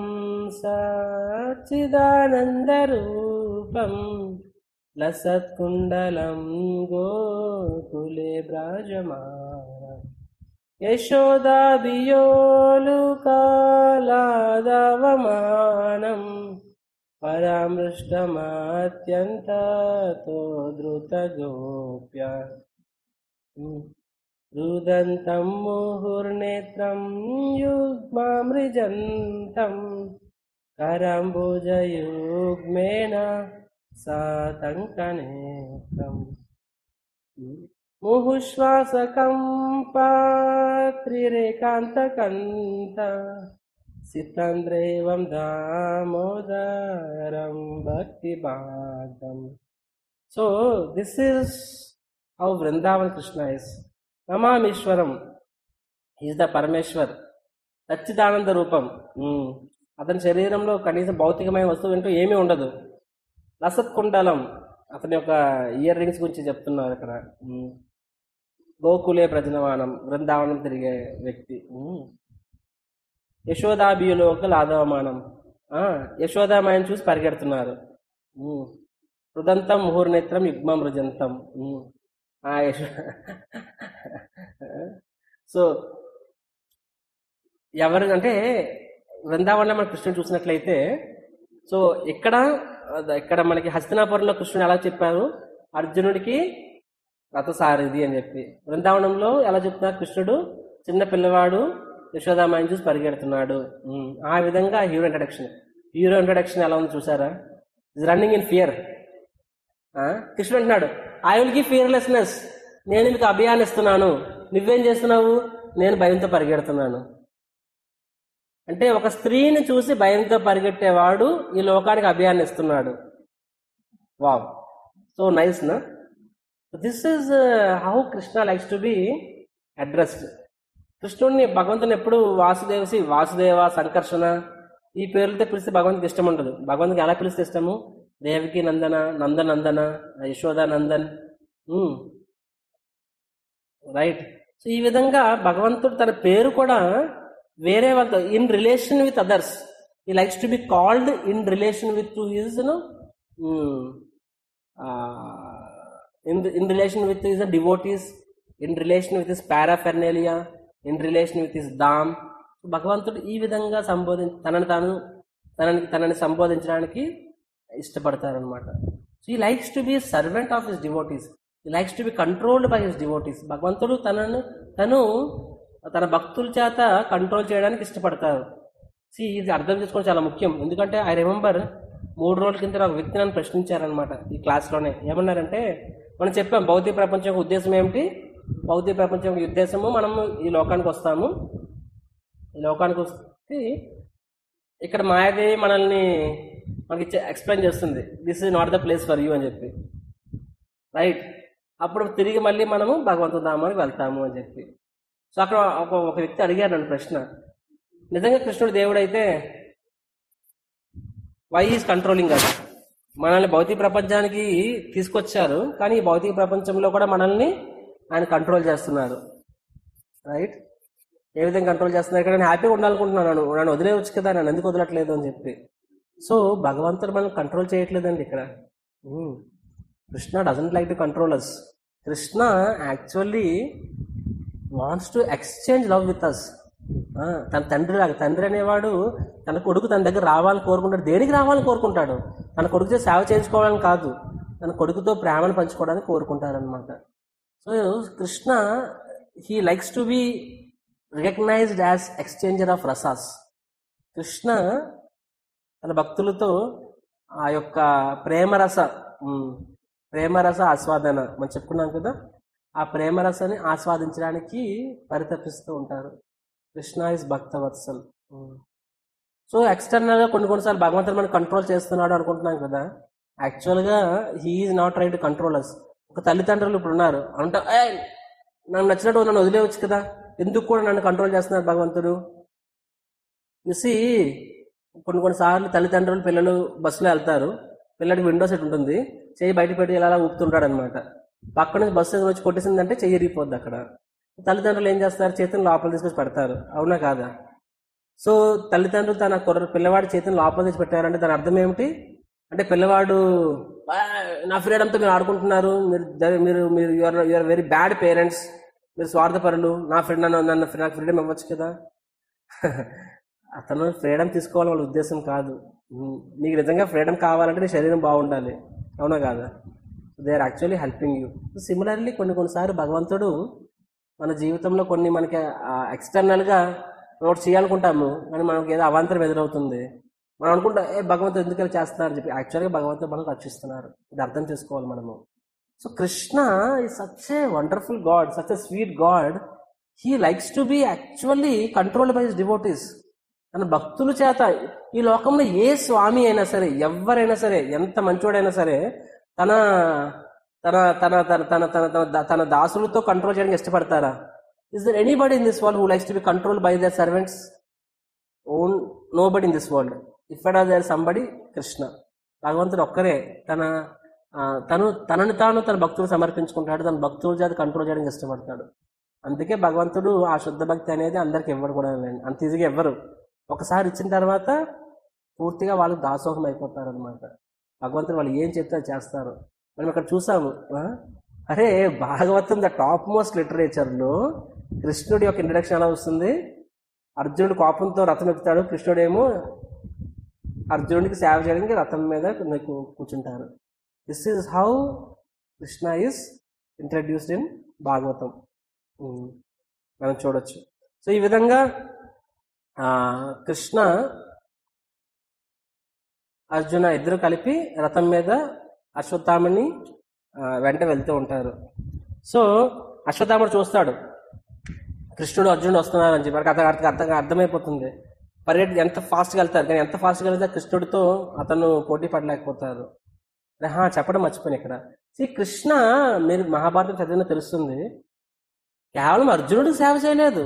సచ్చిదానందరూపం లసత్కుండలం గోకులే భ్రాజమానం యశోదాభియోలుకాలాదవమానం పరామృష్టమాత్యంతతో ధృతగోప్య रुदन्तं मुहुर्नेत्रं युग्मामृजन्तं करम्बुजयुग्मेन सातङ्कनेत्रम् मुहुश्वासकं पात्रिरेकान्तकन्त सितन्द्रेवं दामोदरं भक्तिभागम् So this is how Vrindavan Krishna is. నమామీశ్వరం ఈజ్ ద పరమేశ్వర్ సచ్చిదానంద రూపం ఉమ్. అతని శరీరంలో కనీసం భౌతికమైన వస్తువు అంటూ ఏమీ ఉండదు లసత్ కుండలం అతని యొక్క ఇయర్ రింగ్స్ గురించి చెప్తున్నారు ఇక్కడ ఉమ్. గోకులే ప్రజనవానం బృందావనం తిరిగే వ్యక్తి ఉమ్. యశోదాభియులోక లాదవమానం ఆ, యశోదామాయని చూసి పరిగెడుతున్నారు ఉమ్. హృదంతం ముహుర్నేత్రం యుగ్మం రుజంతం ఉమ్. ఆ యశో సో ఎవరు అంటే వృందావనంలో మన కృష్ణుడు చూసినట్లయితే సో ఇక్కడ ఇక్కడ మనకి హస్తినాపురంలో కృష్ణుడు ఎలా చెప్పారు అర్జునుడికి రథసారథి అని చెప్పి బృందావనంలో ఎలా చెప్తున్నారు కృష్ణుడు చిన్న పిల్లవాడు యశోదామాయని చూసి పరిగెడుతున్నాడు ఉమ్, ఆ విధంగా హీరో ఇంట్రడక్షన్ హీరో ఇంట్రడక్షన్ ఎలా ఉంది చూసారా ఇస్ రన్నింగ్ ఇన్ ఫియర్ కృష్ణుడు అంటున్నాడు ఐ విల్ గివ్ ఫియర్లెస్నెస్ నేను మీకు అభయాన్ని ఇస్తున్నాను నువ్వేం చేస్తున్నావు నేను భయంతో పరిగెడుతున్నాను అంటే ఒక స్త్రీని చూసి భయంతో పరిగెట్టేవాడు ఈ లోకానికి అభయాన్ని ఇస్తున్నాడు వావ్ సో నైస్ నా this is how Krishna likes to be addressed కృష్ణుడిని భగవంతుని ఎప్పుడు వాసుదేవసి వాసుదేవ సంకర్షణ ఈ పేర్లతో పిలిస్తే భగవంతుకి ఇష్టం ఉండదు భగవంతుకి ఎలా పిలిస్తే ఇష్టము దేవకి నందన నందనందన యశోద నందన్ రైట్ సో ఈ విధంగా భగవంతుడు తన పేరు కూడా వేరే వాళ్ళతో in relation with others he likes to be called in relation with his in in relation with his devotees in relation with his paraphernalia in relation with his dham భగవంతుడు ఈ విధంగా సంబోధి తనని తాను తనని తనని సంబోధించడానికి ఇష్టపడతారనమాట so he likes to be servant of his devotees he likes to be controlled by his devotees భగవంతుడు తనను తను తన భక్తుల చేత కంట్రోల్ చేయడానికి ఇష్టపడతారు సి ఇది అర్థం చేసుకోవడం చాలా ముఖ్యం ఎందుకంటే ఐ రిమెంబర్ మూడు రోజుల కింద ఒక వ్యక్తి నన్ను ప్రశ్నించారనమాట ఈ క్లాస్లోనే ఏమన్నారంటే మనం చెప్పాం భౌతిక ప్రపంచం యొక్క ఉద్దేశం ఏమిటి భౌతిక ప్రపంచం యొక్క ఉద్దేశము మనము ఈ లోకానికి వస్తాము ఈ లోకానికి వస్తే ఇక్కడ మాయాదేవి మనల్ని మనకి ఎక్స్ప్లెయిన్ చేస్తుంది this is not the place for you అని చెప్పి రైట్ అప్పుడు తిరిగి మళ్ళీ మనము భగవంతుడు ధామానికి వెళ్తాము అని చెప్పి సో అక్కడ ఒక ఒక వ్యక్తి అడిగారు నన్ను ప్రశ్న నిజంగా కృష్ణుడు దేవుడైతే వై ఈజ్ కంట్రోలింగ్ అస్ మనల్ని భౌతిక ప్రపంచానికి తీసుకొచ్చారు కానీ ఈ భౌతిక ప్రపంచంలో కూడా మనల్ని ఆయన కంట్రోల్ చేస్తున్నారు రైట్ ఏ విధంగా కంట్రోల్ చేస్తున్నారు ఇక్కడ నేను హ్యాపీగా ఉండాలనుకుంటున్నాను నన్ను వదిలేవచ్చు కదా నన్ను ఎందుకు వదలట్లేదు అని చెప్పి సో భగవంతుడు మనల్ని కంట్రోల్ చేయట్లేదండి ఇక్కడ Hmm. Krishna doesn't like to control us Krishna actually wants to exchange love with us తన తండ్రి లాగా తండ్రి అనేవాడు తన కొడుకు తన దగ్గర రావాలని కోరుకుంటాడు దేనికి రావాలని కోరుకుంటాడు తన కొడుకుతో సేవ చేయించుకోవాలని కాదు తన కొడుకుతో ప్రేమను పంచుకోవడానికి కోరుకుంటారనమాట so Krishna he likes to be recognized as exchanger of rasas Krishna తన భక్తులతో ఆ యొక్క ప్రేమరస ఉమ్, ప్రేమరస ఆస్వాదన మనం చెప్పుకున్నాం కదా ఆ ప్రేమరసని ఆస్వాదించడానికి పరితపిస్తూ ఉంటారు Krishna is Bhaktavatsal um. So external గా కొన్ని కొన్నిసార్లు భగవంతుడు మనం కంట్రోల్ చేస్తున్నాడు అనుకుంటున్నాం కదా యాక్చువల్ గా he is not try to control us ఒక తల్లిదండ్రులు ఇప్పుడు ఉన్నారు అంటే "ఏ, నన్ను నచ్చినట్టు నన్ను వదిలేవచ్చు కదా ఎందుకు కూడా నన్ను కంట్రోల్ చేస్తున్నారు భగవంతుడు చూసి కొన్ని కొన్నిసార్లు తల్లిదండ్రులు పిల్లలు బస్సులో వెళ్తారు పిల్లడికి విండో సెట్ ఉంటుంది చెయ్యి బయట పెట్టి ఇలా ఊపుతుంటాడు అనమాట పక్క నుంచి బస్సు ఎదురు వచ్చి కొట్టేసిందంటే చెయ్యి ఇరిగిపోద్ది అక్కడ తల్లిదండ్రులు ఏం చేస్తారు చేతిని లోపల తీసుకొచ్చి పెడతారు అవునా కాదా సో తల్లిదండ్రులు తన కుర్ర పిల్లవాడి చేతిని లోపల తెచ్చి పెట్టారంటే దాని అర్థం ఏమిటి అంటే పిల్లవాడు "ఆ, నా ఫ్రీడమ్తో మీరు ఆడుకుంటున్నారు మీరు ద- మీరు మీరు your your very bad parents మీరు స్వార్థపరులు నా ఫ్రెండ్ నన్ను నన్ను నాకు ఫ్రీడమ్ ఇవ్వచ్చు కదా అతను ఫ్రీడమ్ తీసుకోవాలని వాళ్ళ ఉద్దేశం కాదు ఉమ్, నీకు నిజంగా ఫ్రీడమ్ కావాలంటే నీ శరీరం బాగుండాలి అవునా కాదా they are actually helping you similarly కొన్ని కొన్నిసార్లు భగవంతుడు మన జీవితంలో కొన్ని మనకి ఎక్స్టర్నల్గా నోట్ చేయాలనుకుంటాము కానీ మనకి ఏదో అవాంతరం ఎదురవుతుంది మనం అనుకుంటా ఏ భగవంతుడు ఎందుకు ఇలా చేస్తున్నారని చెప్పి యాక్చువల్గా భగవంతుడు మనం రక్షిస్తున్నారు ఇది అర్థం చేసుకోవాలి మనము so Krishna is such a wonderful god such a sweet god he likes to be actually controlled by his devotees తన భక్తుల చేత ఈ లోకంలో ఏ స్వామి అయినా సరే ఎవరైనా సరే ఎంత మంచివాడైనా సరే తన తన తన తన తన తన తన తన దాసులతో కంట్రోల్ చేయడానికి ఇష్టపడతారా is there anybody in this world who likes to be control by their servants own nobody in this world if are there somebody Krishna భగవంతుడు ఒక్కరే తన ఆ, తను తనని తాను తన భక్తులు సమర్పించుకుంటాడు తన భక్తుల చేత కంట్రోల్ చేయడానికి ఇష్టపడతాడు అందుకే భగవంతుడు ఆ శుద్ధ భక్తి అనేది అందరికి ఇవ్వడు కూడా లేండి. అంత ఈజీగా ఇవ్వరు ఒకసారి ఇచ్చిన తర్వాత పూర్తిగా వాళ్ళకి దాసోహం అయిపోతారు అనమాట భగవంతుడు వాళ్ళు ఏం చెప్తే అది చేస్తారు మనం ఇక్కడ చూసాము ఆ? అరే భాగవతం ద టాప్ మోస్ట్ లిటరేచర్లో కృష్ణుడి యొక్క ఇంట్రడక్షన్ ఎలా వస్తుంది అర్జునుడు కోపంతో రథం ఎక్కుతాడు కృష్ణుడేమో అర్జునుడికి సేవ చేయడానికి రథం మీద నీకు కూర్చుంటారు this is how Krishna is introduced in Bhagavatam um, మనం చూడొచ్చు సో ఈ విధంగా ఆ, కృష్ణ అర్జున ఇద్దరు కలిపి రథం మీద అశ్వత్థామని ఆ, వెంట వెళ్తూ ఉంటారు సో అశ్వత్థాముడు చూస్తాడు కృష్ణుడు అర్జునుడు వస్తున్నారు అని చెప్పి వాడికి అర్థం అర్థం అర్థం అర్థమైపోతుంది పరిగెట్టి ఎంత ఫాస్ట్గా వెళ్తారు కానీ ఎంత ఫాస్ట్గా వెళ్తే కృష్ణుడితో అతను పోటీ పడలేకపోతారు అరే, హా, చెప్పడం మర్చిపోయాను ఇక్కడ శ్రీ కృష్ణ మీరు మహాభారతం చదివిన తెలుస్తుంది కేవలం అర్జునుడికి సేవ చేయలేదు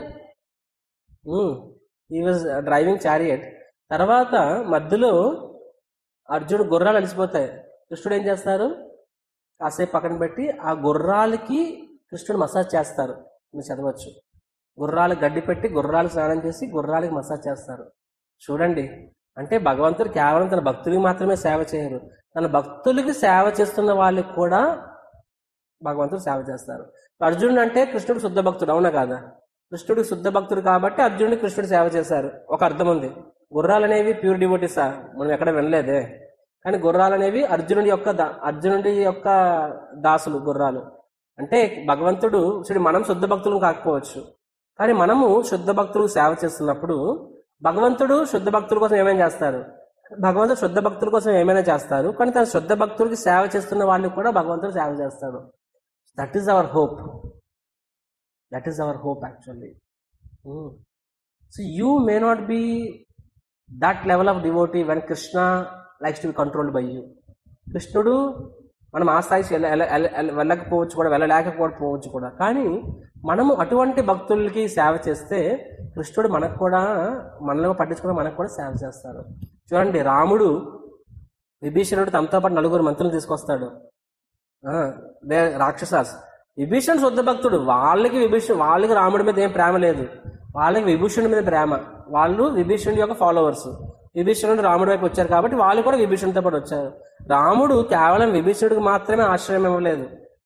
ఈ వాజ్ డ్రైవింగ్ చారియట్ తర్వాత మధ్యలో అర్జునుడు గుర్రాలు అలిసిపోతాయి కృష్ణుడు ఏం చేస్తారు కాసేపు పక్కన పెట్టి ఆ గుర్రాలకి కృష్ణుడు మసాజ్ చేస్తారు మీరు చదవచ్చు గుర్రాలు గడ్డి పెట్టి గుర్రాలు స్నానం చేసి గుర్రాలకి మసాజ్ చేస్తారు చూడండి అంటే భగవంతుడు కేవలం తన భక్తులకి మాత్రమే సేవ చేయరు తన భక్తులకి సేవ చేస్తున్న వాళ్ళకి కూడా భగవంతుడు సేవ చేస్తారు అర్జునుడు అంటే కృష్ణుడు శుద్ధ భక్తుడు అవునా కాదా కృష్ణుడు శుద్ధ భక్తుడు కాబట్టి అర్జునుడికి కృష్ణుడు సేవ చేశారు ఒక అర్థం ఉంది గుర్రాలు అనేవి ప్యూర్ డివోటీసా మనం ఎక్కడ వినలేదే కానీ గుర్రాలు అనేవి అర్జునుడి యొక్క దా- అర్జునుడి యొక్క దాసులు గుర్రాలు అంటే భగవంతుడు చూడు మనం శుద్ధ భక్తులు కాకపోవచ్చు కానీ మనము శుద్ధ భక్తులకు సేవ చేస్తున్నప్పుడు భగవంతుడు శుద్ధ భక్తుల కోసం ఏమైనా చేస్తారు భగవంతుడు శుద్ధ భక్తుల కోసం ఏమైనా చేస్తారు కానీ తన శుద్ధ భక్తులకి సేవ చేస్తున్న వాళ్ళకి కూడా భగవంతుడు సేవ చేస్తాడు that is our hope that is our hope actually so you may not be that level of devotee when Krishna likes to be controlled by you కృష్ణుడు మనం ఆ స్థాయికి వెళ్ళ- వెళ్ళ- వెళ్ళ- వెళ్ళ- వెళ్ళకపోవచ్చు కూడా వెళ్ళలేకపోవచ్చు కూడా కానీ మనము అటువంటి భక్తులకి సేవ చేస్తే కృష్ణుడు మనకు కూడా మనలో పట్టించుకుని మనకు కూడా సేవ చేస్తాడు చూడండి రాముడు విభీషణుడు తమతో పాటు నలుగురు మంత్రులు తీసుకొస్తాడు ఆ, దే రాక్షసాస్ విభీషణ్ శుద్ధ భక్తుడు వాళ్ళకి విభీషణ వాళ్ళకి రాముడి మీద ఏం ప్రేమ లేదు వాళ్ళకి విభీషణుడి మీద ప్రేమ వాళ్ళు విభీషణుడి యొక్క ఫాలోవర్స్ విభీషణుడు రాముడి వైపు వచ్చారు కాబట్టి వాళ్ళు కూడా విభీషణుడితో పాటు వచ్చారు రాముడు కేవలం విభీషణుడికి మాత్రమే ఆశ్రయం ఇవ్వలేదు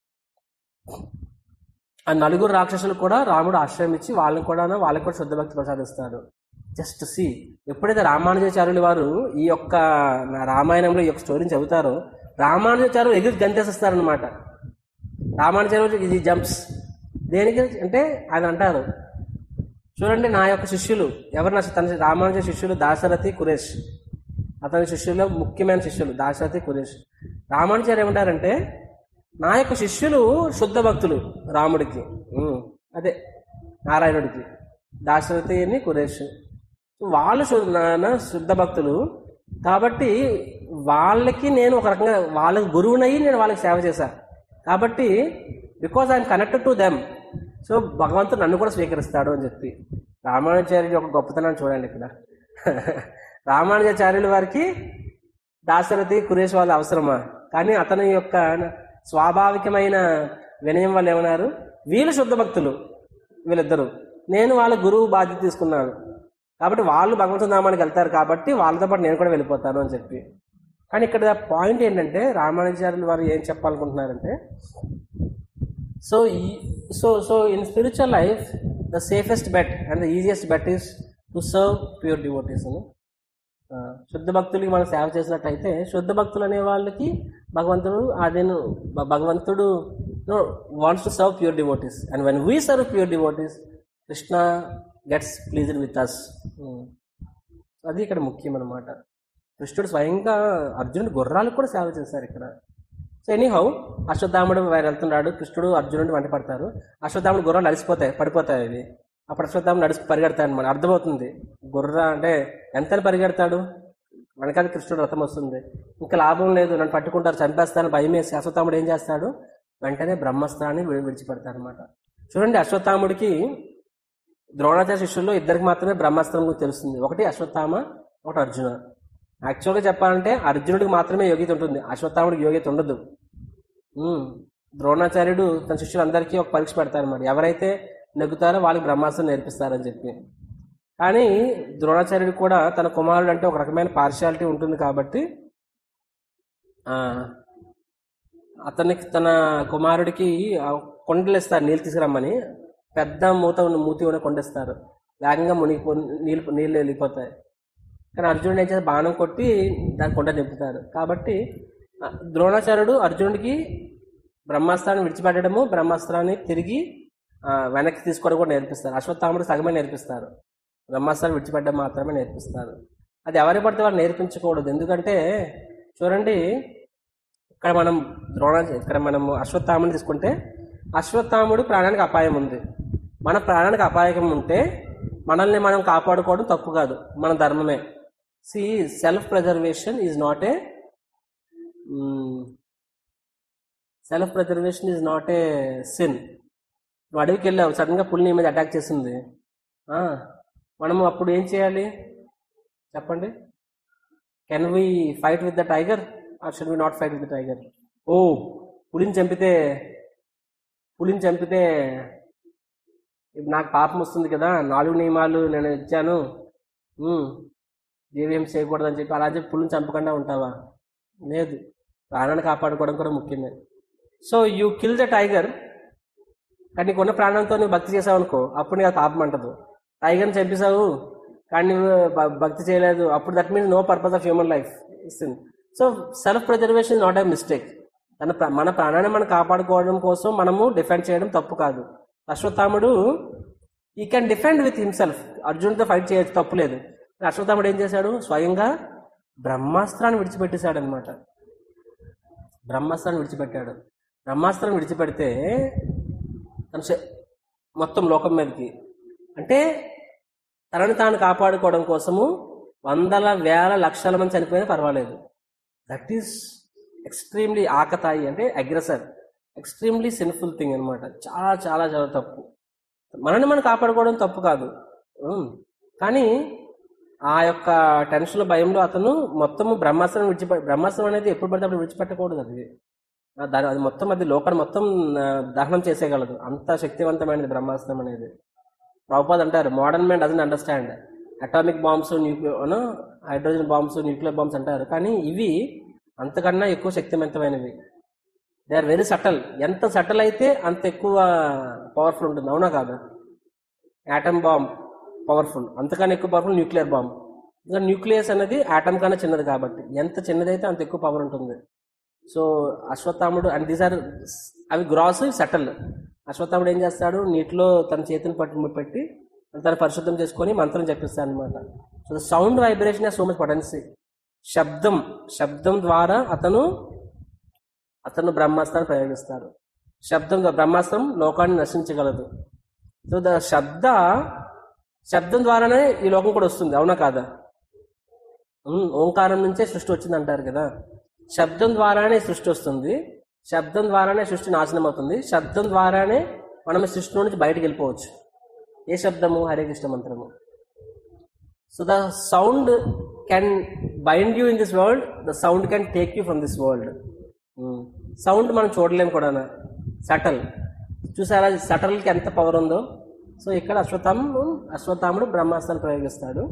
ఆ నలుగురు రాక్షసులు కూడా రాముడు ఆశ్రయం ఇచ్చి వాళ్ళని కూడా వాళ్ళకి కూడా శుద్ధ భక్తి ప్రసాదిస్తాడు జస్ట్ సి ఎప్పుడైతే రామానుజాచార్యులు వారు ఈ యొక్క నా రామాయణంలో ఈ యొక్క స్టోరీని చెబుతారో రామానుజాచార్యులు ఎగిరి గంతేసేస్తారనమాట రామానుజాచార్యులు ఇది జంప్స్ దేనికి అంటే ఆయన అంటారు చూడండి నా యొక్క శిష్యులు ఎవరు నా తన రామానుజ శిష్యులు దాశరథి కురేష్ అతని శిష్యుల్లో ముఖ్యమైన శిష్యులు దాశరథి కురేష్ రామానుజారు ఏమంటారంటే నా యొక్క శిష్యులు శుద్ధ భక్తులు రాముడికి ఉమ్, అదే నారాయణుడికి దాశరథి అని కురేష్ వాళ్ళు శు- నా- నా శుద్ధ భక్తులు కాబట్టి వాళ్ళకి నేను ఒక రకంగా వాళ్ళకి గురువునయ్యి నేను వాళ్ళకి సేవ చేశా కాబట్టి because I'm connected to them so భగవంతుడు నన్ను కూడా స్వీకరిస్తాడు అని చెప్పి రామానుజాచార్యుడి యొక్క గొప్పతనాన్ని చూడండి ఇక్కడ రామానుజాచార్యుల వారికి దాశరథి కురేష్ వాళ్ళు అవసరమా కానీ అతని యొక్క స్వాభావికమైన వినయం వల్ల ఏమన్నారు వీళ్ళు శుద్ధ భక్తులు వీళ్ళిద్దరు నేను వాళ్ళ గురువు బాధ్యత తీసుకున్నాను కాబట్టి వాళ్ళు భగవంతుని నామానికి వెళ్తారు కాబట్టి వాళ్ళతో పాటు నేను కూడా వెళ్ళిపోతాను అని చెప్పి కానీ ఇక్కడ పాయింట్ ఏంటంటే రామానుజాచార్యులు వారు ఏం చెప్పాలనుకుంటున్నారంటే so so so in spiritual life the safest bet and the easiest bet is to serve pure devotees అని ఆ, శుద్ధ భక్తులకి మనం సేవ చేసినట్టయితే శుద్ధ భక్తులు అనే వాళ్ళకి భగవంతుడు అదేను భ- భగవంతుడు wants to serve pure devotees and when we serve pure devotees Krishna gets pleased with us అది ఇక్కడ ముఖ్యం అనమాట కృష్ణుడు స్వయంగా అర్జునుడు గుర్రాలకు కూడా సేవ చేశారు ఇక్కడ సో ఎనీహౌ అశ్వత్థాముడు వారు వెళ్తున్నాడు కృష్ణుడు అర్జునుడు వెంట పడతారు అశ్వత్థాముడు గుర్రాలు అలసిపోతాయి పడిపోతాయి అవి అప్పుడు అశ్వత్థాముడు నడిచి పరిగెడతాడు అనమాట అర్థమవుతుంది గుర్ర అంటే ఎంత పరిగెడతాడు వెనకాల కృష్ణుడు రథం వస్తుంది ఇంకా లాభం లేదు నన్ను పట్టుకుంటారు చంపేస్తాను భయం వేసి అశ్వత్థాముడు ఏం చేస్తాడు వెంటనే బ్రహ్మస్త్రాన్ని విడి- విడిచిపెడతాడు అనమాట చూడండి అశ్వత్థాముడికి ద్రోణాచార్య శిష్యుల్లో ఇద్దరికి మాత్రమే బ్రహ్మాస్త్రం గురించి తెలుస్తుంది ఒకటి అశ్వత్థామ ఒకటి అర్జున యాక్చువల్గా చెప్పాలంటే అర్జునుడికి మాత్రమే యోగ్యత ఉంటుంది అశ్వత్థాముడికి యోగ్యత ఉండదు ఉమ్. ద్రోణాచార్యుడు తన శిష్యులందరికీ ఒక పరీక్ష పెడతారు మరి ఎవరైతే నెగ్గుతారో వాళ్ళకి బ్రహ్మాస్త్రం నేర్పిస్తారని చెప్పి కానీ ద్రోణాచార్యుడు కూడా తన కుమారుడు అంటే ఒక రకమైన పార్షియాలిటీ ఉంటుంది కాబట్టి ఆ, అతనికి తన కుమారుడికి ఆ కొండలు ఇస్తారు నీళ్ళు తీసుకురమ్మని పెద్ద మూత ఉన్న మూతి ఉన్న కొండిస్తారు వేగంగా మునిగిపో నీళ్ళు నీళ్ళు వెళ్ళిపోతాయి కానీ అర్జునుడు ఏం చేస్తే బాణం కొట్టి దాని కొండ నింపుతారు కాబట్టి ఆ, ద్రోణాచార్యుడు అర్జునుడికి బ్రహ్మాస్త్రాన్ని విడిచిపెట్టడము బ్రహ్మాస్త్రాన్ని తిరిగి ఆ, వెనక్కి తీసుకోవడం కూడా నేర్పిస్తారు అశ్వత్థాముడు సగమే నేర్పిస్తారు బ్రహ్మాస్త్రాన్ని విడిచిపెట్టడం మాత్రమే నేర్పిస్తారు అది ఎవరి పడితే వారు నేర్పించకూడదు ఎందుకంటే చూడండి ఇక్కడ మనం ద్రోణ ఇక్కడ మనం అశ్వత్థాముని తీసుకుంటే అశ్వత్థాముడు ప్రాణానికి అపాయం ఉంది మన ప్రాణానికి అపాయం ఉంటే మనల్ని మనం కాపాడుకోవడం తప్పు కాదు మన ధర్మమే see self preservation is not a self preservation is not a sin నువ్వు అడవికి వెళ్ళావు సడన్గా పులి నీ మీద అటాక్ చేసింది ఆ, మనము అప్పుడు ఏం చేయాలి చెప్పండి can we fight with the tiger or should we not fight with the tiger ఓ పులిని చంపితే పులిని చంపితే ఇప్పుడు నాకు పాపం వస్తుంది కదా నాలుగు నియమాలు నేను ఇచ్చాను ఉమ్, దేవేం చేయకూడదని చెప్పి అలా చెప్పి పులిని చంపకుండా ఉంటావా లేదు ప్రాణాన్ని కాపాడుకోవడం కూడా ముఖ్యమే so you kill the tiger కానీ నీకు ఉన్న ప్రాణంతో నువ్వు భక్తి చేసావు అనుకో అప్పుడు నీకు అది పాపం అంటదు టైగర్ని చంపేశావు కానీ నువ్వు భ- భక్తి చేయలేదు అప్పుడు that means no purpose of human life so self preservation not a mistake తన ప్ర- మన ప్రాణాన్ని మనం కాపాడుకోవడం కోసం మనము డిఫెండ్ చేయడం తప్పు కాదు అశ్వత్థాముడు he can defend with himself అర్జున్తో ఫైట్ చేయొచ్చు తప్పు లేదు అశ్వత్థాముడు ఏం చేశాడు స్వయంగా బ్రహ్మాస్త్రాన్ని విడిచిపెట్టేశాడు అనమాట బ్రహ్మాస్త్రాన్ని విడిచిపెట్టాడు బ్రహ్మాస్త్రాన్ని విడిచిపెడితే తన శ- మొత్తం లోకం మీదకి అంటే తనని తాను కాపాడుకోవడం కోసము వందల వేల లక్షల మంది చనిపోయినా పర్వాలేదు దట్ ఈస్ ఎక్స్ట్రీమ్లీ ఆకతాయి అంటే అగ్రెసర్ ఎక్స్ట్రీమ్లీ సిన్ఫుల్ థింగ్ అనమాట చాలా చాలా చాలా తప్పు మనల్ని మనం కాపాడుకోవడం తప్పు కాదు ఉమ్. కానీ ఆ యొక్క టెన్షన్ భయంలో అతను మొత్తము బ్రహ్మాస్త్రం విడిచిపె బ్రహ్మాస్త్రం అనేది ఎప్పుడు పడితే అప్పుడు విడిచిపెట్టకూడదు అది ఆ దాని అది మొత్తం అది లోకాన్ని మొత్తం ఆ, దహనం చేసేయగలదు అంత శక్తివంతమైనది బ్రహ్మాస్త్రం అనేది ప్రభుపాద్ అంటారు modern man doesn't understand atomic bombs nuclear hydrogen bombs nuclear bombs అంటారు కానీ ఇవి అంతకన్నా ఎక్కువ శక్తివంతమైనవి దే ఆర్ వెరీ సటల్ ఎంత సటల్ అయితే అంత ఎక్కువ పవర్ఫుల్ ఉంటుంది అవునా కాదు యాటమ్ బాంబ్ పవర్ఫుల్ అంతకన్నా ఎక్కువ పవర్ఫుల్ న్యూక్లియర్ బాంబ్ ఇంకా న్యూక్లియస్ అనేది ఆటమ్ కన్నా చిన్నది కాబట్టి ఎంత చిన్నదైతే అంత ఎక్కువ పవర్ ఉంటుంది సో అశ్వత్థాముడు అండ్ దీస్ ఆర్ అవి గ్రాస్ సటల్ అశ్వత్థాముడు ఏం చేస్తాడు నీటిలో తన చేతిని పట్టు పెట్టి తను పరిశుద్ధం చేసుకొని మంత్రం చెప్పిస్తాడు అనమాట so the sound vibration so much potency శబ్దం శబ్దం ద్వారా అతను అతను బ్రహ్మాస్త్రాన్ని ప్రయోగిస్తారు శబ్దం ద్వారా- బ్రహ్మాస్త్రం లోకాన్ని నశించగలదు సో ద శబ్ద శబ్దం ద్వారానే ఈ లోకం కూడా వస్తుంది అవునా కాదా ఉమ్, ఓంకారం నుంచే సృష్టి వచ్చింది అంటారు కదా శబ్దం ద్వారానే సృష్టి వస్తుంది శబ్దం ద్వారానే సృష్టి నాశనం అవుతుంది శబ్దం ద్వారానే మనం ఈ సృష్టిలో నుంచి బయటకు వెళ్ళిపోవచ్చు ఏ శబ్దము హరే కృష్ణ మంత్రము so the sound can bind you in this world the sound can take you from this world sound మనం చూడలేము కూడా సటల్ చూసారా సటల్కి ఎంత పవర్ ఉందో సో ఇక్కడ అశ్వత్థాము అశ్వత్థాముడు బ్రహ్మాస్త్రాన్ని ప్రయోగిస్తాడు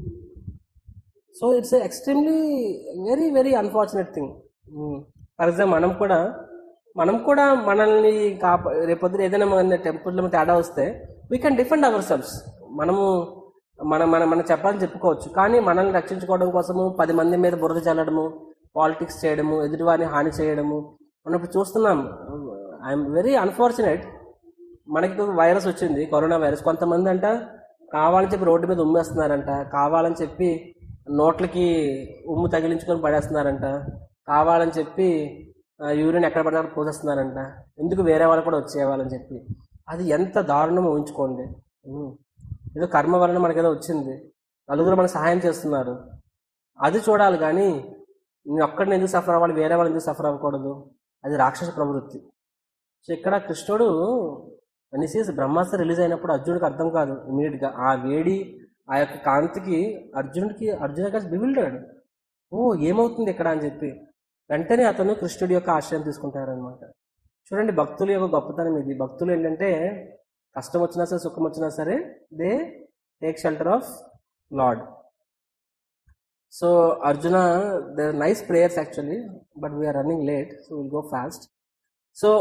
so it's extremely very very unfortunate thing for example మనం కూడా మనం కూడా మనల్ని కాప రేపొద్దున ఏదైనా మన టెంపుల్లో తేడా వస్తే we can defend our selfs మనము మన మన మనం చెప్పాలని చెప్పుకోవచ్చు కానీ మనల్ని రక్షించుకోవడం కోసము పది మంది మీద బురద చల్లడము పాలిటిక్స్ చేయడము ఎదుటివారిని హాని చేయడము మనం ఇప్పుడు చూస్తున్నాం ఐఎమ్ వెరీ అన్ఫార్చునేట్ మనకి ఒక వైరస్ వచ్చింది కరోనా వైరస్ కొంతమంది అంట కావాలని చెప్పి రోడ్డు మీద ఉమ్మేస్తున్నారంట కావాలని చెప్పి నోట్లకి ఉమ్ము తగిలించుకొని పడేస్తున్నారంట కావాలని చెప్పి యూరిన్ ఎక్కడ పడితే అక్కడ పోసేస్తున్నారంట ఎందుకు వేరే వాళ్ళు కూడా వచ్చేవాళ్ళని చెప్పి అది ఎంత దారుణమో ఊహించుకోండి ఉమ్. ఏదో కర్మ వలన మనకేదో వచ్చింది నలుగురు మనకు సహాయం చేస్తున్నారు అది చూడాలి కానీ నేను ఒక్కడిని ఎందుకు సఫర్ అవ్వాలి వేరే వాళ్ళు ఎందుకు సఫర్ అవ్వకూడదు అది రాక్షస ప్రవృత్తి సో ఇక్కడ కృష్ణుడు అనిసేసి బ్రహ్మాస్త్ర రిలీజ్ అయినప్పుడు అర్జునుడికి అర్థం కాదు ఇమీడియట్ గా ఆ వేడి ఆ యొక్క కాంతికి అర్జునుడికి అర్జున గారు బివిల్డాడు ఓ ఏమవుతుంది ఇక్కడ అని చెప్పి వెంటనే అతను కృష్ణుడి యొక్క ఆశ్రయం తీసుకుంటారనమాట చూడండి భక్తుల యొక్క గొప్పతనం ఇది భక్తులు ఏంటంటే కష్టం వచ్చినా సరే సుఖం వచ్చినా సరే they take shelter of lord so Arjuna the nice prayers actually but we're running late so will go fast so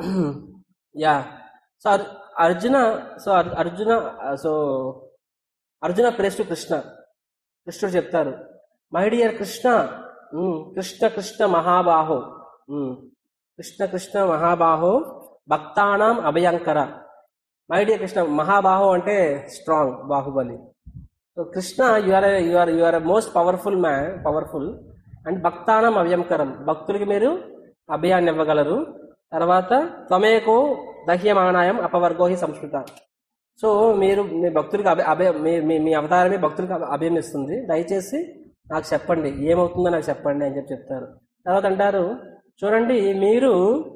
yeah so Arjuna so Arjuna so Arjuna prays to Krishna కృష్ణుడు చెప్తారు my dear Krishna um, Krishna Krishna మహాబాహో ఉమ్, కృష్ణ కృష్ణ మహాబాహో భక్తానాం అభయంకర మై డియర్ కృష్ణ మహాబాహో అంటే strong Bahubali so Krishna you are you are you are most powerful man powerful and భక్తానం అవ్యంకరం భక్తులకి మీరు అభయాన్ని ఇవ్వగలరు తర్వాత త్వమేకో దహ్యమానాయం అపవర్గో హి సంస్కృత సో మీరు మీ భక్తులకి అభయ అభయ మీ- మీ మీ అవతారమే భక్తులకి అభ- అభయం ఇస్తుంది దయచేసి నాకు చెప్పండి ఏమవుతుందో నాకు చెప్పండి అని చెప్పి చెప్తారు తర్వాత అంటారు చూడండి మీరు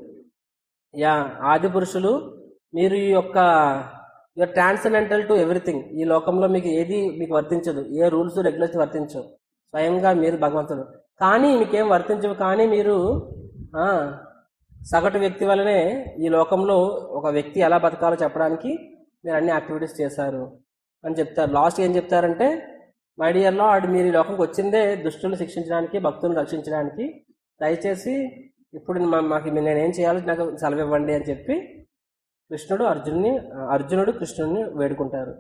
యా ఆది పురుషులు మీరు ఈ యొక్క యూఆర్ ట్రాన్సెండెంటల్ టు ఎవ్రీథింగ్ ఈ లోకంలో మీకు ఏది మీకు వర్తించదు ఏ రూల్స్ రెగ్యులేషన్ వర్తించవు స్వయంగా మీరు భగవంతుడు కానీ మీకేం వర్తించవు కానీ మీరు ఆ, సగటు వ్యక్తి వల్లనే ఈ లోకంలో ఒక వ్యక్తి ఎలా బతకాలో చెప్పడానికి మీరు అన్ని యాక్టివిటీస్ చేశారు అని చెప్తారు లాస్ట్ ఏం చెప్తారంటే మై డియర్ లార్డ్ మీరు ఈ లోకంకి వచ్చిందే దుష్టులను శిక్షించడానికి భక్తులను రక్షించడానికి దయచేసి ఇప్పుడు మా- మాకు నేనేం చేయాలో నాకు సెలవు ఇవ్వండి అని చెప్పి కృష్ణుడు అర్జునుని అర్జునుడు కృష్ణుడిని వేడుకుంటారు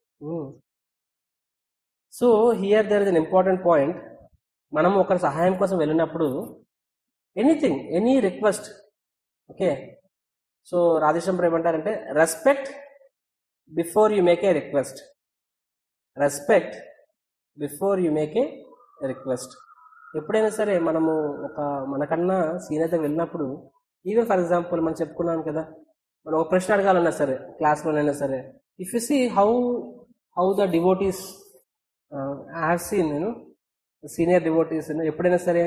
so here there is an important point మనం ఒకరి సహాయం కోసం వెళ్ళినప్పుడు anything any request okay so Radheshwaram ఏమంటారంటే respect before you make a request respect before you make a request ఎప్పుడైనా సరే మనము ఒక మనకన్నా సీనియర్ దగ్గర వెళ్ళినప్పుడు ఈవెన్ ఫర్ ఎగ్జాంపుల్ మనం చెప్పుకున్నాం కదా మనం ఒక ప్రశ్న అడగాలన్నా సరే క్లాస్లోనైనా సరే if you see how how the devotees I have seen నేను సీనియర్ డివోటీస్ ఎప్పుడైనా సరే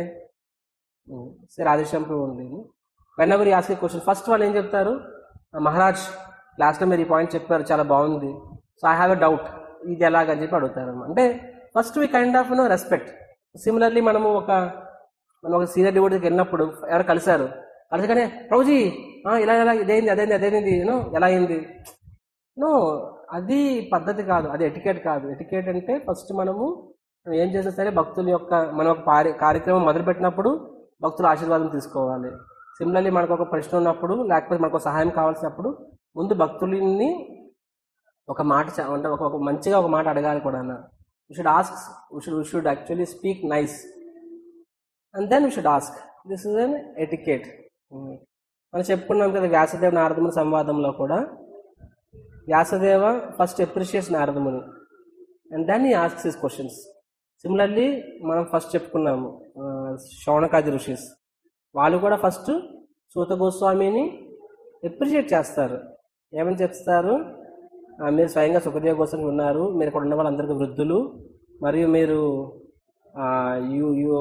సరే ఆదిశంపు ఉంది whenever ask question first వాళ్ళు ఏం చెప్తారు మహారాజ్ లాస్ట్లో మీరు ఈ పాయింట్ చెప్పారు చాలా బాగుంది so I have a doubt ఇది ఎలాగని చెప్పి అడుగుతారు అంటే first we kind of know respect similarly మనము ఒక మనం ఒక సీనియర్ డివోటీకి వెళ్ళినప్పుడు ఎవరు కలిశారు కలిసిగానే ప్రభుజీ ఆ, ఇలా ఇలా ఇదేంది అదేంది అదేంది యూనో ఎలా అయింది నో అది పద్ధతి కాదు అది ఎటికేట్ కాదు ఎటికేట్ అంటే ఫస్ట్ మనము మనం ఏం చేసినా సరే భక్తుల యొక్క మనం ఒక పారి- కార్యక్రమం మొదలుపెట్టినప్పుడు భక్తుల ఆశీర్వాదం తీసుకోవాలి సిమిలర్లీ మనకు ఒక ప్రశ్న ఉన్నప్పుడు లేకపోతే మనకు ఒక సహాయం కావాల్సినప్పుడు ముందు భక్తులని ఒక మాట చ- అంటే ఒక ఒక మంచిగా ఒక మాట అడగాలి కూడా you should ask you should you should actually speak nice and then you should ask this is an etiquette మనం చెప్పుకున్నాం కదా వ్యాసదేవ నారదముని సంవాదంలో కూడా Vyasadeva first appreciates Naradamuni and then he asks his questions similarly మనం ఫస్ట్ చెప్పుకున్నాము ఆ, శౌనకాది ఋషిస్ వాళ్ళు కూడా ఫస్ట్ సూత గోస్వామిని అప్రిషియేట్ చేస్తారు ఏమని చెప్తారు ఆ, మీరు స్వయంగా సుఖదేవ గోస్వామి ఉన్నారు మీరు ఇక్కడ ఉన్న వాళ్ళందరికీ వృద్ధులు మరియు మీరు ఆ, యు యు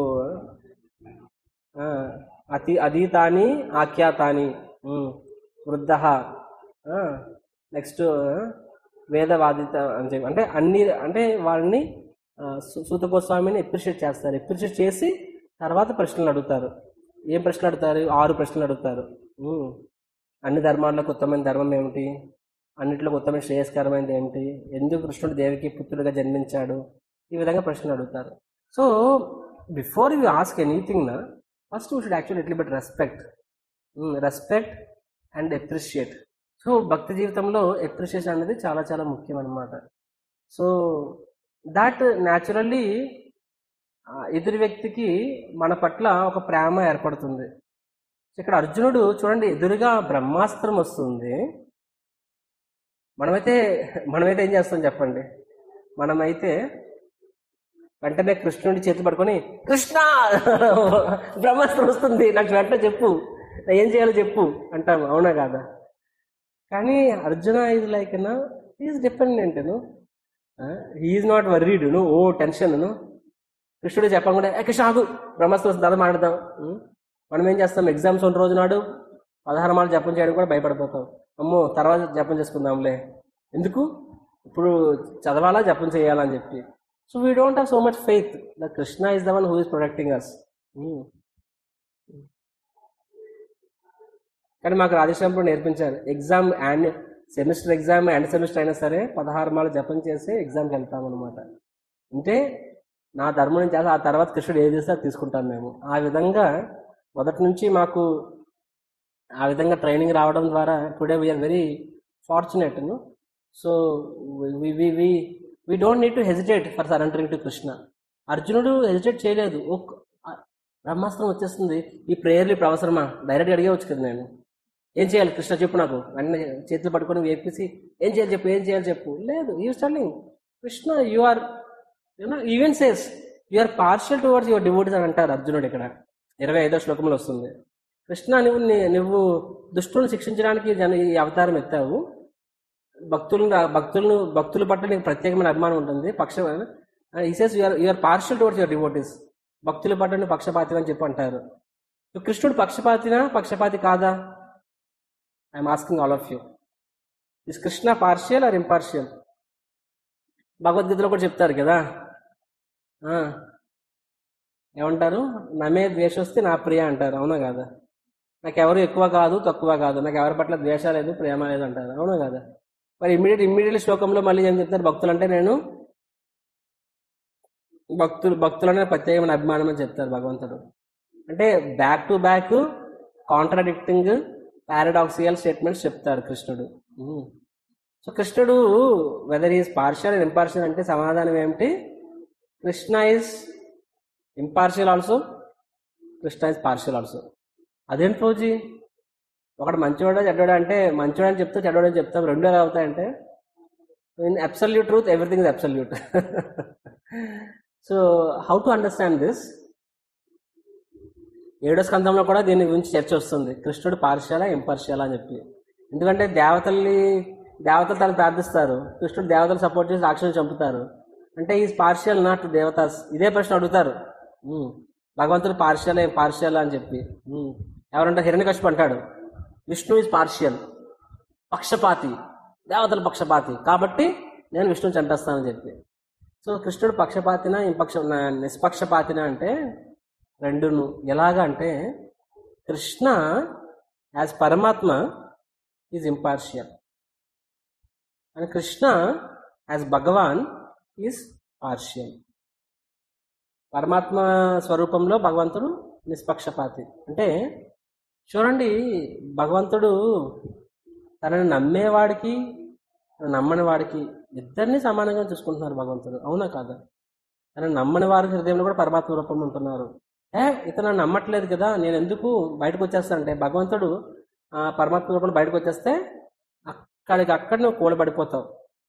ఆ, అతి అధీతాని ఆఖ్యాతాని వృద్ధ నెక్స్ట్ వేదవాదిత అని చెప్పి అంటే అన్ని అంటే వాళ్ళని ఆ, సు- సూత గోస్వామిని అప్రిషియేట్ చేస్తారు అప్రిషియేట్ చేసి తర్వాత ప్రశ్నలు అడుగుతారు ఏం ప్రశ్నలు అడుగుతారు ఆరు ప్రశ్నలు అడుగుతారు ఉమ్. అన్ని ధర్మాలకు ఉత్తమైన ధర్మం ఏమిటి అన్నింటిలో ఉత్తమైన శ్రేయస్కరమైనది ఏమిటి ఎందుకు కృష్ణుడు దేవికి పుత్రుడిగా జన్మించాడు ఈ విధంగా ప్రశ్నలు అడుగుతారు so before you ask anything నా first you should actually but respect respect and appreciate so భక్తి జీవితంలో అప్రిషియేషన్ అనేది చాలా చాలా ముఖ్యం అనమాట సో దాట్ న్యాచురల్లీ ఎదురు వ్యక్తికి మన పట్ల ఒక ప్రేమ ఏర్పడుతుంది ఇక్కడ అర్జునుడు చూడండి ఎదురుగా బ్రహ్మాస్త్రం వస్తుంది మనమైతే మనమైతే ఏం చేస్తాం చెప్పండి మనమైతే వెంటనే కృష్ణుడి చేతి పట్టుకొని కృష్ణ బ్రహ్మాస్త్రం వస్తుంది నాకు వెంటనే చెప్పు నేను ఏం చేయాలో చెప్పు అంటాము అవునా కాదా కానీ అర్జున ఇది లైక్ నా ఈజ్ డిపెండెంట్ ను హీఈస్ నాట్ వర్రీడ్ ను ఓ టెన్షన్ ను కృష్ణుడు చెప్పకుండా ఏ కృష్ణ ఆగు బ్రహ్మాస్త్రం వస్తుంది దాదా మాట్లాడదాం ఉం? మనం ఏం చేస్తాం ఎగ్జామ్స్ ఉన్న రోజు నాడు పదహారు మాలు జపం చేయడం కూడా భయపడిపోతాం అమ్మో తర్వాత జపం చేసుకుందాంలే ఎందుకు ఇప్పుడు చదవాలా జపం చేయాలా అని చెప్పి so we don't have so much faith the Krishna is the one who is protecting us కానీ మాకు రాధేశ్వరంలో నేర్పించారు exam and semester exam and semester అయినా సరే పదహారు మాలు జపం చేసి ఎగ్జామ్కి వెళ్తాం అనమాట అంటే నా ధర్మం నుంచి ఆ తర్వాత కృష్ణుడు ఏది చేస్తే అది తీసుకుంటాం మేము ఆ విధంగా మొదటి నుంచి మాకు ఆ విధంగా ట్రైనింగ్ రావడం ద్వారా today we're very fortunate so we we don't need to hesitate for surrendering to Krishna అర్జునుడు హెజిటేట్ చేయలేదు ఓ బ్రహ్మాస్త్రం వచ్చేస్తుంది ఈ ప్రేయర్లు ఇప్పుడు అవసరమా డైరెక్ట్గా అడిగేవచ్చు కదా నేను ఏం చేయాలి కృష్ణ చెప్పు నాకు వెంటనే చేతులు పట్టుకొని వేపేసి ఏం చేయాలి చెప్పు ఏం చేయాలి చెప్పు లేదు యూ స్టర్లింగ్ Krishna you are you know even says you are partial towards your devotees అని అంటారు అర్జునుడు ఇక్కడ ఇరవై ఐదో శ్లోకంలో వస్తుంది కృష్ణ నువ్వు నీ- నువ్వు దుష్టులను శిక్షించడానికి జన ఈ అవతారం ఎత్తావు భక్తులను భక్తులను భక్తుల పట్ల నీకు ప్రత్యేకమైన అభిమానం ఉంటుంది పక్ష ఈసెస్ you're you're partial towards your devotees భక్తుల పట్ల నువ్వు పక్షపాతి అని చెప్పి అంటారు కృష్ణుడు పక్షపాతినా పక్షపాతి కాదా I'm asking all of you is Krishna partial or impartial భగవద్గీతలో కూడా చెప్తారు కదా ఆ, ఏమంటారు నమే ద్వేషొస్తే నా ప్రియ అంటారు అవునా కాదా నాకు ఎవరు ఎక్కువ కాదు తక్కువ కాదు నాకు ఎవరి పట్ల ద్వేష లేదు ప్రేమ లేదు అంటారు అవునా కదా మరి ఇమ్మీడియట్ ఇమ్మీడియట్ శ్లోకంలో మళ్ళీ ఏం చెప్తారు భక్తులు అంటే నేను భక్తులు భక్తులనే ప్రత్యేకమైన అభిమానం అని చెప్తారు భగవంతుడు అంటే back to back contradicting paradoxical statements చెప్తాడు కృష్ణుడు ఉమ్. సో కృష్ణుడు whether is partial and impartial అంటే సమాధానం ఏమిటి Krishna is impartial also Krishna is partial also అదేంటి రోజు ఒకడు మంచివాడా చెడ్డోడా అంటే మంచివాడు అని చెప్తే చెడ్డోడు అని చెప్తాం రెండు ఎలా అవుతాయంటే in absolute truth everything is absolute so how to understand this ఏడో స్కంధంలో కూడా దీని గురించి చర్చ వస్తుంది కృష్ణుడు పార్షియాలా ఇంపార్షియాలా అని చెప్పి ఎందుకంటే దేవతల్ని దేవతలు తను ప్రార్థిస్తారు కృష్ణుడు దేవతలు సపోర్ట్ చేసి రాక్షసులు చంపుతారు అంటే ఈ పార్షియల్ నాట్ దేవతాస్ ఇదే ప్రశ్న అడుగుతారు ఉమ్, భగవంతుడు పార్షియల్ పార్షియల్ అని చెప్పి ఉమ్, ఎవరంటే హిరణ్యకశిపు అంటాడు విష్ణు ఇస్ పార్షియల్ పక్షపాతి దేవతల పక్షపాతి కాబట్టి నేను విష్ణుని చంపేస్తానని చెప్పి సో కృష్ణుడు పక్షపాతిన ఇంపక్ష నా- నిష్పక్షపాతిన అంటే రెండును ఎలాగా అంటే Krishna as Paramatma is impartial and Krishna as Bhagavan is partial పరమాత్మ స్వరూపంలో భగవంతుడు నిష్పక్షపాతి అంటే చూడండి భగవంతుడు తనని నమ్మేవాడికి తనని నమ్మని వాడికి ఇద్దరిని సమానంగా చూసుకుంటున్నారు భగవంతుడు అవునా కాదా తనని నమ్మని వారి హృదయంలో కూడా పరమాత్మ రూపం ఉంటున్నారు ఏ ఇతను నన్ను నమ్మట్లేదు కదా నేను ఎందుకు బయటకు వచ్చేస్తానంటే భగవంతుడు ఆ పరమాత్మ రూపంలో బయటకు వచ్చేస్తే అక్కడికి అక్కడ నువ్వు కూలబడిపోతావు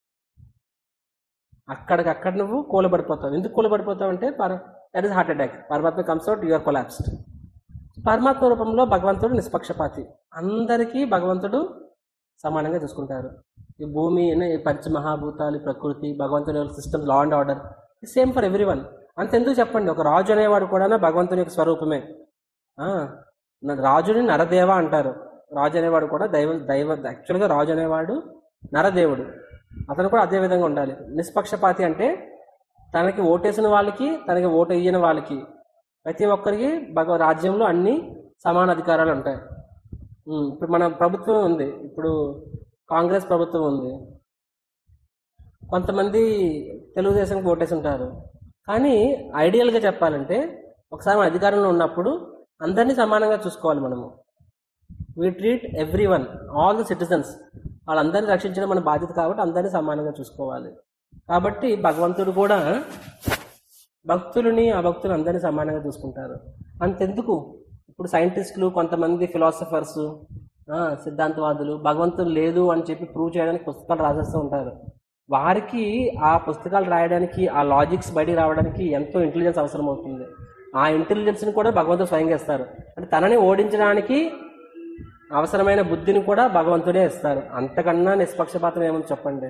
అక్కడికి అక్కడ నువ్వు కూలబడిపోతావు ఎందుకు కూలబడిపోతావు అంటే that is heart attack Paramatma comes out your collapsed పరమాత్మ రూపంలో భగవంతుడు నిష్పక్షపాతి అందరికీ భగవంతుడు సమానంగా చూసుకుంటారు ఈ భూమి ఈ పంచమహాభూతాలు ఈ ప్రకృతి భగవంతుని system law and order same for every one అంతెందుకు చెప్పండి ఒక రాజు అనేవాడు కూడా భగవంతుని యొక్క స్వరూపమే ఆ, న- రాజుని నరదేవ అంటారు రాజు అనేవాడు కూడా దైవ దైవ యాక్చువల్గా రాజు అనేవాడు నరదేవుడు అతను కూడా అదే విధంగా ఉండాలి నిష్పక్షపాతి అంటే తనకి ఓటేసిన వాళ్ళకి తనకి ఓటు వేయని వాళ్ళకి ప్రతి ఒక్కరికి భగవ రాజ్యంలో అన్ని సమాన అధికారాలు ఉంటాయి ఉమ్, ఇప్పుడు మన ప్రభుత్వం ఉంది ఇప్పుడు కాంగ్రెస్ ప్రభుత్వం ఉంది కొంతమంది తెలుగుదేశంకి ఓటేసి ఉంటారు కానీ ఐడియల్గా చెప్పాలంటే ఒకసారి మన అధికారంలో ఉన్నప్పుడు అందరినీ సమానంగా చూసుకోవాలి మనము we treat every one all the citizens వాళ్ళందరినీ రక్షించడం మన బాధ్యత కాబట్టి అందరినీ సమానంగా చూసుకోవాలి కాబట్టి భగవంతుడు కూడా భక్తులని అభక్తులు అందరినీ సమానంగా చూసుకుంటారు అంతెందుకు ఇప్పుడు సైంటిస్టులు కొంతమంది ఫిలాసఫర్స్ సిద్ధాంతవాదులు భగవంతుడు లేదు అని చెప్పి ప్రూవ్ చేయడానికి పుస్తకాలు రాసేస్తూ ఉంటారు వారికి ఆ పుస్తకాలు రాయడానికి ఆ లాజిక్స్ బయటికి రావడానికి ఎంతో ఇంటెలిజెన్స్ అవసరం అవుతుంది ఆ ఇంటెలిజెన్స్ని కూడా భగవంతుడు స్వయంగా ఇస్తారు అంటే తనని ఓడించడానికి అవసరమైన బుద్ధిని కూడా భగవంతుడే ఇస్తారు అంతకన్నా నిష్పక్షపాతం ఏమని చెప్పండి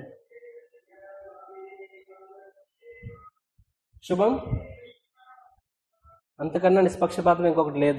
శుభం అంతకన్నా నిష్పక్షపాతం ఇంకొకటి లేదు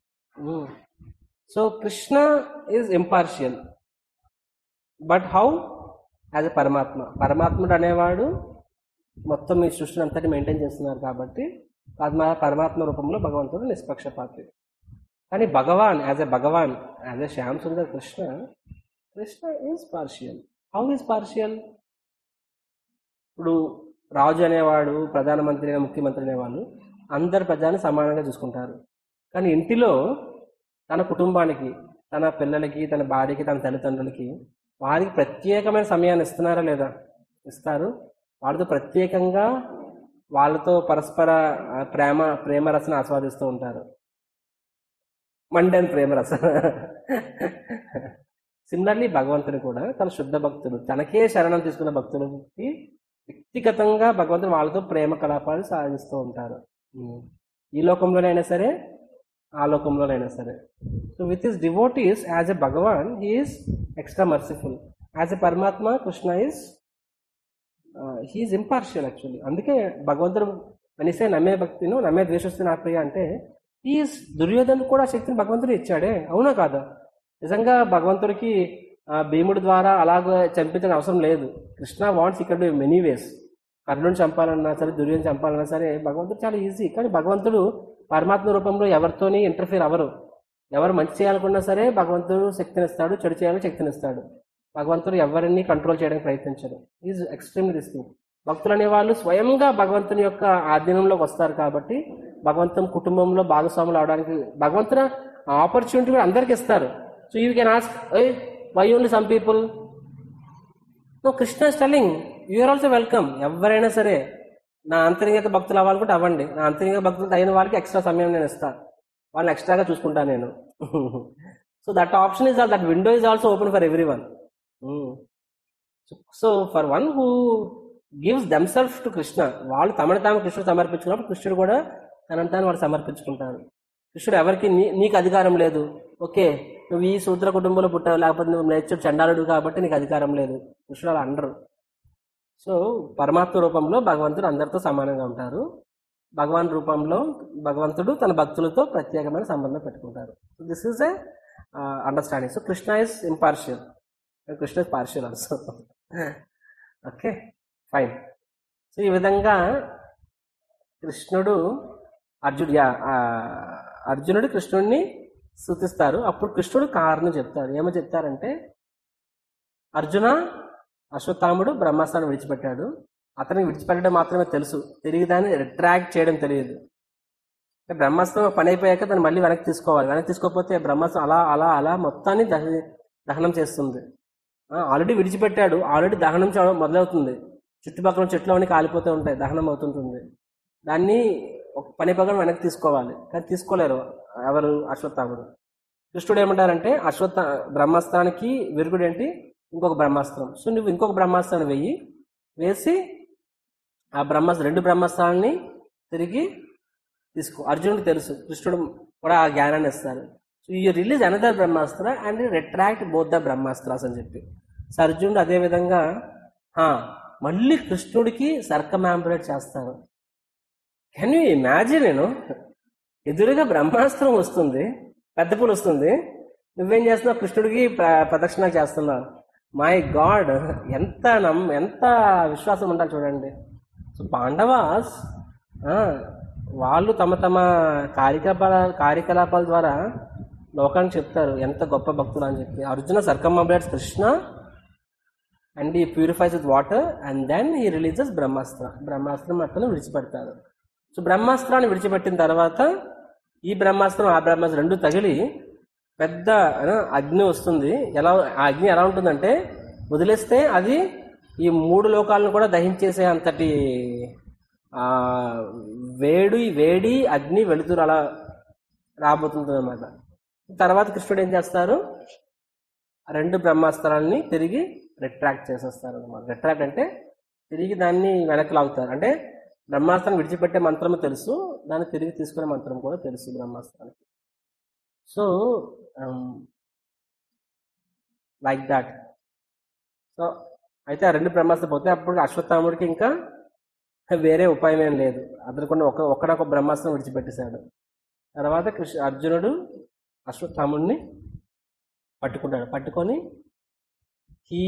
so Krishna is impartial but how as a Paramatma పరమాత్ముడు అనేవాడు మొత్తం ఈ సృష్టిని అంతటి మెయింటైన్ చేస్తున్నారు కాబట్టి పరమా పరమాత్మ రూపంలో భగవంతుడు నిష్పక్షపాతి కానీ Bhagavan as a Bhagavan as a Shyam Sundar Krishna Krishna is partial how is partial ఇప్పుడు రాజు అనేవాడు ప్రధానమంత్రి ముఖ్యమంత్రి అనేవాళ్ళు అందరు ప్రజాన్ని సమానంగా చూసుకుంటారు కానీ ఇంటిలో తన కుటుంబానికి తన పిల్లలకి తన భార్యకి తన తల్లిదండ్రులకి వారికి ప్రత్యేకమైన సమయాన్ని ఇస్తున్నారా లేదా ఇస్తారు వాళ్ళతో ప్రత్యేకంగా వాళ్ళతో పరస్పర ఆ, ప్రేమ ప్రేమ రసన ఆస్వాదిస్తూ ఉంటారు మండన్ ప్రేమ రస సిమిలర్లీ భగవంతుని కూడా తన శుద్ధ భక్తులు తనకే శరణం తీసుకున్న భక్తులకి వ్యక్తిగతంగా భగవంతుడు వాళ్ళతో ప్రేమ కలాపాలు సాగిస్తూ ఉంటారు ఉమ్. ఈ లోకంలోనైనా సరే ఆ లోకంలోనైనా సరే so with his devotees as a Bhagavan he's extra merciful as a Paramatma Krishna is he's impartial actually అందుకే భగవంతుడు అనిసే నమ్మే భక్తిను నమ్మే ద్వేషిస్తున్న నా ప్రియ అంటే ఈస్ దుర్యోధను కూడా ఆ శక్తిని భగవంతుడు ఇచ్చాడే అవునా కాదా నిజంగా భగవంతుడికి ఆ, భీముడి ద్వారా అలాగ చంపించిన అవసరం లేదు కృష్ణ వాంట్స్ ఇక్కడ మెనీ వేస్ కర్ణుని చంపాలన్నా సరే దుర్యోధన చంపాలన్నా సరే భగవంతుడు చాలా ఈజీ కానీ భగవంతుడు పరమాత్మ రూపంలో ఎవరితోని ఇంటర్ఫీర్ అవ్వరు ఎవరు మంచి చేయాలనుకున్నా సరే భగవంతుడు శక్తినిస్తాడు చెడు చేయాలని శక్తినిస్తాడు భగవంతుడు ఎవరిని కంట్రోల్ చేయడానికి ప్రయత్నించడు ఈజ్ ఎక్స్ట్రీమ్లీ రిస్కింగ్ భక్తులు అనేవాళ్ళు స్వయంగా భగవంతుని యొక్క ఆధీనంలోకి వస్తారు కాబట్టి భగవంతుని కుటుంబంలో భాగస్వాములు అవడానికి భగవంతుని ఆపర్చునిటీ కూడా అందరికి ఇస్తారు so you can ask why only some people no Krishna స్టెల్లింగ్ యూఆర్ ఆల్సో వెల్కమ్ ఎవరైనా సరే నా అంతర్గత భక్తులు అవ్వాలనుకుంటే అవ్వండి నా అంతర్గత భక్తులు అయిన వాళ్ళకి ఎక్స్ట్రా సమయం నేను ఇస్తాను వాళ్ళని ఎక్స్ట్రాగా చూసుకుంటాను నేను so that option is that window is also open for every one so for one who gives themselves to Krishna వాళ్ళు తమను తాము కృష్ణుడు సమర్పించుకున్నప్పుడు కృష్ణుడు కూడా తనను తాను వాళ్ళు సమర్పించుకుంటారు కృష్ణుడు ఎవరికి నీ నీకు అధికారం లేదు ఓకే నువ్వు ఈ సూత్ర కుటుంబంలో పుట్టావు లేకపోతే నువ్వు నేర్చుడు చండాలుడు కాబట్టి నీకు అధికారం లేదు కృష్ణుడు అలా అనరు సో పరమాత్మ రూపంలో భగవంతుడు అందరితో సమానంగా ఉంటారు భగవాన్ రూపంలో భగవంతుడు తన భక్తులతో ప్రత్యేకమైన సంబంధం పెట్టుకుంటారు this is a understanding so Krishna is impartial Krishna is partial also okay fine so ఈ విధంగా కృష్ణుడు అర్జుడు యా, ఆ, అర్జునుడు కృష్ణుడిని స్థుతిస్తారు అప్పుడు కృష్ణుడు కారణం చెప్తారు ఏమో చెప్తారంటే అర్జున అశ్వత్థాముడు బ్రహ్మాస్త్రాన్ని విడిచిపెట్టాడు అతనికి విడిచిపెట్టడం మాత్రమే తెలుసు తిరిగి దాన్ని రిట్రాక్ట్ చేయడం తెలియదు అంటే బ్రహ్మాస్త్రం పని అయిపోయాక దాన్ని మళ్ళీ వెనక్కి తీసుకోవాలి వెనక్కి తీసుకోకపోతే బ్రహ్మాస్త్రం అలా అలా అలా మొత్తాన్ని దహ- దహనం చేస్తుంది ఆల్రెడీ విడిచిపెట్టాడు ఆల్రెడీ దహనం చేయడం మొదలవుతుంది చుట్టుపక్కల చెట్లు అన్నీ కాలిపోతూ ఉంటాయి దహనం అవుతుంటుంది దాన్ని ఒక పని ప్రకారం వెనక్కి తీసుకోవాలి కానీ తీసుకోలేరు ఎవరు అశ్వత్థాముడు కృష్ణుడు ఏమంటారంటే అశ్వత్థ బ్రహ్మాస్త్రానికి విరుగుడు ఏంటి ఇంకొక బ్రహ్మాస్త్రం సో నువ్వు ఇంకొక బ్రహ్మాస్త్రాన్ని వెయ్యి వేసి ఆ బ్రహ్మాస్త్రం రెండు బ్రహ్మాస్త్రాలని తిరిగి తీసుకో అర్జునుడికి తెలుసు కృష్ణుడు కూడా ఆ జ్ఞానాన్ని ఇస్తారు so you release another brahmastra and retract both the brahmastras అని చెప్పి సో అర్జునుడు అదే విధంగా "హా, మళ్ళీ కృష్ణుడికి సర్కమాంబులేట్ చేస్తారు కెన్ యూ ఇమాజిన్ నేను ఎదురుగా బ్రహ్మాస్త్రం వస్తుంది పెద్ద పూలు వస్తుంది నువ్వేం చేస్తున్నావు కృష్ణుడికి ప్ర- ప్రదక్షిణ చేస్తున్నావు మై గాడ్ ఎంత నమ్ ఎంత విశ్వాసం ఉండాలి చూడండి సో పాండవాస్ ఆ, వాళ్ళు తమ తమ కార్యకలాపాల కార్యకలాపాల ద్వారా లోకానికి చెప్తారు ఎంత గొప్ప భక్తులు అని చెప్పి Arjuna circumambulates Krishna and he purifies with water and then he releases brahmastra బ్రహ్మాస్త్రం అతను విడిచిపెడతారు సో బ్రహ్మాస్త్రాన్ని విడిచిపెట్టిన తర్వాత ఈ బ్రహ్మాస్త్రం ఆ బ్రహ్మాస్త్రం రెండు తగిలి పెద్ద ఆ, అగ్ని వస్తుంది ఎలా ఆ అగ్ని ఎలా ఉంటుందంటే వదిలేస్తే అది ఈ మూడు లోకాలను కూడా దహించేసే అంతటి ఆ వేడి వేడి అగ్ని వెలుతురు అలా రాబోతుంది అనమాట తర్వాత కృష్ణుడు ఏం చేస్తారు రెండు బ్రహ్మాస్త్రాలని తిరిగి రిట్రాక్ట్ చేసేస్తారు అనమాట రిట్రాక్ట్ అంటే తిరిగి దాన్ని వెనక్కి లాగుతారు అంటే బ్రహ్మాస్త్రం విడిచిపెట్టే మంత్రము తెలుసు దాన్ని తిరిగి తీసుకునే మంత్రం కూడా తెలుసు బ్రహ్మాస్త్రానికి సో లైక్ దాట్ సో అయితే ఆ రెండు బ్రహ్మాస్త్రం పోతే అప్పుడు అశ్వత్థాముడికి ఇంకా వేరే ఉపాయం ఏం లేదు అతనికి ఒక ఒకనొక బ్రహ్మాస్త్రం విడిచిపెట్టేశాడు తర్వాత కృష్ణ అర్జునుడు అశ్వత్థాముడిని పట్టుకుంటాడు పట్టుకొని he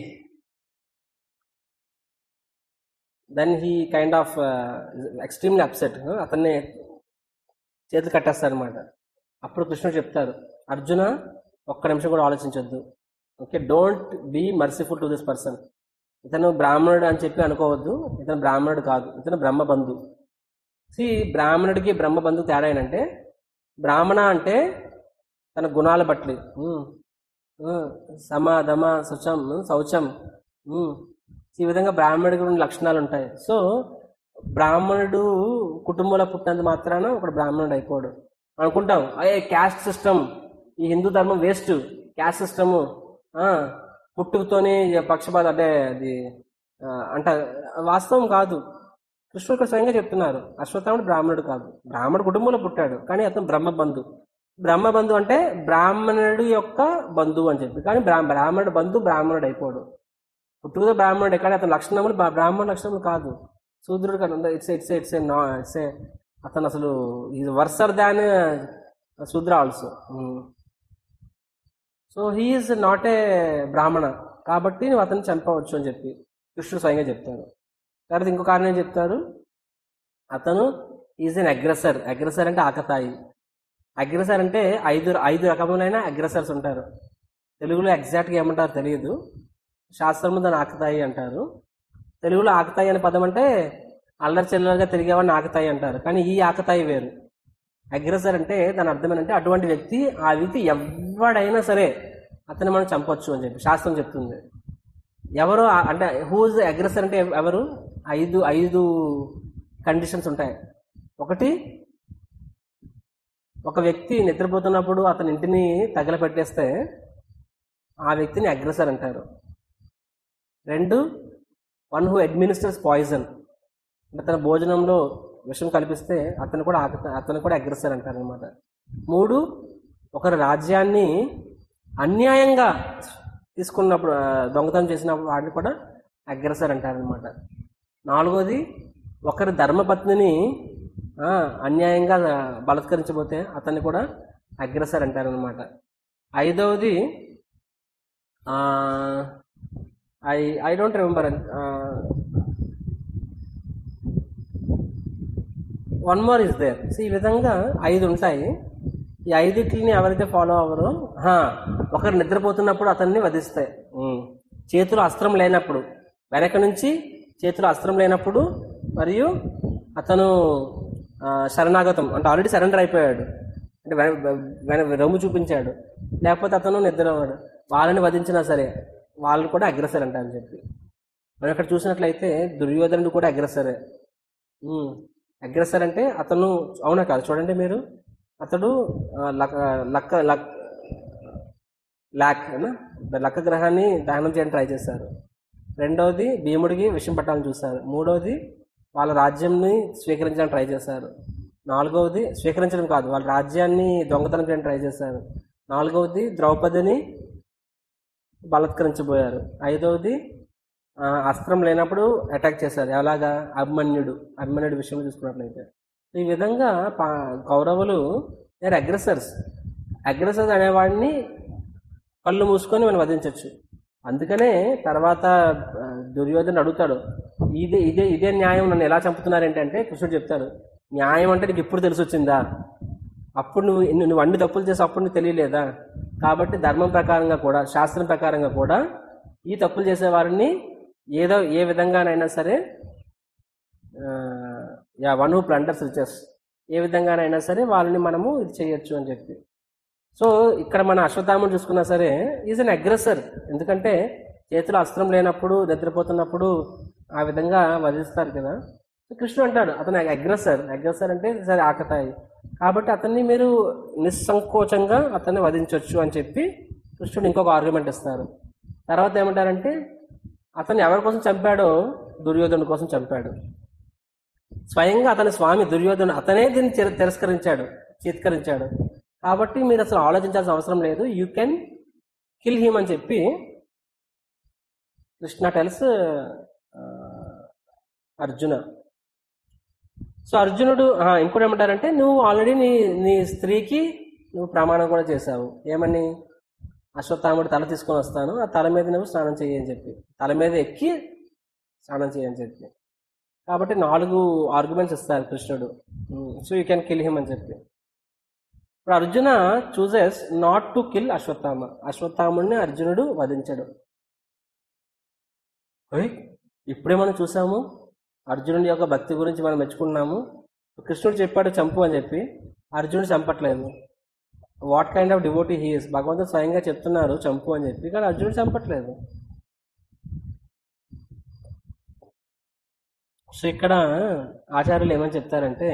then he kind of extremely upset అతన్ని చేతులు కట్టేస్తారు అనమాట అప్పుడు కృష్ణుడు చెప్తారు అర్జున ఒక్క నిమిషం కూడా ఆలోచించొద్దు okay don't be merciful to this person ఇతను బ్రాహ్మణుడు అని చెప్పి అనుకోవద్దు ఇతను బ్రాహ్మణుడు కాదు ఇతను బ్రహ్మబంధు సి బ్రాహ్మణుడికి బ్రహ్మబంధు తేడా ఏంటంటే బ్రాహ్మణ అంటే తన గుణాల బట్టి ఉమ్, ఉమ్, సమ దమ శుచం ఉమ్, శౌచం ఉమ్. ఈ విధంగా బ్రాహ్మణుడికి ఉన్న లక్షణాలు ఉంటాయి సో బ్రాహ్మణుడు కుటుంబంలో పుట్టినంత మాత్రాన ఒకడు బ్రాహ్మణుడు అయిపోడు అనుకుంటాం అయ్యే క్యాస్ట్ సిస్టమ్ ఈ హిందూ ధర్మం వేస్ట్ క్యాస్ట్ సిస్టము పుట్టుకతోనే పక్షపాత అంటే అది ఆ, అంట వాస్తవం కాదు కృష్ణుడు ఇక్కడ స్వయంగా చెప్తున్నారు అశ్వత్థాముడు బ్రాహ్మణుడు కాదు బ్రాహ్మణుడు కుటుంబంలో పుట్టాడు కానీ అతను బ్రహ్మబంధు బ్రహ్మబంధు అంటే బ్రాహ్మణుడు యొక్క బంధువు అని చెప్పి కానీ బ్రా బ్రాహ్మణుడు బంధు బ్రాహ్మణుడు అయిపోడు పుట్టుకతో బ్రాహ్మణుడే కానీ అతని లక్షణములు బ్రా- బ్రాహ్మణ లక్షణములు కాదు శూద్రుడు కాదు ఇట్స్ ఇట్స్ ఇట్స్ ఏ నా ఇట్స్ ఏ అతను అసలు ఇది worser than shudra also so he's not a brahmana కాబట్టి నువ్వు అతన్ని చంపవచ్చు అని చెప్పి కృష్ణుడు స్వయంగా చెప్తారు తర్వాత ఇంకో కారణం ఏం చెప్తారు అతను ఈజ్ ఎన్ అగ్రెసర్ అగ్రెసర్ అంటే ఆకతాయి అగ్రెసర్ అంటే ఐదు ఐదు రకములైన అగ్రెసర్స్ ఉంటారు తెలుగులో ఎగ్జాక్ట్గా ఏమంటారు తెలియదు శాస్త్రంలో దాన్ని ఆకతాయి అంటారు తెలుగులో ఆకతాయి అనే పదం అంటే అల్లరి చిల్లరగా తిరిగేవాడిని ఆకతాయి అంటారు కానీ ఈ ఆకతాయి వేరు అగ్రెసర్ అంటే దాని అర్థం ఏంటంటే అటువంటి వ్యక్తి ఆ వ్యక్తి ఎవడైనా సరే అతన్ని మనం చంపొచ్చు అని చెప్పి శాస్త్రం చెప్తుంది ఎవరు ఆ- అంటే హూజ్ అగ్రెసర్ అంటే ఎవరు ఐదు ఐదు కండిషన్స్ ఉంటాయి ఒకటి ఒక వ్యక్తి నిద్రపోతున్నప్పుడు అతని ఇంటిని తగలపెట్టేస్తే ఆ వ్యక్తిని అగ్రెసర్ అంటారు రెండు వన్ హూ అడ్మినిస్టర్స్ పాయిజన్ అంటే తన భోజనంలో విషం కల్పిస్తే అతను కూడా ఆక- అతను కూడా అగ్రెసర్ అంటారు అనమాట మూడు ఒకరి రాజ్యాన్ని అన్యాయంగా తీసుకున్నప్పుడు ఆ, దొంగతనం చేసినప్పుడు వాడిని కూడా అగ్రెసర్ అంటారనమాట నాలుగోది ఒకరి ధర్మపత్నిని ఆ, అన్యాయంగా బలత్కరించబోతే అతన్ని కూడా అగ్రెసర్ అంటారనమాట ఐదవది I I don't remember one more is there ఈ విధంగా ఐదు ఉంటాయి ఈ ఐదింటిని ఎవరైతే ఫాలో అవ్వరో హా, ఒకరు నిద్రపోతున్నప్పుడు అతన్ని వధిస్తాయి ఉమ్. చేతిలో అస్త్రం లేనప్పుడు వెనక నుంచి చేతిలో అస్త్రం లేనప్పుడు మరియు అతను ఆ, శరణాగతం అంటే ఆల్రెడీ సరెండర్ అయిపోయాడు అంటే వెన- వెన- రొమ్ము చూపించాడు లేకపోతే అతను నిద్రపోయాడు వాళ్ళని వధించినా సరే వాళ్ళు కూడా అగ్రెసర్ అంటారని చెప్పి మనం ఇక్కడ చూసినట్లయితే దుర్యోధనుడు కూడా అగ్రెసరే అగ్రెసర్ అంటే అతను అవునా కాదు చూడండి మీరు అతడు ఆ, లక్క లక్క లక్ లాక్ ఏనా? లక్క గ్రహాన్ని దహనం చేయడానికి ట్రై చేశారు రెండవది భీముడికి విషయం పట్టాలని చూశారు మూడవది వాళ్ళ రాజ్యంని స్వీకరించడానికి ట్రై చేశారు నాలుగవది స్వీకరించడం కాదు వాళ్ళ రాజ్యాన్ని దొంగతనం చేయడానికి ట్రై చేశారు నాలుగవది ద్రౌపదిని బలత్కరించబోయారు ఐదవది ఆ, అస్త్రం లేనప్పుడు అటాక్ చేశారు ఎలాగా అభిమన్యుడు అభిమన్యుడు విషయంలో చూసుకున్నట్లయితే ఈ విధంగా పా- కౌరవులు దేర్ అగ్రెసర్స్ అగ్రెసర్స్ అనేవాడిని కళ్ళు మూసుకొని మనం వధించవచ్చు అందుకనే తర్వాత ఆ, దుర్యోధనుడు అడుగుతాడు ఇదే ఇదే ఇదే న్యాయం నన్ను ఎలా చంపుతున్నారేంటంటే కృష్ణుడు చెప్తాడు న్యాయం అంటే నీకు ఇప్పుడు తెలిసి వచ్చిందా అప్పుడు నువ్వు నువ్వు అన్ని తప్పులు చేసి అప్పుడు నీకు తెలియలేదా కాబట్టి ధర్మం ప్రకారంగా కూడా శాస్త్రం ప్రకారంగా కూడా ఈ తప్పులు చేసే వారిని ఏదో ఏ విధంగానైనా సరే yeah one who plunders riches ఏ విధంగానైనా సరే వాళ్ళని మనము ఇది చేయొచ్చు అని చెప్పి సో ఇక్కడ మన అశ్వత్థామను చూసుకున్నా సరే ఈజ్ అన్ అగ్రెసర్ ఎందుకంటే చేతిలో అస్త్రం లేనప్పుడు నిద్రపోతున్నప్పుడు ఆ విధంగా వధిస్తారు కదా సో కృష్ణుడు అంటాడు అతను అగ్రెసర్ అగ్రెసర్ అంటే సరే ఆకతాయి కాబట్టి అతన్ని మీరు నిస్సంకోచంగా అతన్ని వధించవచ్చు అని చెప్పి కృష్ణుడు ఇంకొక ఆర్గ్యుమెంట్ ఇస్తారు తర్వాత ఏమంటారంటే అతను ఎవరి కోసం చంపాడో దుర్యోధను కోసం చంపాడు స్వయంగా అతని స్వామి దుర్యోధను అతనే దీన్ని తిర- తిరస్కరించాడు చిత్కరించాడు కాబట్టి మీరు అసలు ఆలోచించాల్సిన అవసరం లేదు యూ కెన్ కిల్ హిమ్ అని చెప్పి కృష్ణ టెల్స్ అర్జున సో అర్జునుడు ఆ, ఇంకోటి ఏమంటారంటే నువ్వు ఆల్రెడీ నీ నీ స్త్రీకి నువ్వు ప్రమాణం కూడా చేశావు ఏమని అశ్వత్థాముడు తల తీసుకొని వస్తాను ఆ తల మీద నువ్వు స్నానం చేయని చెప్పి తల మీద ఎక్కి స్నానం చేయని చెప్పి కాబట్టి నాలుగు ఆర్గ్యుమెంట్స్ ఇస్తారు కృష్ణుడు so you can kill him అని చెప్పి ఇప్పుడు Arjuna chooses not to kill Ashwatthama అశ్వత్థాముడిని అర్జునుడు వధించడు ఓయ్, ఇప్పుడే మనం చూసాము అర్జునుడి యొక్క భక్తి గురించి మనం మెచ్చుకున్నాము కృష్ణుడు చెప్పాడు చంపు అని చెప్పి అర్జునుడు చంపట్లేదు what kind of devotee he's భగవంతుడు స్వయంగా చెప్తున్నారు చంపు అని చెప్పి కానీ అర్జునుడు చంపట్లేదు సో ఇక్కడ ఆచార్యులు ఏమని చెప్తారంటే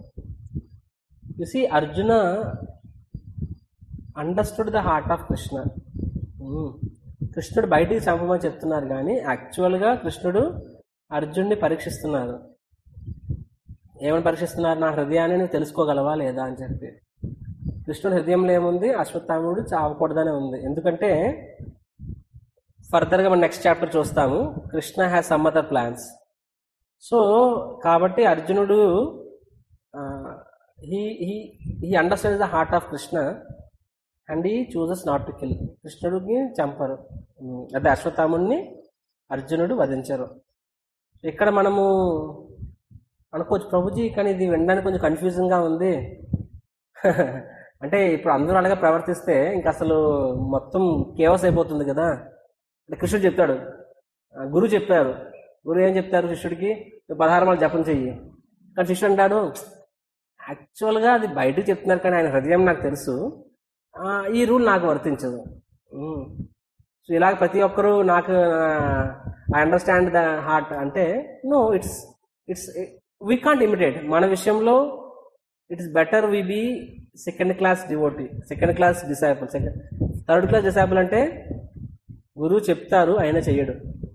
see Arjuna understood the heart of Krishna um. కృష్ణుడు బయటికి చంపమని చెప్తున్నారు కానీ యాక్చువల్గా కృష్ణుడు అర్జున్ని పరీక్షిస్తున్నారు ఏమని పరీక్షిస్తున్నారు నా హృదయాన్ని నువ్వు తెలుసుకోగలవా లేదా అని చెప్పి కృష్ణుడి హృదయంలో ఏముంది అశ్వత్థాముడు చావకూడదనే ఉంది ఎందుకంటే ఫర్దర్గా మనం నెక్స్ట్ చాప్టర్ చూస్తాము Krishna has some other plans so కాబట్టి అర్జునుడు he he he understand the heart of Krishna and he chooses not to kill కృష్ణుడికి చంపరు ఉమ్, అదే అశ్వత్థాముడిని అర్జునుడు వధించరు ఇక్కడ మనము అనుకోవచ్చు ప్రభుజీ కానీ ఇది వినడానికి కొంచెం కన్ఫ్యూజింగ్గా ఉంది అంటే ఇప్పుడు అందరూ అలాగే ప్రవర్తిస్తే ఇంకా అసలు మొత్తం కేవస్ అయిపోతుంది కదా అంటే కృష్ణుడు చెప్తాడు ఆ, గురువు చెప్పారు గురువు ఏం చెప్తారు శిష్యుడికి "నువ్వు పదహారు మాలు జపం చెయ్యి కానీ శిష్యుడు అంటాడు యాక్చువల్గా అది బయటకు చెప్తున్నారు కానీ ఆయన హృదయం నాకు తెలుసు ఆ, ఈ రూల్ నాకు వర్తించదు ఉమ్. సో ఇలాగ ప్రతి ఒక్కరూ నాకు ఐ అండర్స్టాండ్ ద హార్ట్ అంటే no it's it's we can't imitate మన విషయంలో it's better we be second class devotee second class disciple second third class disciple అంటే గురువు చెప్తారు ఆయన చెయ్యడు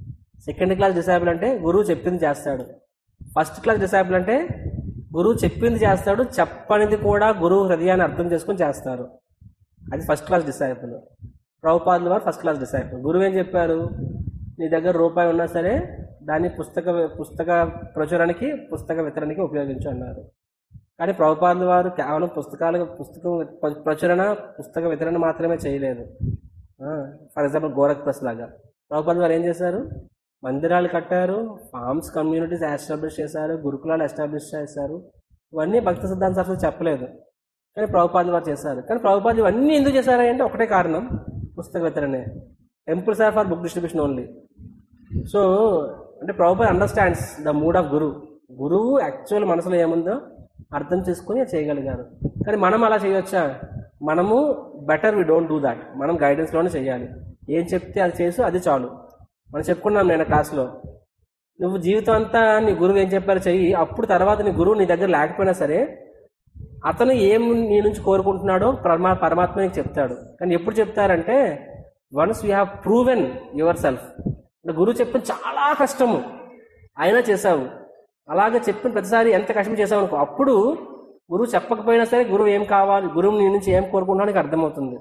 సెకండ్ క్లాస్ డిసైబుల్ అంటే గురువు చెప్పింది చేస్తాడు ఫస్ట్ క్లాస్ డిసైబుల్ అంటే గురువు చెప్పింది చేస్తాడు చెప్పనిది కూడా గురువు హృదయాన్ని అర్థం చేసుకొని చేస్తారు అది ఫస్ట్ క్లాస్ డిసైపుల్ ప్రభుపాదులు వారు ఫస్ట్ క్లాస్ డిసైపుల్ గురువు ఏం చెప్పారు నీ దగ్గర రూపాయి ఉన్నా సరే దాన్ని పుస్తక పుస్తక ప్రచురణకి పుస్తక వితరణకి ఉపయోగించు అన్నారు కానీ ప్రభుపాదులు వారు కేవలం పుస్తకాలు పుస్తకం ప్ర- ప్రచురణ పుస్తక వితరణ మాత్రమే చేయలేదు ఫర్ ఎగ్జాంపుల్ గోరఖ్ ప్రెస్ లాగా ప్రభుపాదులు వారు ఏం చేశారు మందిరాలు కట్టారు ఫార్మ్స్ కమ్యూనిటీస్ ఎస్టాబ్లిష్ చేశారు గురుకులాలు ఎస్టాబ్లిష్ చేశారు ఇవన్నీ భక్తి సిద్ధాంత సరస్వతి చెప్పలేదు కానీ ప్రభుపాదులు వారు చేశారు కానీ ప్రభుపాదులు ఇవన్నీ ఎందుకు చేశారు అంటే ఒకటే కారణం పుస్తక వితరణే temples are for book distribution only so అంటే Prabhupad understands the mood of guru గురువు యాక్చువల్ మనసులో ఏముందో అర్థం చేసుకుని చేయగలిగారు కానీ మనం అలా చేయొచ్చా మనము better we don't do that మనం గైడెన్స్లోనే చేయాలి ఏం చెప్తే అది చేసు అది చాలు మనం చెప్పుకున్నాం నేను క్లాస్లో నువ్వు జీవితం అంతా నీ గురువు ఏం చెప్పారో చెయ్యి అప్పుడు తర్వాత నీ గురువు నీ దగ్గర లేకపోయినా సరే అతను ఏం నీ నుంచి కోరుకుంటున్నాడో పరమా పరమాత్మ నీకు చెప్తాడు కానీ ఎప్పుడు చెప్తారంటే once you have proven your self అంటే గురువు చెప్పిన చాలా కష్టము అయినా చేసావు అలాగే చెప్పిన ప్రతిసారి ఎంత కష్టం చేసావు అనుకో అప్పుడు గురువు చెప్పకపోయినా సరే గురువు ఏం కావాలి గురువు నీ నుంచి ఏం కోరుకుంటున్నాడో నీకు అర్థమవుతుంది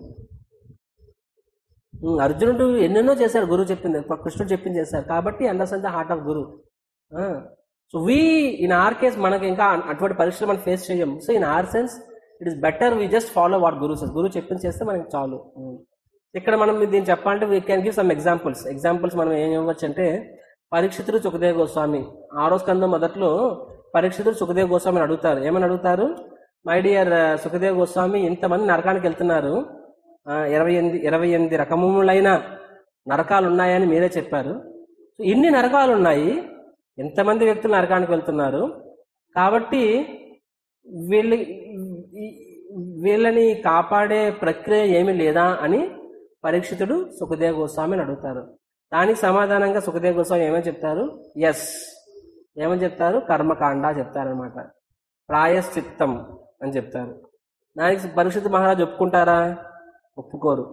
ఉమ్, అర్జునుడు ఎన్నెన్నో చేశారు గురువు చెప్పింది కృష్ణుడు చెప్పింది చేశారు కాబట్టి understand the heart of guru so we in our case మనకి ఇంకా అటువంటి పరీక్షలు మనం ఫేస్ చేయం so in our sense it is better we just follow what guru says గురువు చెప్పింది చేస్తే మనకి చాలు ఉమ్. ఇక్కడ మనం దీన్ని చెప్పాలంటే we can give some examples examples మనం ఏం ఇవ్వచ్చు అంటే పరీక్షితుడు సుఖదేవ్ గోస్వామి ఆరో స్కందం మొదట్లో పరీక్షితుడు సుఖదేవ్ గోస్వామిని అడుగుతారు ఏమని అడుగుతారు మై డియర్ సుఖదేవ్ గోస్వామి ఇంతమంది నరకానికి వెళ్తున్నారు ఆ, ఇరవై ఎనిమిది ఇరవై ఎనిమిది రకములైన నరకాలు ఉన్నాయని మీరే చెప్పారు సో ఇన్ని నరకాలు ఉన్నాయి ఎంతమంది వ్యక్తులు నరకానికి వెళ్తున్నారు కాబట్టి వీళ్ళ ఈ- వీళ్ళని కాపాడే ప్రక్రియ ఏమీ లేదా అని పరీక్షితుడు సుఖదేవ్ గోస్వామిని అడుగుతారు దానికి సమాధానంగా సుఖదేవ్ గోస్వామి ఏమని చెప్తారు ఎస్ ఏమని చెప్తారు కర్మకాండ చెప్తారనమాట ప్రాయశ్చిత్తం అని చెప్తారు దానికి పరీక్షిత్ మహారాజ్ ఒప్పుకుంటారా ఒప్పుకోరు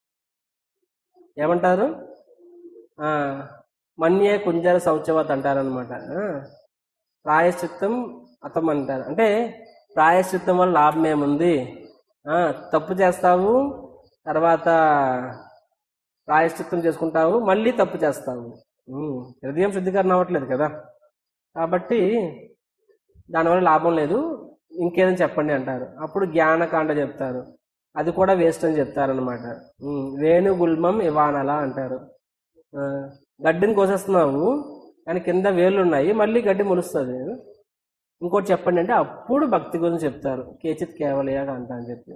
ఏమంటారు ఆ, మన్యే కుంజర శౌచవత్ అంటారనమాట ప్రాయశ్చిత్తం అతం అంటారు అంటే ప్రాయశ్చిత్తం వల్ల లాభం ఏముంది ఆ, తప్పు చేస్తావు తర్వాత ప్రాయశ్చిత్తం చేసుకుంటావు మళ్ళీ తప్పు చేస్తావు ఉమ్, హృదయం శుద్ధీకరణ అవ్వట్లేదు కదా కాబట్టి దానివల్ల లాభం లేదు ఇంకేదని చెప్పండి అంటారు అప్పుడు జ్ఞానకాండ చెప్తారు అది కూడా వేస్ట్ అని చెప్తారనమాట వేణు గుల్మం ఇవానల అంటారు ఆ, గడ్డిని కోసేస్తున్నావు కానీ కింద వేళ్ళు ఉన్నాయి మళ్ళీ గడ్డి మొలుస్తుంది ఇంకోటి చెప్పండి అంటే అప్పుడు భక్తి గురించి చెప్తారు కేచిత్ కేవలయాగా అంట అని చెప్పి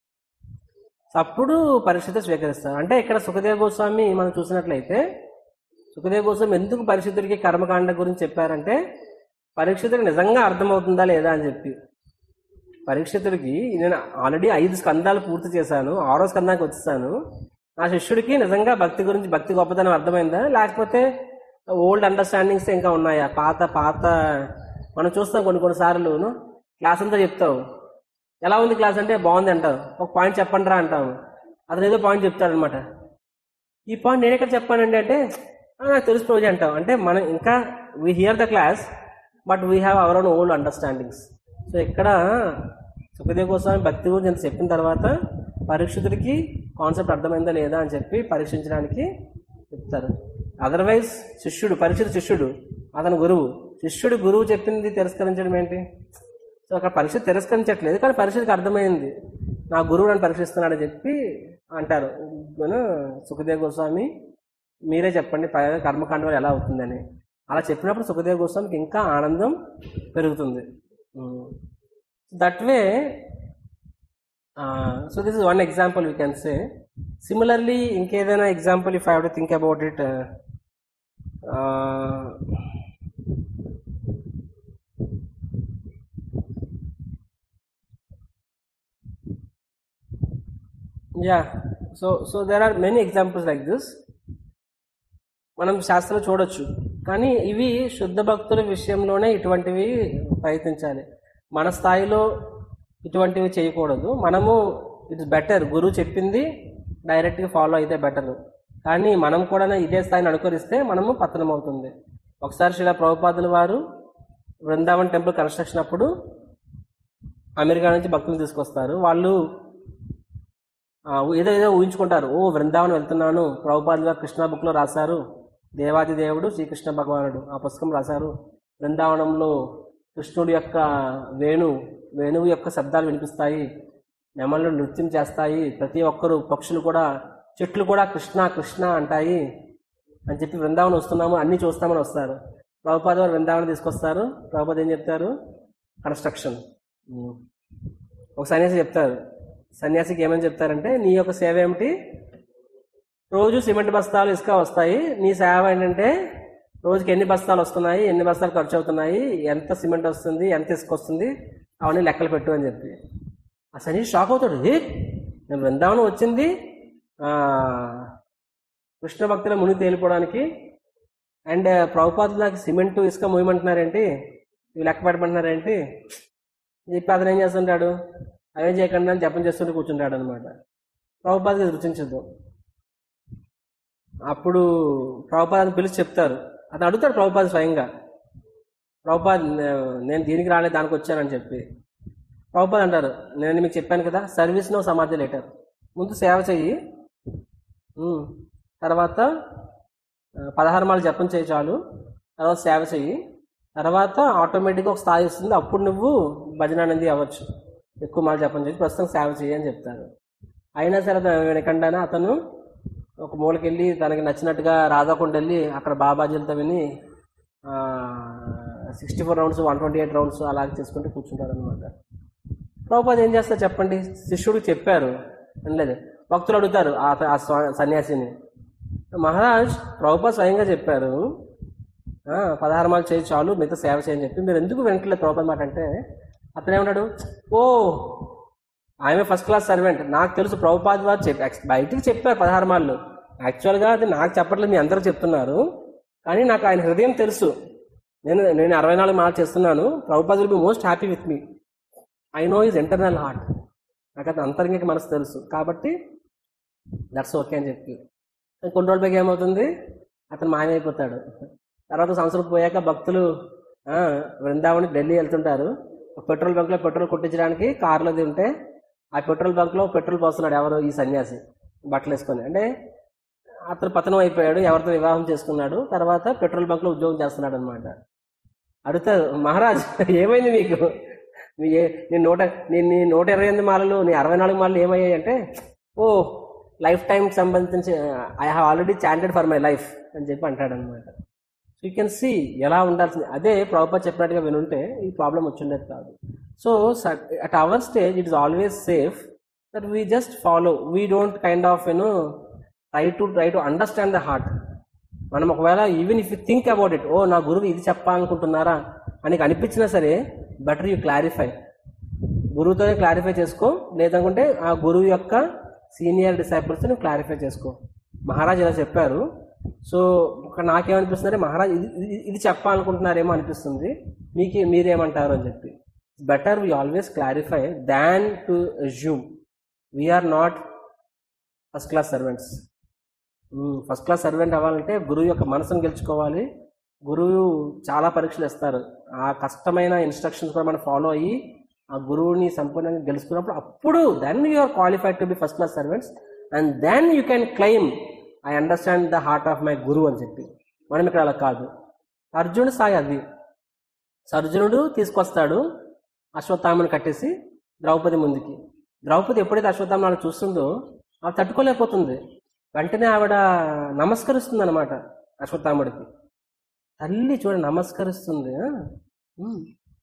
అప్పుడు పరిస్థితి స్వీకరిస్తారు అంటే ఇక్కడ సుఖదేవ గోస్వామి మనం చూసినట్లయితే సుఖదేవ గోస్వామి ఎందుకు పరిశుద్ధుడికి కర్మకాండ గురించి చెప్పారంటే పరీక్షితుడికి నిజంగా అర్థమవుతుందా లేదా అని చెప్పి పరీక్షితుడికి నేను ఆల్రెడీ ఐదు స్కందాలు పూర్తి చేశాను ఆరో స్కందానికి వచ్చేసాను నా శిష్యుడికి నిజంగా భక్తి గురించి భక్తి గొప్పతనం అర్థమైందా లేకపోతే ఓల్డ్ అండర్స్టాండింగ్స్ ఇంకా ఉన్నాయా పాత పాత మనం చూస్తాం కొన్ని కొన్నిసార్లు క్లాస్ అంతా చెప్తావు ఎలా ఉంది క్లాస్ అంటే బాగుంది అంటావు ఒక పాయింట్ చెప్పండి రా అంటావు అతను ఏదో పాయింట్ చెప్తాడనమాట ఈ పాయింట్ నేను ఎక్కడ చెప్పానండి అంటే "ఆ, నాకు తెలుసు రోజు అంటాం అంటే మనం ఇంకా we hear the class but we have our own old understandings so ఇక్కడ సుఖదేవ్ గోస్వామి భక్తి గురించి ఇంత చెప్పిన తర్వాత పరీక్షితుడికి కాన్సెప్ట్ అర్థమైందా లేదా అని చెప్పి పరీక్షించడానికి చెప్తారు అదర్వైజ్ శిష్యుడు పరీక్షిత శిష్యుడు అతను గురువు శిష్యుడు గురువు చెప్పింది తిరస్కరించడం ఏంటి సో అక్కడ పరీక్ష తిరస్కరించట్లేదు కానీ పరీక్షకు అర్థమైంది నా గురువు నన్ను పరీక్షిస్తున్నాడని చెప్పి అంటారు మన సుఖదేవ్ గోస్వామి మీరే చెప్పండి ప- కర్మకాండ వల్ల ఎలా అవుతుందని అలా చెప్పినప్పుడు సుఖదేవ్ గోస్వామికి ఇంకా ఆనందం పెరుగుతుంది that way so this is one example we can say similarly ఇంకేదైనా example if I have to think about it yeah so so there are many examples like this మనం శాస్త్రంలో చూడొచ్చు కానీ ఇవి శుద్ధ భక్తుల విషయంలోనే ఇటువంటివి ప్రయత్నించాలి మన స్థాయిలో ఇటువంటివి చేయకూడదు మనము ఇట్స్ బెటర్ గురువు చెప్పింది డైరెక్ట్గా ఫాలో అయితే బెటర్ కానీ మనం కూడా ఇదే స్థాయిని అనుకరిస్తే మనము పతనం అవుతుంది ఒకసారి శిలా ప్రభుపాదుల వారు బృందావన్ టెంపుల్ కన్స్ట్రక్షన్ అప్పుడు అమెరికా నుంచి భక్తులు తీసుకొస్తారు వాళ్ళు ఆ, ఏదో ఏదో ఊహించుకుంటారు ఓ బృందావనం వెళ్తున్నాను ప్రభుపాదుల వారు కృష్ణ బుక్లో రాశారు దేవాది దేవుడు శ్రీకృష్ణ భగవానుడు ఆ పుస్తకం రాశారు బృందావనంలో కృష్ణుడి యొక్క వేణు వేణువు యొక్క శబ్దాలు వినిపిస్తాయి నెమళ్ళు నృత్యం చేస్తాయి ప్రతి ఒక్కరు పక్షులు కూడా చెట్లు కూడా కృష్ణ కృష్ణ అంటాయి అని చెప్పి బృందావనం వస్తున్నాము అన్ని చూస్తామని వస్తారు ప్రభుపాద వారు బృందావనం తీసుకొస్తారు ప్రభుపాద ఏం చెప్తారు కన్స్ట్రక్షన్ ఉమ్. ఒక సన్యాసి చెప్తారు సన్యాసికి ఏమని చెప్తారంటే నీ యొక్క సేవ ఏమిటి రోజు సిమెంట్ బస్తాలు ఇసుక వస్తాయి నీ సేవ ఏంటంటే రోజుకి ఎన్ని బస్తాలు వస్తున్నాయి ఎన్ని బస్తాలు ఖర్చు అవుతున్నాయి ఎంత సిమెంట్ వస్తుంది ఎంత ఇసుక వస్తుంది అవన్నీ లెక్కలు పెట్టు అని చెప్పి ఆ సన్యాసి షాక్ అవుతాడు ఏ నేను బృందావనం వచ్చింది ఆ, కృష్ణ భక్తుల ముని తేలిపోవడానికి అండ్ ప్రభుపాదులు నాకు సిమెంట్ ఇసుక మోయమంటున్నారేంటి ఇవి లెక్క పెట్టమంటున్నారేంటి చెప్పి అతను ఏం చేస్తుంటాడు అవేం చేయకుండా అని జపం చేస్తుంటే కూర్చుంటాడు అనమాట ప్రభుపాదకి ఇది రుచించదు అప్పుడు ప్రభుపాదని పిలిచి చెప్తారు అతను అడుగుతాడు ప్రభుపాద స్వయంగా ప్రభుపాద్ నే- నేను దీనికి రాలేదు దానికి వచ్చానని చెప్పి ప్రభుపాద్ అంటారు నేను మీకు చెప్పాను కదా సర్వీస్ నో సమాధి లెటర్ ముందు సేవ చెయ్యి ఉమ్. తర్వాత ఆ, పదహారు మాలు జపం చేయి చాలు తర్వాత సేవ చెయ్యి తర్వాత ఆటోమేటిక్గా ఒక స్థాయి వస్తుంది అప్పుడు నువ్వు భజన అనేది అవ్వచ్చు ఎక్కువ మాలు జపం చేసి ప్రస్తుతం సేవ చెయ్యి అని చెప్తారు అయినా సరే అతను వినకుండానే అతను ఒక మూలకెళ్ళి తనకి నచ్చినట్టుగా రాధాకుండా వెళ్ళి అక్కడ బాబాజీలతో విని sixty four rounds one twenty eight rounds అలాగే చేసుకుంటూ కూర్చుంటారు అనమాట ప్రభుపాద ఏం చేస్తారు చెప్పండి శిష్యుడికి చెప్పారు అనలేదు భక్తులు అడుగుతారు ఆ ఆ స్వా- సన్యాసిని మహారాజ్ ప్రభుపాద స్వయంగా చెప్పారు ఆ, పదహారు మాలు చేయి చాలు మిగతా సేవ చేయని చెప్పి మీరు ఎందుకు వినట్లేదు ప్రభుపాద మాట అంటే అతను ఏమన్నాడు ఓ ఆమె ఫస్ట్ క్లాస్ సర్వెంట్ నాకు తెలుసు ప్రభుపాద్ వారు చెప్పి యాక్చు- బయటికి చెప్పారు పదహారు మాళ్ళు యాక్చువల్గా అది నాకు చెప్పట్లేదు మీ అందరూ చెప్తున్నారు కానీ నాకు ఆయన హృదయం తెలుసు నేను నేను అరవై నాలుగు మాలు చేస్తున్నాను Prabhupad will be most happy with me I know is internal heart నాకు అది అంతరంగిక మనసు తెలుసు కాబట్టి దట్స్ ఓకే అని చెప్పి కొన్ని రోజుల పైకి ఏమవుతుంది అతను మాయమైపోతాడు తర్వాత సంవత్సరం పోయాక భక్తులు ఆ, బృందావని ఢిల్లీ వెళ్తుంటారు ఒక పెట్రోల్ బంక్లో పెట్రోల్ కొట్టించడానికి కారులో ఉంటే ఆ పెట్రోల్ బంక్లో పెట్రోల్ పోస్తున్నాడు ఎవరు ఈ సన్యాసి బట్టలు వేసుకొని అంటే అతను పతనం అయిపోయాడు ఎవరితో వివాహం చేసుకున్నాడు తర్వాత పెట్రోల్ బంక్లో ఉద్యోగం చేస్తున్నాడు అనమాట అడుగుతారు మహారాజ్ ఏమైంది మీకు మీ ఏ- నీ నూట నీ నీ నూట ఇరవై ఎనిమిది మాలలు నీ అరవై నాలుగు మాలలు ఏమయ్యాయి అంటే ఓ లైఫ్ టైం సంబంధించి I have already chanted for my life అని చెప్పి అంటాడు అనమాట యూ కెన్ సీ ఎలా ఉండాల్సింది అదే ప్రభుత్వ చెప్పినట్టుగా వినుంటే ఈ ప్రాబ్లం వచ్చిండేది కాదు so at our stage it is always safe that we just follow we don't kind of you know try to try to understand the heart మనం ఒకవేళ even if you think about it ఓ నా గురువు ఇది చెప్పాలనుకుంటున్నారా అని నీకు అనిపించినా సరే బెటర్ యూ క్లారిఫై గురువుతోనే క్లారిఫై చేసుకో లేదనుకుంటే ఆ గురువు యొక్క సీనియర్ డిసైపుల్స్ నువ్వు క్లారిఫై చేసుకో మహారాజ్ ఇలా చెప్పారు సో ఒక నాకేమనిపిస్తుంది అంటే మహారాజ్ ఇది ఇది- ఇది చెప్పాలనుకుంటున్నారేమో అనిపిస్తుంది మీకు మీరేమంటారు అని చెప్పి better we always clarify than to assume we are not first class servants first class servant అవ్వాలంటే గురువు యొక్క మనసును గెలుచుకోవాలి గురువు చాలా పరీక్షలు ఇస్తారు ఆ కష్టమైన ఇన్స్ట్రక్షన్స్ కూడా మనం ఫాలో అయ్యి ఆ గురువుని సంపూర్ణంగా గెలుచుకున్నప్పుడు అప్పుడు then you are qualified to be first class servants and then you can claim I understand the heart of my guru అని చెప్పి మనం ఇక్కడ అలా కాదు అర్జునుడు సాయి అది అర్జునుడు తీసుకొస్తాడు అశ్వత్థామను కట్టేసి ద్రౌపది ముందుకి ద్రౌపది ఎప్పుడైతే అశ్వత్థామను చూస్తుందో ఆవిడ తట్టుకోలేకపోతుంది వెంటనే ఆవిడ నమస్కరిస్తుంది అనమాట అశ్వత్థాముడికి తల్లి చూడ నమస్కరిస్తుంది ఆ? ఉమ్.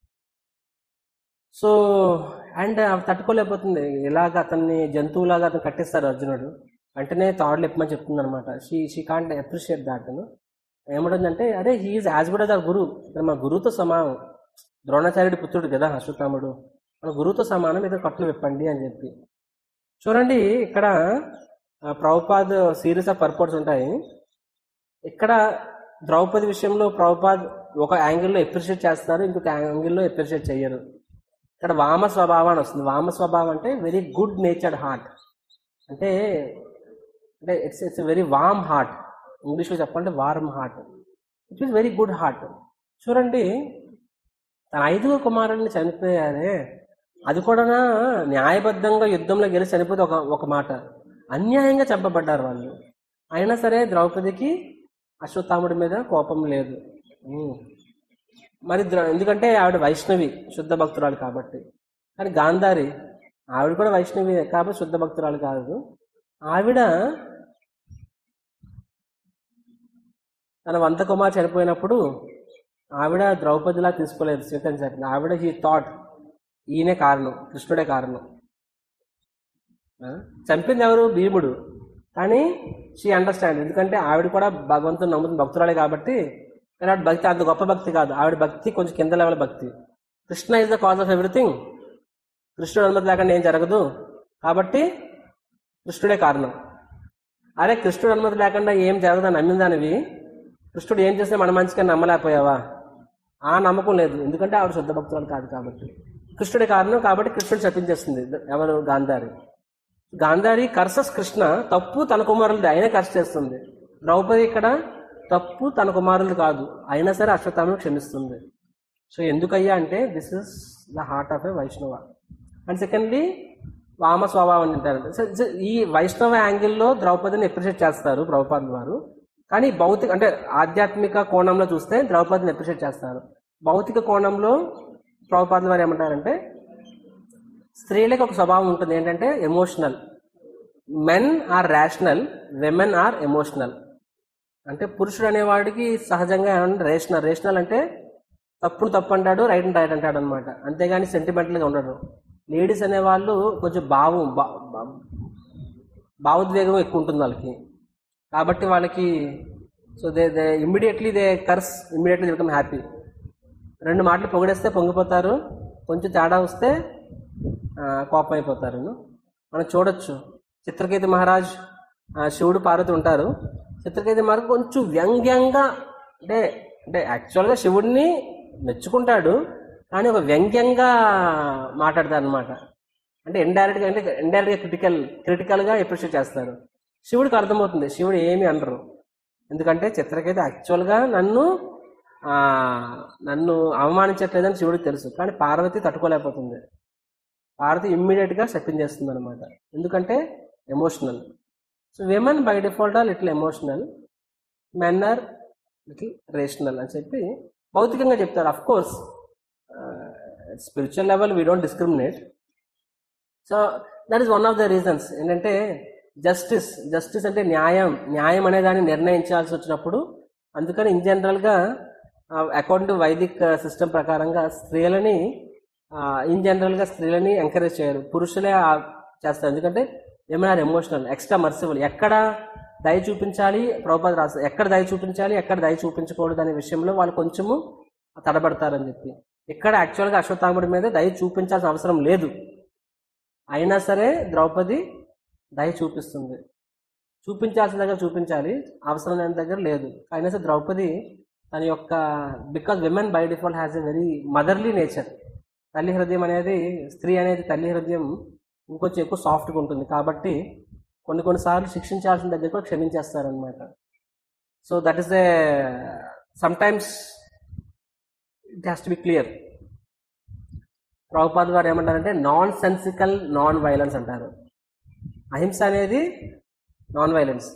సో అండ్ ఆవిడ తట్టుకోలేకపోతుంది ఇలాగ అతన్ని జంతువులాగా అతను కట్టేస్తారు అర్జునుడు వెంటనే తాడులు ఎప్పమని చెప్తుంది అనమాట she she can't appreciate that ఏమంటుందంటే అరే హీఈస్ యాజ్ గుడ్ అస్ ఆ గురు ఇతను మా గురువుతో సమానం ద్రోణాచార్యుడి పుత్రుడు కదా అశ్వత్థాముడు మన గురువుతో సమానం ఇతను కట్లు విప్పండి అని చెప్పి చూడండి ఇక్కడ ఆ, ప్రభుపాద్ సిరీస్ ఆఫ్ పర్పోర్ట్స్ ఉంటాయి ఇక్కడ ద్రౌపది విషయంలో ప్రభుపాద్ ఒక యాంగిల్లో ఎప్రిషియేట్ చేస్తారు ఇంకొక యాంగిల్లో ఎప్రిషియేట్ చేయరు ఇక్కడ వామ స్వభావం అని వస్తుంది వామ స్వభావం అంటే వెరీ గుడ్ నేచర్డ్ హార్ట్ అంటే అంటే it's it's very warm heart ఇంగ్లీష్లో చెప్పాలంటే warm heart it is very good heart చూడండి తన ఐదుగురు కుమారుల్ని చనిపోయారే అది కూడా న్యాయబద్ధంగా యుద్ధంలో గెలిచి చనిపోతే ఒక ఒక మాట అన్యాయంగా చంపబడ్డారు వాళ్ళు అయినా సరే ద్రౌపదికి అశ్వత్థాముడి మీద కోపం లేదు ఉమ్. మరి ద్ర- ఎందుకంటే ఆవిడ వైష్ణవి శుద్ధ భక్తురాలు కాబట్టి కానీ గాంధారి ఆవిడ కూడా వైష్ణవి కాబట్టి శుద్ధ భక్తురాలు కాదు ఆవిడ తన వంత కుమార్ చనిపోయినప్పుడు ఆవిడ ద్రౌపదిలా తీసుకోలేదు స్వీకరించారు ఆవిడ హీ థాట్ ఈయనే కారణం కృష్ణుడే కారణం ఆ? చంపింది ఎవరు భీముడు కానీ షీ అండర్స్టాండ్ ఎందుకంటే ఆవిడ కూడా భగవంతుని నమ్ముతున్న భక్తురాలే కాబట్టి కానీ ఆవిడ భక్తి అంత గొప్ప భక్తి కాదు ఆవిడ భక్తి కొంచెం కింద లెవెల్ భక్తి Krishna is the cause of everything కృష్ణుడు అనుమతి లేకుండా ఏం జరగదు కాబట్టి కృష్ణుడే కారణం అరే కృష్ణుడు అనుమతి లేకుండా ఏం జరగదని నమ్మిందానివి కృష్ణుడు ఏం చేస్తే మన మంచిగా నమ్మలేకపోయావా ఆ నమ్మకం లేదు ఎందుకంటే ఆవిడ శుద్ధ భక్తురాలు కాదు కాబట్టి కృష్ణుడే కారణం కాబట్టి కృష్ణుడు చెప్పించేస్తుంది ఎవరు గాంధారి గాంధారి కర్సస్ కృష్ణ తప్పు తన కుమారులది అయినా కర్స్ చేస్తుంది ద్రౌపది ఇక్కడ తప్పు తన కుమారులది కాదు అయినా సరే అశ్వత్థామను క్షమిస్తుంది సో ఎందుకయ్యా అంటే this is the heart of a Vaishnava and secondly వామ స్వభావం అంటారు సో సో ఈ వైష్ణవ యాంగిల్లో ద్రౌపదిని అప్రిషియేట్ చేస్తారు ద్రౌపది వారు కానీ భౌతిక అంటే ఆధ్యాత్మిక కోణంలో చూస్తే ద్రౌపదిని అప్రిషియేట్ చేస్తారు భౌతిక కోణంలో ప్రభుపాదుల వారు ఏమంటారంటే స్త్రీలకు ఒక స్వభావం ఉంటుంది ఏంటంటే emotional men are rational women are emotional అంటే పురుషుడు అనేవాడికి సహజంగా రేషనల్ రేషనల్ అంటే తప్పును తప్పు అంటాడు రైట్ రైట్ అంటాడు అనమాట అంతేగాని సెంటిమెంటల్గా ఉండడు లేడీస్ అనేవాళ్ళు కొంచెం భావం భా- భా- భావోద్వేగం ఎక్కువ ఉంటుంది వాళ్ళకి కాబట్టి వాళ్ళకి so they they immediately they curse immediately become happy రెండు మాటలు పొగిడేస్తే పొంగిపోతారు కొంచెం తేడా వస్తే ఆ, కోపం అయిపోతారు మనం చూడొచ్చు చిత్రకేతు మహారాజ్ ఆ, శివుడు పార్వతి ఉంటారు చిత్రకేతు మహారాజ్ కొంచెం వ్యంగ్యంగా అంటే అంటే యాక్చువల్గా శివుడిని మెచ్చుకుంటాడు కానీ ఒక వ్యంగ్యంగా మాట్లాడతారు అనమాట అంటే ఇండైరెక్ట్గా అంటే ఇండైరెక్ట్గా క్రిటికల్ క్రిటికల్గా అప్రిషియేట్ చేస్తారు శివుడికి అర్థమవుతుంది శివుడు ఏమి అనరు ఎందుకంటే చిత్రకేతు యాక్చువల్గా నన్ను ఆ, నన్ను అవమానించట్లేదని శివుడికి తెలుసు కానీ పార్వతి తట్టుకోలేకపోతుంది పార్వతి ఇమ్మీడియట్గా చెప్పించేస్తుంది అనమాట ఎందుకంటే emotional so women by default are little emotional men are little rational అని చెప్పి భౌతికంగా చెప్తారు of course spiritual level we don't discriminate so that is one of the reasons ఏంటంటే జస్టిస్ జస్టిస్ అంటే న్యాయం న్యాయం అనే దాన్ని నిర్ణయించాల్సి వచ్చినప్పుడు అందుకని ఇన్ జనరల్గా అకార్డింగ్ టు వైదిక్ సిస్టమ్ ప్రకారంగా స్త్రీలని ఇన్ జనరల్గా స్త్రీలని ఎంకరేజ్ చేయరు పురుషులే ఆ చేస్తారు ఎందుకంటే ఏమైనా ఎమోషనల్ ఎక్స్ట్రా మర్సిబుల్ ఎక్కడ దయ చూపించాలి ప్రభుపాద రాస్తారు ఎక్కడ దయ చూపించాలి ఎక్కడ దయ చూపించకూడదు అనే విషయంలో వాళ్ళు కొంచెము తడబడతారని చెప్పి ఇక్కడ యాక్చువల్గా అశ్వత్థాముడి మీద దయ చూపించాల్సిన అవసరం లేదు అయినా సరే ద్రౌపది దయ చూపిస్తుంది చూపించాల్సిన దగ్గర చూపించాలి అవసరం లేని దగ్గర లేదు అయినా సరే ద్రౌపది తన యొక్క because women by default has a very motherly nature తల్లి హృదయం అనేది స్త్రీ అనేది తల్లి హృదయం ఇంకొంచెం ఎక్కువ సాఫ్ట్గా ఉంటుంది కాబట్టి కొన్ని కొన్నిసార్లు శిక్షించాల్సిన దగ్గర కూడా క్షమించేస్తారనమాట so that is the sometimes it has to be clear Prabhupad వారు ఏమంటారంటే నాన్ సెన్సికల్ నాన్ వైలెన్స్ అంటారు అహింస అనేది non violence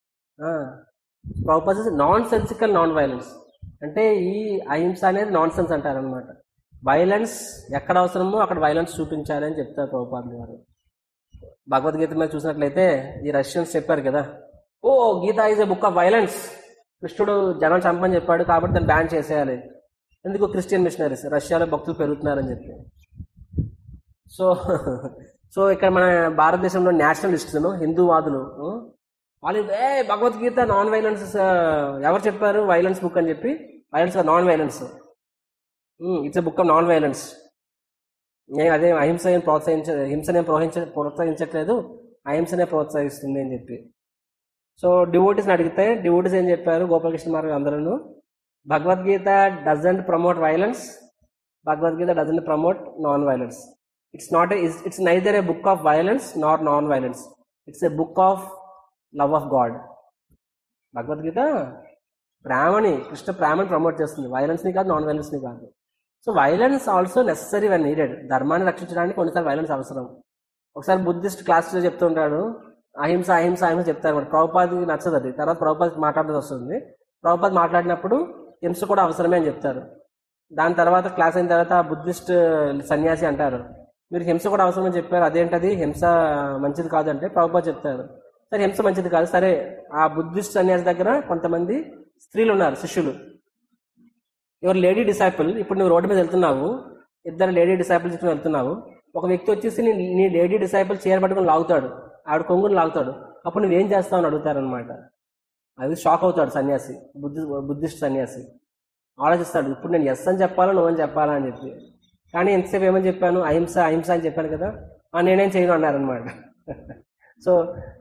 Prabhupad nonsensical non violence అంటే ఈ అహింస అనేది నాన్ సెన్స్ అంటారు అనమాట వైలెన్స్ ఎక్కడ అవసరమో అక్కడ వైలెన్స్ చూపించాలి అని చెప్తారు ప్రభుపాదులు గారు భగవద్గీత మీద చూసినట్లయితే ఈ రష్యన్స్ చెప్పారు కదా oh Gita is a book of violence కృష్ణుడు జనం చంపని చెప్పాడు కాబట్టి దాన్ని బ్యాన్ చేసేయాలి ఎందుకు క్రిస్టియన్ మిషనరీస్ రష్యాలో భక్తులు పెరుగుతున్నారని చెప్పి సో సో ఇక్కడ మన భారతదేశంలో నేషనలిస్టులు హిందూవాదులు ఆ, వాళ్ళు ఏ భగవద్గీత నాన్ వైలెన్స్ ఎవరు చెప్పారు వైలెన్స్ బుక్ అని చెప్పి violence non violence it's a book of non violence నేను అదే అహింస ఏం ప్రోత్సహించ హింసనే ప్రోహించ ప్రోత్సహించట్లేదు అహింసనే ప్రోత్సహిస్తుంది అని చెప్పి సో డివోటీస్ని అడిగితే డివోటీస్ ఏం చెప్పారు గోపాలకృష్ణ మార్గ అందరూ Bhagavad Gita doesn't promote violence Bhagavad Gita doesn't promote non violence it's not it's neither a book of violence not non violence it's a book of love of God Bhagavad Gita ప్రేమని కృష్ణ ప్రేమని ప్రమోట్ చేస్తుంది వైలెన్స్ని కాదు నాన్ వైలెన్స్ని కాదు so violence also necessary when needed ధర్మాన్ని రక్షించడానికి కొన్నిసార్లు violence అవసరం ఒకసారి బుద్ధిస్ట్ క్లాస్లో చెప్తుంటాడు అహింస అహింస అహింస చెప్తారు మరి ప్రభుపాదికి నచ్చదు అది తర్వాత ప్రభుపాదికి మాట్లాడాల్సి వస్తుంది ప్రభుపాద్ మాట్లాడినప్పుడు హింస కూడా అవసరమే అని చెప్తారు దాని తర్వాత క్లాస్ అయిన తర్వాత ఆ బుద్ధిస్ట్ సన్యాసి అంటారు మీరు హింస కూడా అవసరమని చెప్పారు అదేంటది హింస మంచిది కాదంటే ప్రభుపాద్ చెప్తారు సరే హింస మంచిది కాదు సరే ఆ బుద్ధిస్ట్ సన్యాసి దగ్గర కొంతమంది స్త్రీలు ఉన్నారు శిష్యులు ఎవరు లేడీ డిసైపుల్ ఇప్పుడు నువ్వు రోడ్డు మీద వెళ్తున్నావు ఇద్దరు లేడీ డిసైపుల్స్ తీసుకుని వెళ్తున్నావు ఒక వ్యక్తి వచ్చేసి నీ నీ లేడీ డిసైపుల్ చీర పట్టుకుని లాగుతాడు ఆవిడ కొంగుని లాగుతాడు అప్పుడు నువ్వేం చేస్తావు అని అడుగుతారనమాట అది షాక్ అవుతాడు సన్యాసి బుద్ధి బుద్ధిస్ట్ సన్యాసి ఆలోచిస్తాడు ఇప్పుడు నేను ఎస్ అని చెప్పాలా నువ్వు అని చెప్పాలా అని చెప్పి కానీ ఎంతసేపు ఏమని చెప్పాను అహింస అహింస అని చెప్పాను కదా ఆ నేనేం చేయను అన్నారనమాట సో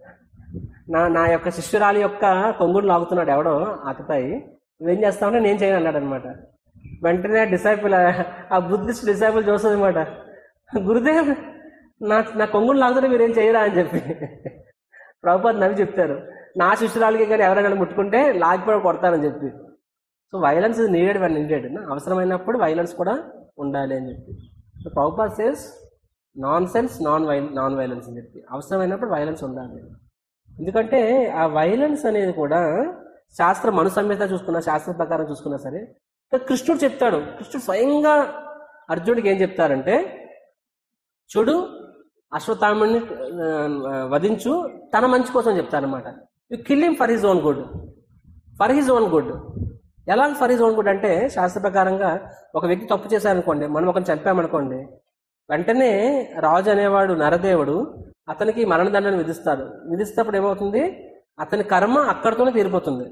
నా నా యొక్క శిష్యురాలి యొక్క కొంగుడు లాగుతున్నాడు ఎవడో అతతాయి నువ్వేం చేస్తావంటే నేను చేయను అన్నాడు అనమాట వెంటనే డిసైపుల్ ఆ బుద్ధిస్ట్ డిసైపుల్ చూస్తుంది అనమాట గురుదేవ్ నా నా కొంగుడు లాగుతుంటే మీరేం చేయరా అని చెప్పి ప్రభుపాద్ నవ్వి చెప్తారు నా శిష్యురాలకి కానీ ఎవరైనా ముట్టుకుంటే లాగిపోయి కొడతానని చెప్పి so violence is needed when needed అవసరమైనప్పుడు వైలెన్స్ కూడా ఉండాలి అని చెప్పి so Prabhupad says nonsense non vi non violence అని చెప్పి అవసరమైనప్పుడు వైలెన్స్ ఉండాలి ఎందుకంటే ఆ వైలెన్స్ అనేది కూడా శాస్త్రం మనుసంహిత చూసుకున్నా శాస్త్ర ప్రకారం చూసుకున్నా సరే ఇక్కడ కృష్ణుడు చెప్తాడు కృష్ణుడు స్వయంగా అర్జునుడికి ఏం చెప్తారంటే చూడు అశ్వత్థాముడిని ఆ, వధించు తన మంచి కోసం చెప్తారనమాట you kill him for his own good for his own good ఎలా ఫర్ హిజ్ ఓన్ గుడ్ అంటే శాస్త్ర ప్రకారంగా ఒక వ్యక్తి తప్పు చేశారనుకోండి మనం ఒకరిని చంపామనుకోండి వెంటనే రాజు అనేవాడు నరదేవుడు అతనికి మరణదండను విధిస్తాడు విధిస్తప్పుడు ఏమవుతుంది అతని కర్మ అక్కడితోనే తీరిపోతుంది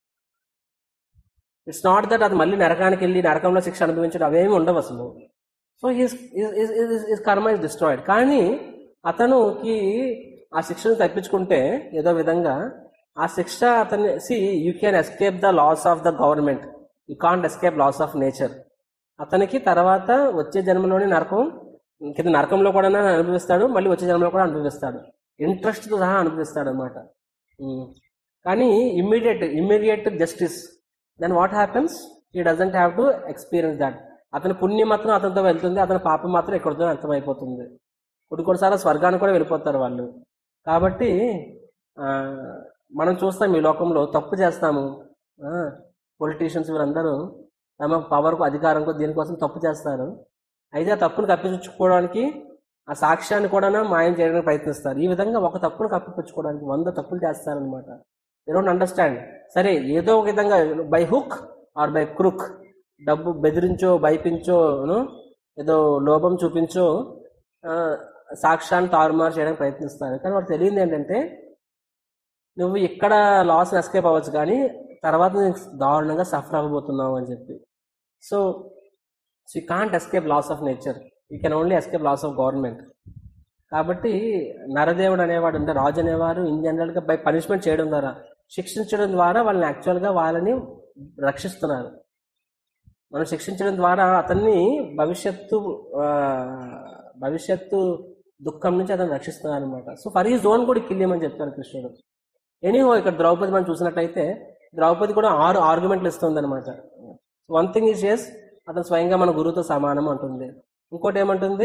ఇట్స్ నాట్ దట్ అది మళ్ళీ నరకానికి వెళ్ళి నరకంలో శిక్ష అనుభవించడం అవేమి ఉండవు అసలు so his karma is destroyed కానీ అతనుకి ఆ శిక్షను తప్పించుకుంటే ఏదో విధంగా ఆ శిక్ష అతన్ని see you can escape the laws of the government you can't escape laws of nature అతనికి తర్వాత వచ్చే జన్మలోనే నరకం కింద నరకంలో కూడా అనుభవిస్తాడు మళ్ళీ వచ్చే జన్మలో కూడా అనుభవిస్తాడు ఇంట్రెస్ట్తో సహా అనుభవిస్తాడు అనమాట కానీ immediate immediate justice then what happens he doesn't have to experience that అతని పుణ్యం మాత్రం అతనితో వెళ్తుంది అతని పాపం మాత్రం ఎక్కడితో అర్థమైపోతుంది కొన్ని కొన్నిసార్లు స్వర్గానికి కూడా వెళ్ళిపోతారు వాళ్ళు కాబట్టి ఆ, మనం చూస్తాం ఈ లోకంలో తప్పు చేస్తాము పొలిటీషియన్స్ వీళ్ళందరూ తమ పవర్కు అధికారంకు దీనికోసం తప్పు చేస్తారు అయితే ఆ తప్పును కప్పించుకోవడానికి ఆ సాక్ష్యాన్ని కూడా మాయం చేయడానికి ప్రయత్నిస్తారు ఈ విధంగా ఒక తప్పును కప్పిపుచ్చుకోవడానికి వంద తప్పులు చేస్తారనమాట దే డోంట్ అండర్స్టాండ్ సరే ఏదో ఒక విధంగా by hook or by crook డబ్బు బెదిరించో భయపించో ను, ఏదో లోభం చూపించో ఆ, సాక్ష్యాన్ని తారుమారు చేయడానికి ప్రయత్నిస్తారు కానీ వాళ్ళకి తెలియదు ఏంటంటే నువ్వు ఇక్కడ లాస్ ఎస్కేప్ అవ్వచ్చు కానీ తర్వాత నీకు దారుణంగా సఫర్ అవ్వబోతున్నావు అని చెప్పి so so you can't escape laws of nature you can only escape laws of government కాబట్టి నరదేవుడు అనేవాడు అంటే రాజు అనేవారు ఇన్ జనరల్గా బై పనిష్మెంట్ చేయడం ద్వారా శిక్షించడం ద్వారా వాళ్ళని యాక్చువల్గా వాళ్ళని రక్షిస్తున్నారు మనం శిక్షించడం ద్వారా అతన్ని భవిష్యత్తు ఆ, భవిష్యత్తు దుఃఖం నుంచి అతను రక్షిస్తున్నారు అనమాట సో ఫర్ ఈ జోన్ కూడా కిల్లేమని చెప్తారు కృష్ణుడు ఎనీహో ఇక్కడ ద్రౌపది మనం చూసినట్టయితే ద్రౌపది కూడా ఆరు ఆర్గ్యుమెంట్లు ఇస్తుంది అనమాట వన్ థింగ్ ఈజ్ ఎస్ అతను స్వయంగా మన గురువుతో సమానం అంటుంది ఇంకోటి ఏమంటుంది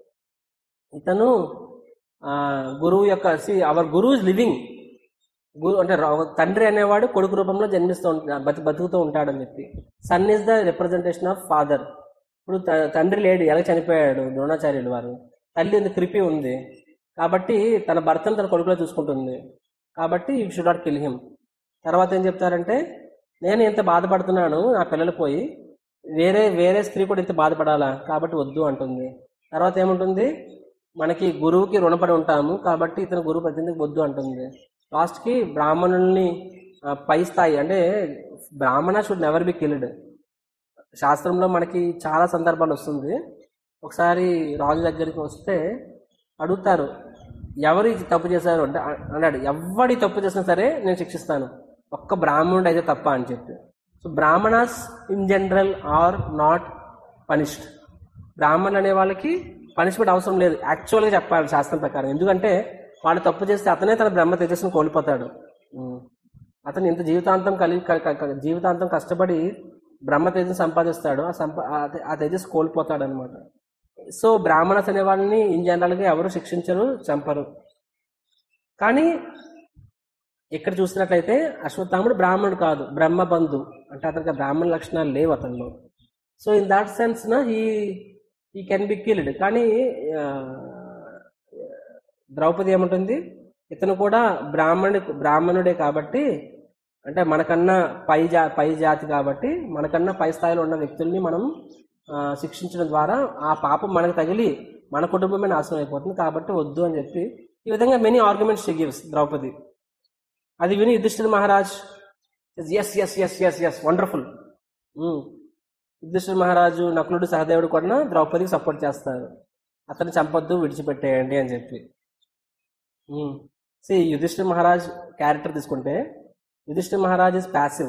ఇతను ఆ, గురువు యొక్క అవర్ గురువు ఇస్ లివింగ్ గురు అంటే రా- ఒక తండ్రి అనేవాడు కొడుకు రూపంలో జన్మిస్తూ ఉంటా బతి బతుకుతూ ఉంటాడని చెప్పి son is the representation of father ఇప్పుడు త- తండ్రి లేడు ఎలా చనిపోయాడు ద్రోణాచార్యులు వారు తల్లి ఉంది కృపి ఉంది కాబట్టి తన భర్తను తన కొడుకులో చూసుకుంటుంది కాబట్టి you should not kill him తర్వాత ఏం చెప్తారంటే నేను ఎంత బాధపడుతున్నాను నా పిల్లలు పోయి వేరే వేరే స్త్రీ కూడా ఇంత బాధపడాలా కాబట్టి వద్దు అంటుంది తర్వాత ఏముంటుంది మనకి గురువుకి రుణపడి ఉంటాము కాబట్టి ఇతను గురువు ప్రతినిధికి వద్దు అంటుంది లాస్ట్కి బ్రాహ్మణుల్ని ఆ, పై స్థాయి అంటే బ్రాహ్మణ షుడ్ నెవర్ బి కిల్డ్ శాస్త్రంలో మనకి చాలా సందర్భాలు వస్తుంది ఒకసారి రాజు దగ్గరికి వస్తే అడుగుతారు ఎవరు ఇది తప్పు చేశారు అంటే అ- అన్నాడు ఎవడి తప్పు చేసినా సరే నేను శిక్షిస్తాను ఒక్క బ్రాహ్మణుడు అయితే తప్ప అని చెప్పి so Brahmanas in general are not punished బ్రాహ్మణులు అనే వాళ్ళకి పనిష్మెంట్ అవసరం లేదు యాక్చువల్గా చెప్పాలి శాస్త్రం ప్రకారం ఎందుకంటే వాడు తప్పు చేస్తే అతనే తన బ్రహ్మ తేజస్సును కోల్పోతాడు ఉమ్. అతను ఇంత జీవితాంతం కలిగి క- క- క- జీవితాంతం కష్టపడి బ్రహ్మ తేజస్సు సంపాదిస్తాడు ఆ సంపా ఆ తే- ఆ తేజస్సు కోల్పోతాడు అనమాట సో బ్రాహ్మణస్ అనే వాళ్ళని ఇన్ జనరల్గా ఎవరు శిక్షించరు చంపరు కానీ ఇక్కడ చూసినట్లయితే అశ్వత్థాముడు బ్రాహ్మణుడు కాదు బ్రహ్మబంధు అంటే అతనికి ఆ బ్రాహ్మణ లక్షణాలు లేవు అతనిలో సో ఇన్ దాట్ సెన్స్ నా he he can be killed కానీ ఆ, ద్రౌపది ఏముంటుంది ఇతను కూడా బ్రాహ్మణుడి బ్రాహ్మణుడే కాబట్టి అంటే మనకన్నా పై జా పై జాతి కాబట్టి మనకన్నా పై స్థాయిలో ఉన్న వ్యక్తుల్ని మనం ఆ, శిక్షించడం ద్వారా ఆ పాపం మనకు తగిలి మన కుటుంబమే నాశనం అయిపోతుంది కాబట్టి వద్దు అని చెప్పి ఈ విధంగా మెనీ ఆర్గ్యుమెంట్స్ గివ్స్ ద్రౌపది అది విని Yudhishthir Maharaj yes yes yes yes yes wonderful Yudhishthir మహారాజు నకులుడు సహదేవుడు కూడా ద్రౌపదికి సపోర్ట్ చేస్తారు అతను చంపొద్దు విడిచిపెట్టేయండి అని చెప్పి సి యుధిష్ఠిర్ మహారాజ్ క్యారెక్టర్ తీసుకుంటే Yudhishthir Maharaj is passive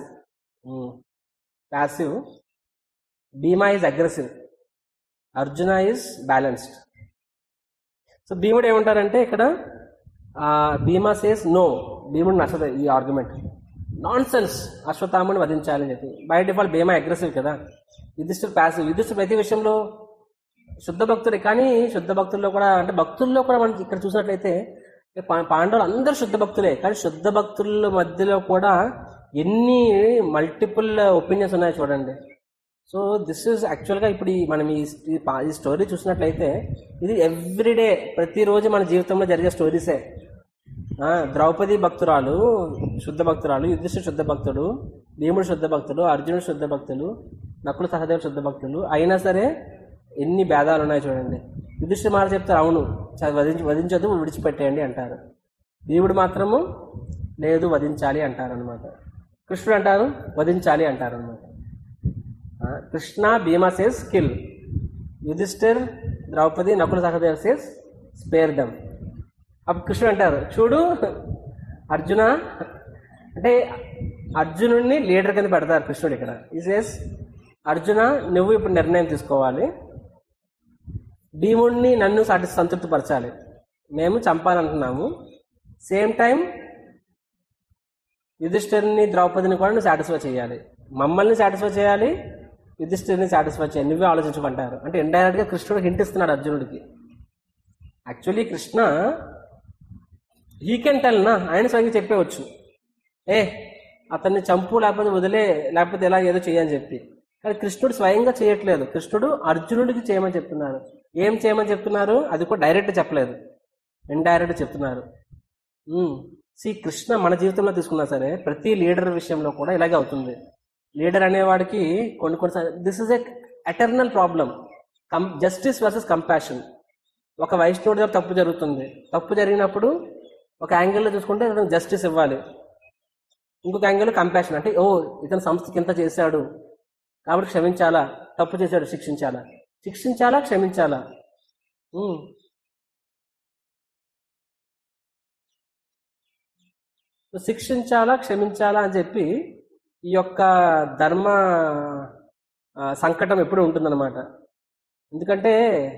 passive Bhima is aggressive Arjuna is balanced so భీముడు ఏమంటారంటే ఇక్కడ ఆ, భీమా సేస్ నో భీముడు నచ్చదు ఈ ఆర్గ్యుమెంట్ నాన్ సెన్స్ అశ్వత్థాముని వధించాలి అని చెప్పి బై డిఫాల్ట్ భీమా అగ్రెసివ్ కదా యుధిష్ఠుడు ప్యాసివ్ యుధిష్ఠుడు ప్రతి విషయంలో శుద్ధ భక్తుడే కానీ శుద్ధ భక్తుల్లో కూడా అంటే భక్తుల్లో కూడా మనం ఇక్కడ చూసినట్లయితే పా- పాండవులు అందరూ శుద్ధ భక్తులే కానీ శుద్ధ భక్తుల మధ్యలో కూడా ఎన్ని మల్టిపుల్ ఒపీనియన్స్ ఉన్నాయో చూడండి సో దిస్ ఇస్ యాక్చువల్గా ఇప్పుడు ఈ మనం ఈ ఈ పా- ఈ స్టోరీ చూసినట్లయితే ఇది ఎవ్రీడే ప్రతిరోజు మన జీవితంలో జరిగే స్టోరీసే ఆ, ద్రౌపది భక్తురాలు శుద్ధ భక్తురాలు యుధిష్ఠిర శుద్ధ భక్తుడు భీముడు శుద్ధ భక్తుడు అర్జునుడు శుద్ధ భక్తులు నకులు సహదేవుడు శుద్ధ భక్తులు అయినా సరే ఎన్ని భేదాలు ఉన్నాయి చూడండి యుధిష్ఠిర మాట చెప్తారు అవును చ- వధించ వధించదు విడిచిపెట్టేయండి అంటారు భీముడు మాత్రము లేదు వధించాలి అంటారు అనమాట కృష్ణుడు అంటారు వధించాలి అంటారు అనమాట Krishna Bhima says kill Yudhishthir Draupadi Nakula Sahadev says spare them అప్పుడు కృష్ణుడు అంటారు చూడు అర్జున అంటే అర్జునుడిని లీడర్ కింద పెడతారు కృష్ణుడు ఇక్కడ ఈ సేస్ అర్జున నువ్వు ఇప్పుడు నిర్ణయం తీసుకోవాలి భీముడిని నన్ను సాటి సంతృప్తిపరచాలి మేము చంపాలంటున్నాము సేమ్ టైం యుధిష్ఠిర్ని ద్రౌపదిని కూడా నువ్వు సాటిస్ఫై చేయాలి మమ్మల్ని సాటిస్ఫై చేయాలి యుధిష్ఠిర్ని సాటిస్ఫై చేయాలి నువ్వే ఆలోచించమంటారు అంటే ఇండైరెక్ట్ గా కృష్ణుడు హింట్ ఇస్తున్నాడు అర్జునుడికి actually Krishna he can tell నా ఆయన స్వయంగా చెప్పేవచ్చు ఏ అతన్ని చంపు లేకపోతే వదిలే లేకపోతే ఎలా ఏదో చేయని చెప్పి కానీ కృష్ణుడు స్వయంగా చేయట్లేదు కృష్ణుడు అర్జునుడికి చేయమని చెప్తున్నారు ఏం చేయమని చెప్తున్నారు అది కూడా డైరెక్ట్ చెప్పలేదు ఇండైరెక్ట్ చెప్తున్నారు సి కృష్ణ మన జీవితంలో తీసుకున్నా సరే ప్రతి లీడర్ విషయంలో కూడా ఇలాగే అవుతుంది లీడర్ అనేవాడికి కొన్ని కొన్ని this is a eternal problem come justice versus compassion ఒక వైష్ణవుడి దగ్గర తప్పు జరుగుతుంది తప్పు జరిగినప్పుడు ఒక యాంగిల్లో చూసుకుంటే అతనికి జస్టిస్ ఇవ్వాలి ఇంకొక యాంగిల్ కంపాషన్ అంటే ఓ ఇతను సంస్థకి ఇంత చేశాడు కాబట్టి క్షమించాలా తప్పు చేశాడు శిక్షించాలా శిక్షించాలా క్షమించాలా ఉమ్. సో శిక్షించాలా క్షమించాలా అని చెప్పి ఈ యొక్క ధర్మ ఆ, సంకటం ఎప్పుడు ఉంటుందన్నమాట ఎందుకంటే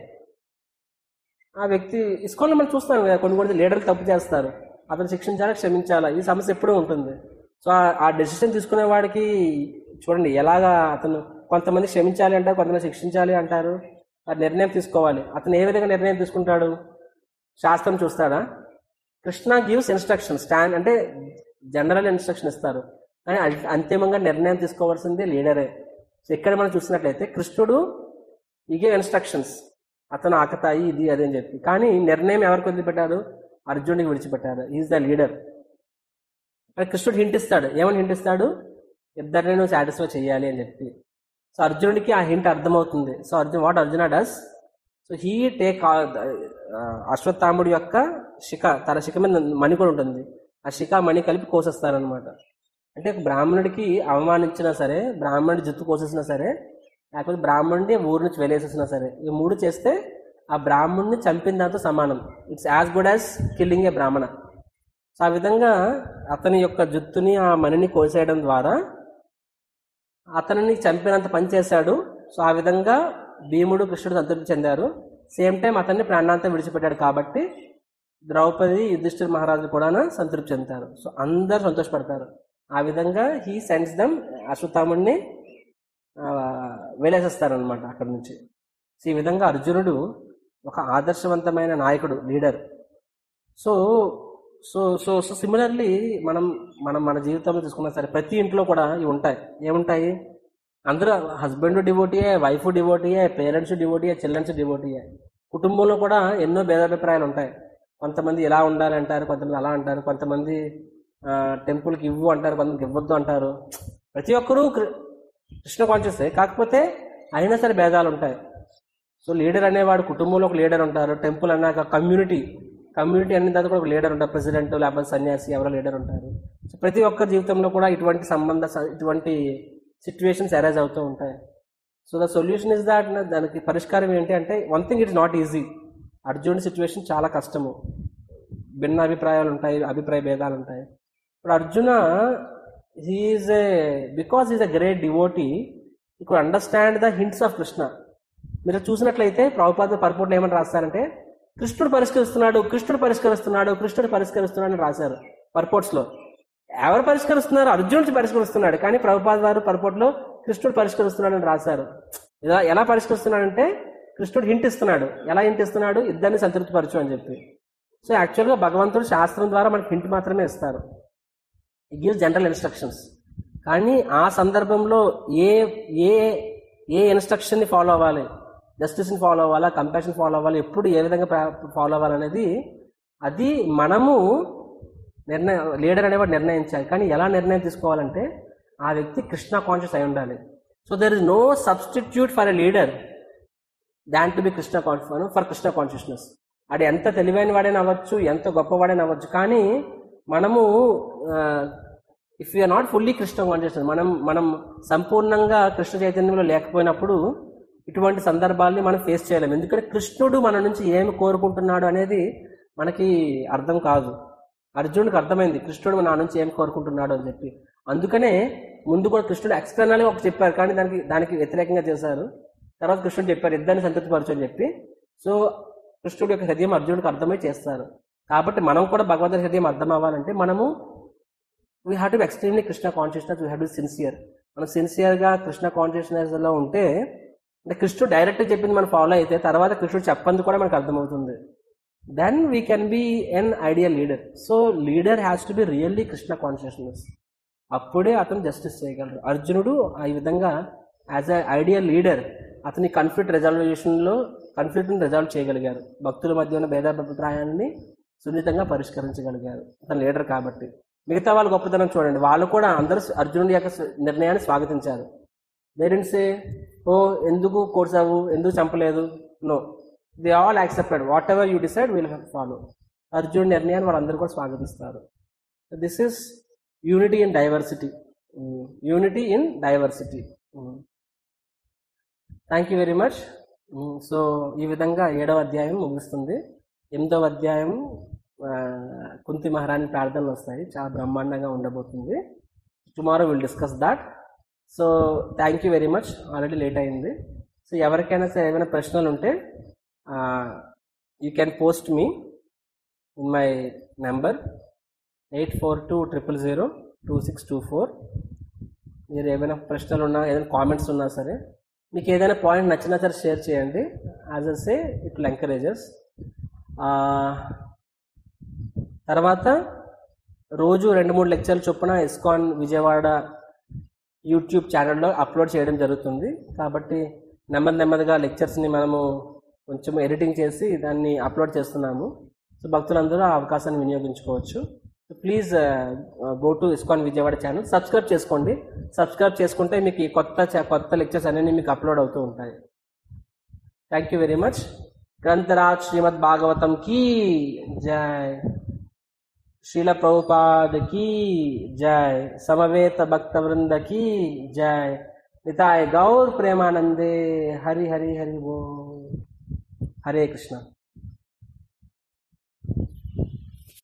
ఆ వ్యక్తి ఇస్కాన్లో మనం చూస్తాం కదా కొన్ని కొన్ని లీడర్లు తప్పు చేస్తారు అతను శిక్షించాలా క్షమించాలా ఈ సమస్య ఎప్పుడూ ఉంటుంది సో ఆ- ఆ డెసిషన్ తీసుకునే వాడికి చూడండి ఎలాగా అతను కొంతమంది క్షమించాలి అంటారు కొంతమంది శిక్షించాలి అంటారు ఆ నిర్ణయం తీసుకోవాలి అతను ఏ విధంగా నిర్ణయం తీసుకుంటాడు శాస్త్రం చూస్తాడా కృష్ణ గివ్స్ ఇన్స్ట్రక్షన్ స్టాండ్ అంటే జనరల్ ఇన్స్ట్రక్షన్ ఇస్తారు కానీ అల్- అంతిమంగా నిర్ణయం తీసుకోవాల్సిందే లీడరే సో ఇక్కడ మనం చూసినట్లయితే కృష్ణుడు ఇగే ఇన్స్ట్రక్షన్స్ అతను ఆకతాయి ఇది అది అని చెప్పి కానీ నిర్ణయం ఎవరికి వదిలిపెట్టారు అర్జునుడికి విడిచిపెట్టారు ఈజ్ ద లీడర్ మరి కృష్ణుడు హింట్ ఇస్తాడు ఏమని హింట్ ఇస్తాడు ఇద్దరిని నువ్వు సాటిస్ఫై చేయాలి అని చెప్పి సో అర్జునుడికి ఆ హింట్ అర్థమవుతుంది so Arjun what Arjuna does so he take అశ్వత్థాముడి యొక్క శిఖ తన శిఖ మీద మణి కూడా ఉంటుంది ఆ శిఖ మణి కలిపి కోసేస్తారనమాట అంటే ఒక బ్రాహ్మణుడికి అవమానించినా సరే బ్రాహ్మణుడి జుత్తు కోసేసినా సరే లేకపోతే బ్రాహ్మణుడి ఊరు నుంచి వెలేసేసినా సరే ఈ మూడు చేస్తే ఆ బ్రాహ్మణుడిని చంపిన దాంతో సమానం it's as good as killing a Brahmana so ఆ విధంగా అతని యొక్క జుత్తుని ఆ మణిని కోసేయడం ద్వారా అతనిని చంపినంత పని చేశాడు సో ఆ విధంగా భీముడు కృష్ణుడు సంతృప్తి చెందారు సేమ్ టైం అతన్ని ప్రాణాంతం విడిచిపెట్టాడు కాబట్టి ద్రౌపది యుధిష్ఠిర్ మహారాజు కూడా సంతృప్తి చెందుతారు సో అందరు సంతోషపడతారు ఆ విధంగా హీ సెండ్స్ దమ్ అశ్వత్థాముడిని వెళ్ళేసేస్తారనమాట అక్కడి నుంచి సో ఈ విధంగా అర్జునుడు ఒక ఆదర్శవంతమైన నాయకుడు leader so so so so similarly మనం మనం మన జీవితంలో తీసుకున్నా సరే ప్రతి ఇంట్లో కూడా ఇవి ఉంటాయి ఏముంటాయి అందరూ హస్బెండ్ డివోటీయే వైఫ్ డివోటీయే పేరెంట్స్ డివోటీయే చిల్డ్రన్స్ డివోటీయే కుటుంబంలో కూడా ఎన్నో భేదాభిప్రాయాలు ఉంటాయి కొంతమంది ఇలా ఉండాలి అంటారు కొంతమంది అలా అంటారు కొంతమంది ఆ, టెంపుల్కి ఇవ్వు అంటారు కొంతమంది ఇవ్వద్దు అంటారు ప్రతి ఒక్కరూ కృ- కృష్ణ కాన్షియస్ కాకపోతే అయినా సరే భేదాలు ఉంటాయి సో లీడర్ అనేవాడు కుటుంబంలో ఒక లీడర్ ఉంటారు టెంపుల్ అన్నాక కమ్యూనిటీ కమ్యూనిటీ అనే తర్వాత కూడా ఒక లీడర్ ఉంటారు ప్రెసిడెంట్ లేకపోతే సన్యాసి ఎవరో లీడర్ ఉంటారు సో ప్రతి ఒక్క జీవితంలో కూడా ఇటువంటి సంబంధ ఇటువంటి సిచ్యువేషన్స్ అరైజ్ అవుతూ ఉంటాయి so the solution is that దానికి పరిష్కారం ఏంటి అంటే one thing it's not easy Arjun situation చాలా కష్టము భిన్న అభిప్రాయాలు ఉంటాయి అభిప్రాయ భేదాలు ఉంటాయి ఇప్పుడు Arjuna he is a because is a great devotee ఇప్పుడు understand the hints of Krishna మీరు చూసినట్లయితే ప్రభుపాద పర్పోర్ట్లు ఏమని రాస్తారంటే కృష్ణుడు పరిష్కరిస్తున్నాడు కృష్ణుడు పరిష్కరిస్తున్నాడు కృష్ణుడు పరిష్కరిస్తున్నాడు అని రాశారు పర్పోర్ట్స్ లో ఎవరు పరిష్కరిస్తున్నారు అర్జునుడు పరిష్కరిస్తున్నాడు కానీ ప్రభుపాద వారు పర్పోర్ట్లో కృష్ణుడు పరిష్కరిస్తున్నాడు అని రాశారు ఎలా ఎలా పరిష్కరిస్తున్నాడంటే కృష్ణుడు హింట్ ఇస్తున్నాడు ఎలా హింట్ ఇస్తున్నాడు ఇద్దరిని సంతృప్తిపరచు అని చెప్పి సో యాక్చువల్గా భగవంతుడు శాస్త్రం ద్వారా మనకి హింట్ మాత్రమే ఇస్తారు ఇట్ గివ్స్ జనరల్ ఇన్స్ట్రక్షన్స్ కానీ ఆ సందర్భంలో ఏ ఏ ఏ ఇన్స్ట్రక్షన్ని ఫాలో అవ్వాలి జస్టిస్ని ఫాలో అవ్వాలా కంపాషన్ ఫాలో అవ్వాలి ఎప్పుడు ఏ విధంగా ఫాలో అవ్వాలనేది అది మనము నిర్ణయం లీడర్ అనేవాడు నిర్ణయించాలి కానీ ఎలా నిర్ణయం తీసుకోవాలంటే ఆ వ్యక్తి కృష్ణ కాన్షియస్ అయి ఉండాలి so there is no substitute for a leader than to be Krishna conscious for Krishna consciousness అది ఎంత తెలివైన వాడైనా అవ్వచ్చు ఎంత గొప్పవాడైనా అవ్వచ్చు కానీ మనము if you are not fully Krishna consciousness మనం మనం సంపూర్ణంగా కృష్ణ చైతన్యంలో లేకపోయినప్పుడు ఇటువంటి సందర్భాల్ని మనం ఫేస్ చేయలేము ఎందుకంటే కృష్ణుడు మన నుంచి ఏమి కోరుకుంటున్నాడు అనేది మనకి అర్థం కాదు అర్జునుడికి అర్థమైంది కృష్ణుడు నా నుంచి ఏం కోరుకుంటున్నాడు అని చెప్పి అందుకనే ముందు కూడా కృష్ణుడు ఎక్స్టర్నల్ గా ఒక చెప్పారు కానీ దానికి దానికి వ్యతిరేకంగా చేశారు తర్వాత కృష్ణుడు చెప్పారు ఇద్దరిని సంతృప్తిపరచు అని చెప్పి సో కృష్ణుడి యొక్క హృదయం అర్జునుడికి అర్థమై చేస్తారు కాబట్టి మనం కూడా భగవంతుడి హృదయం అర్థం అవ్వాలంటే మనము we have to extremely Krishna consciousness we have to sincere మనం సిన్సియర్ గా కృష్ణ కాన్షియస్నెస్ లో ఉంటే అంటే కృష్ణుడు డైరెక్ట్ చెప్పింది మనం ఫాలో అయితే తర్వాత కృష్ణుడు చెప్పంది కూడా మనకు అర్థమవుతుంది then we can be an ideal leader so leader has to be really Krishna consciousness అప్పుడే అతను జస్టిస్ చేయగలరు అర్జునుడు ఆ విధంగా యాజ్ అ ఐడియల్ లీడర్ అతని కన్ఫ్లిక్ట్ రెజల్యూషన్ లో కన్ఫ్లిక్ట్ ని రిజాల్వ్ చేయగలిగారు భక్తుల మధ్య ఉన్న భేదాభిప్రాయాన్ని సున్నితంగా పరిష్కరించగలిగారు అతను లీడర్ కాబట్టి మిగతా వాళ్ళ గొప్పతనం చూడండి వాళ్ళు కూడా అందరూ అర్జునుడి యొక్క నిర్ణయాన్ని స్వాగతించారు సే ఓ ఎందుకు కోర్సావు ఎందుకు చంపలేదు no they all accepted whatever you decide will follow Arjun నిర్ణయాన్ని వాళ్ళందరూ కూడా స్వాగతిస్తారు this is unity in diversity unity in diversity thank you very much so ఈ విధంగా ఏడవ అధ్యాయం ముగుస్తుంది ఎనిమిదవ అధ్యాయం ఆ, కుంతి మహారాణి ప్రార్థనలు వస్తాయి చాలా బ్రహ్మాండంగా ఉండబోతుంది tomorrow will discuss that so thank you very much already late అయింది సో ఎవరికైనా సరే ఏమైనా ప్రశ్నలు ఉంటే you can post me in my number eight four two triple zero two six two four మీరు ఏమైనా ప్రశ్నలు ఉన్నా ఏదైనా కామెంట్స్ ఉన్నా సరే మీకు ఏదైనా పాయింట్ నచ్చినా సరే షేర్ చేయండి as a say it encourages తర్వాత రోజు రెండు మూడు లెక్చర్లు చొప్పున ఇస్కాన్ విజయవాడ యూట్యూబ్ ఛానల్లో అప్లోడ్ చేయడం జరుగుతుంది కాబట్టి నెమ్మది నెమ్మదిగా లెక్చర్స్ని మనము కొంచెం ఎడిటింగ్ చేసి దాన్ని అప్లోడ్ చేస్తున్నాము సో భక్తులందరూ ఆ అవకాశాన్ని వినియోగించుకోవచ్చు please go to ISKCON Vijayawada channel subscribe చేసుకోండి సబ్స్క్రైబ్ చేసుకుంటే మీకు ఈ కొత్త చ- కొత్త లెక్చర్స్ అన్నీ మీకు అప్లోడ్ అవుతూ ఉంటాయి thank you very much Granthraj Srimad Bhagavatam కీ జై శ్రీల ప్రభుపాద की जय समवेत भक्त वृंद की जय निताय गौर प्रेमानंदे हरि हरि हरि बोल हरे कृष्णा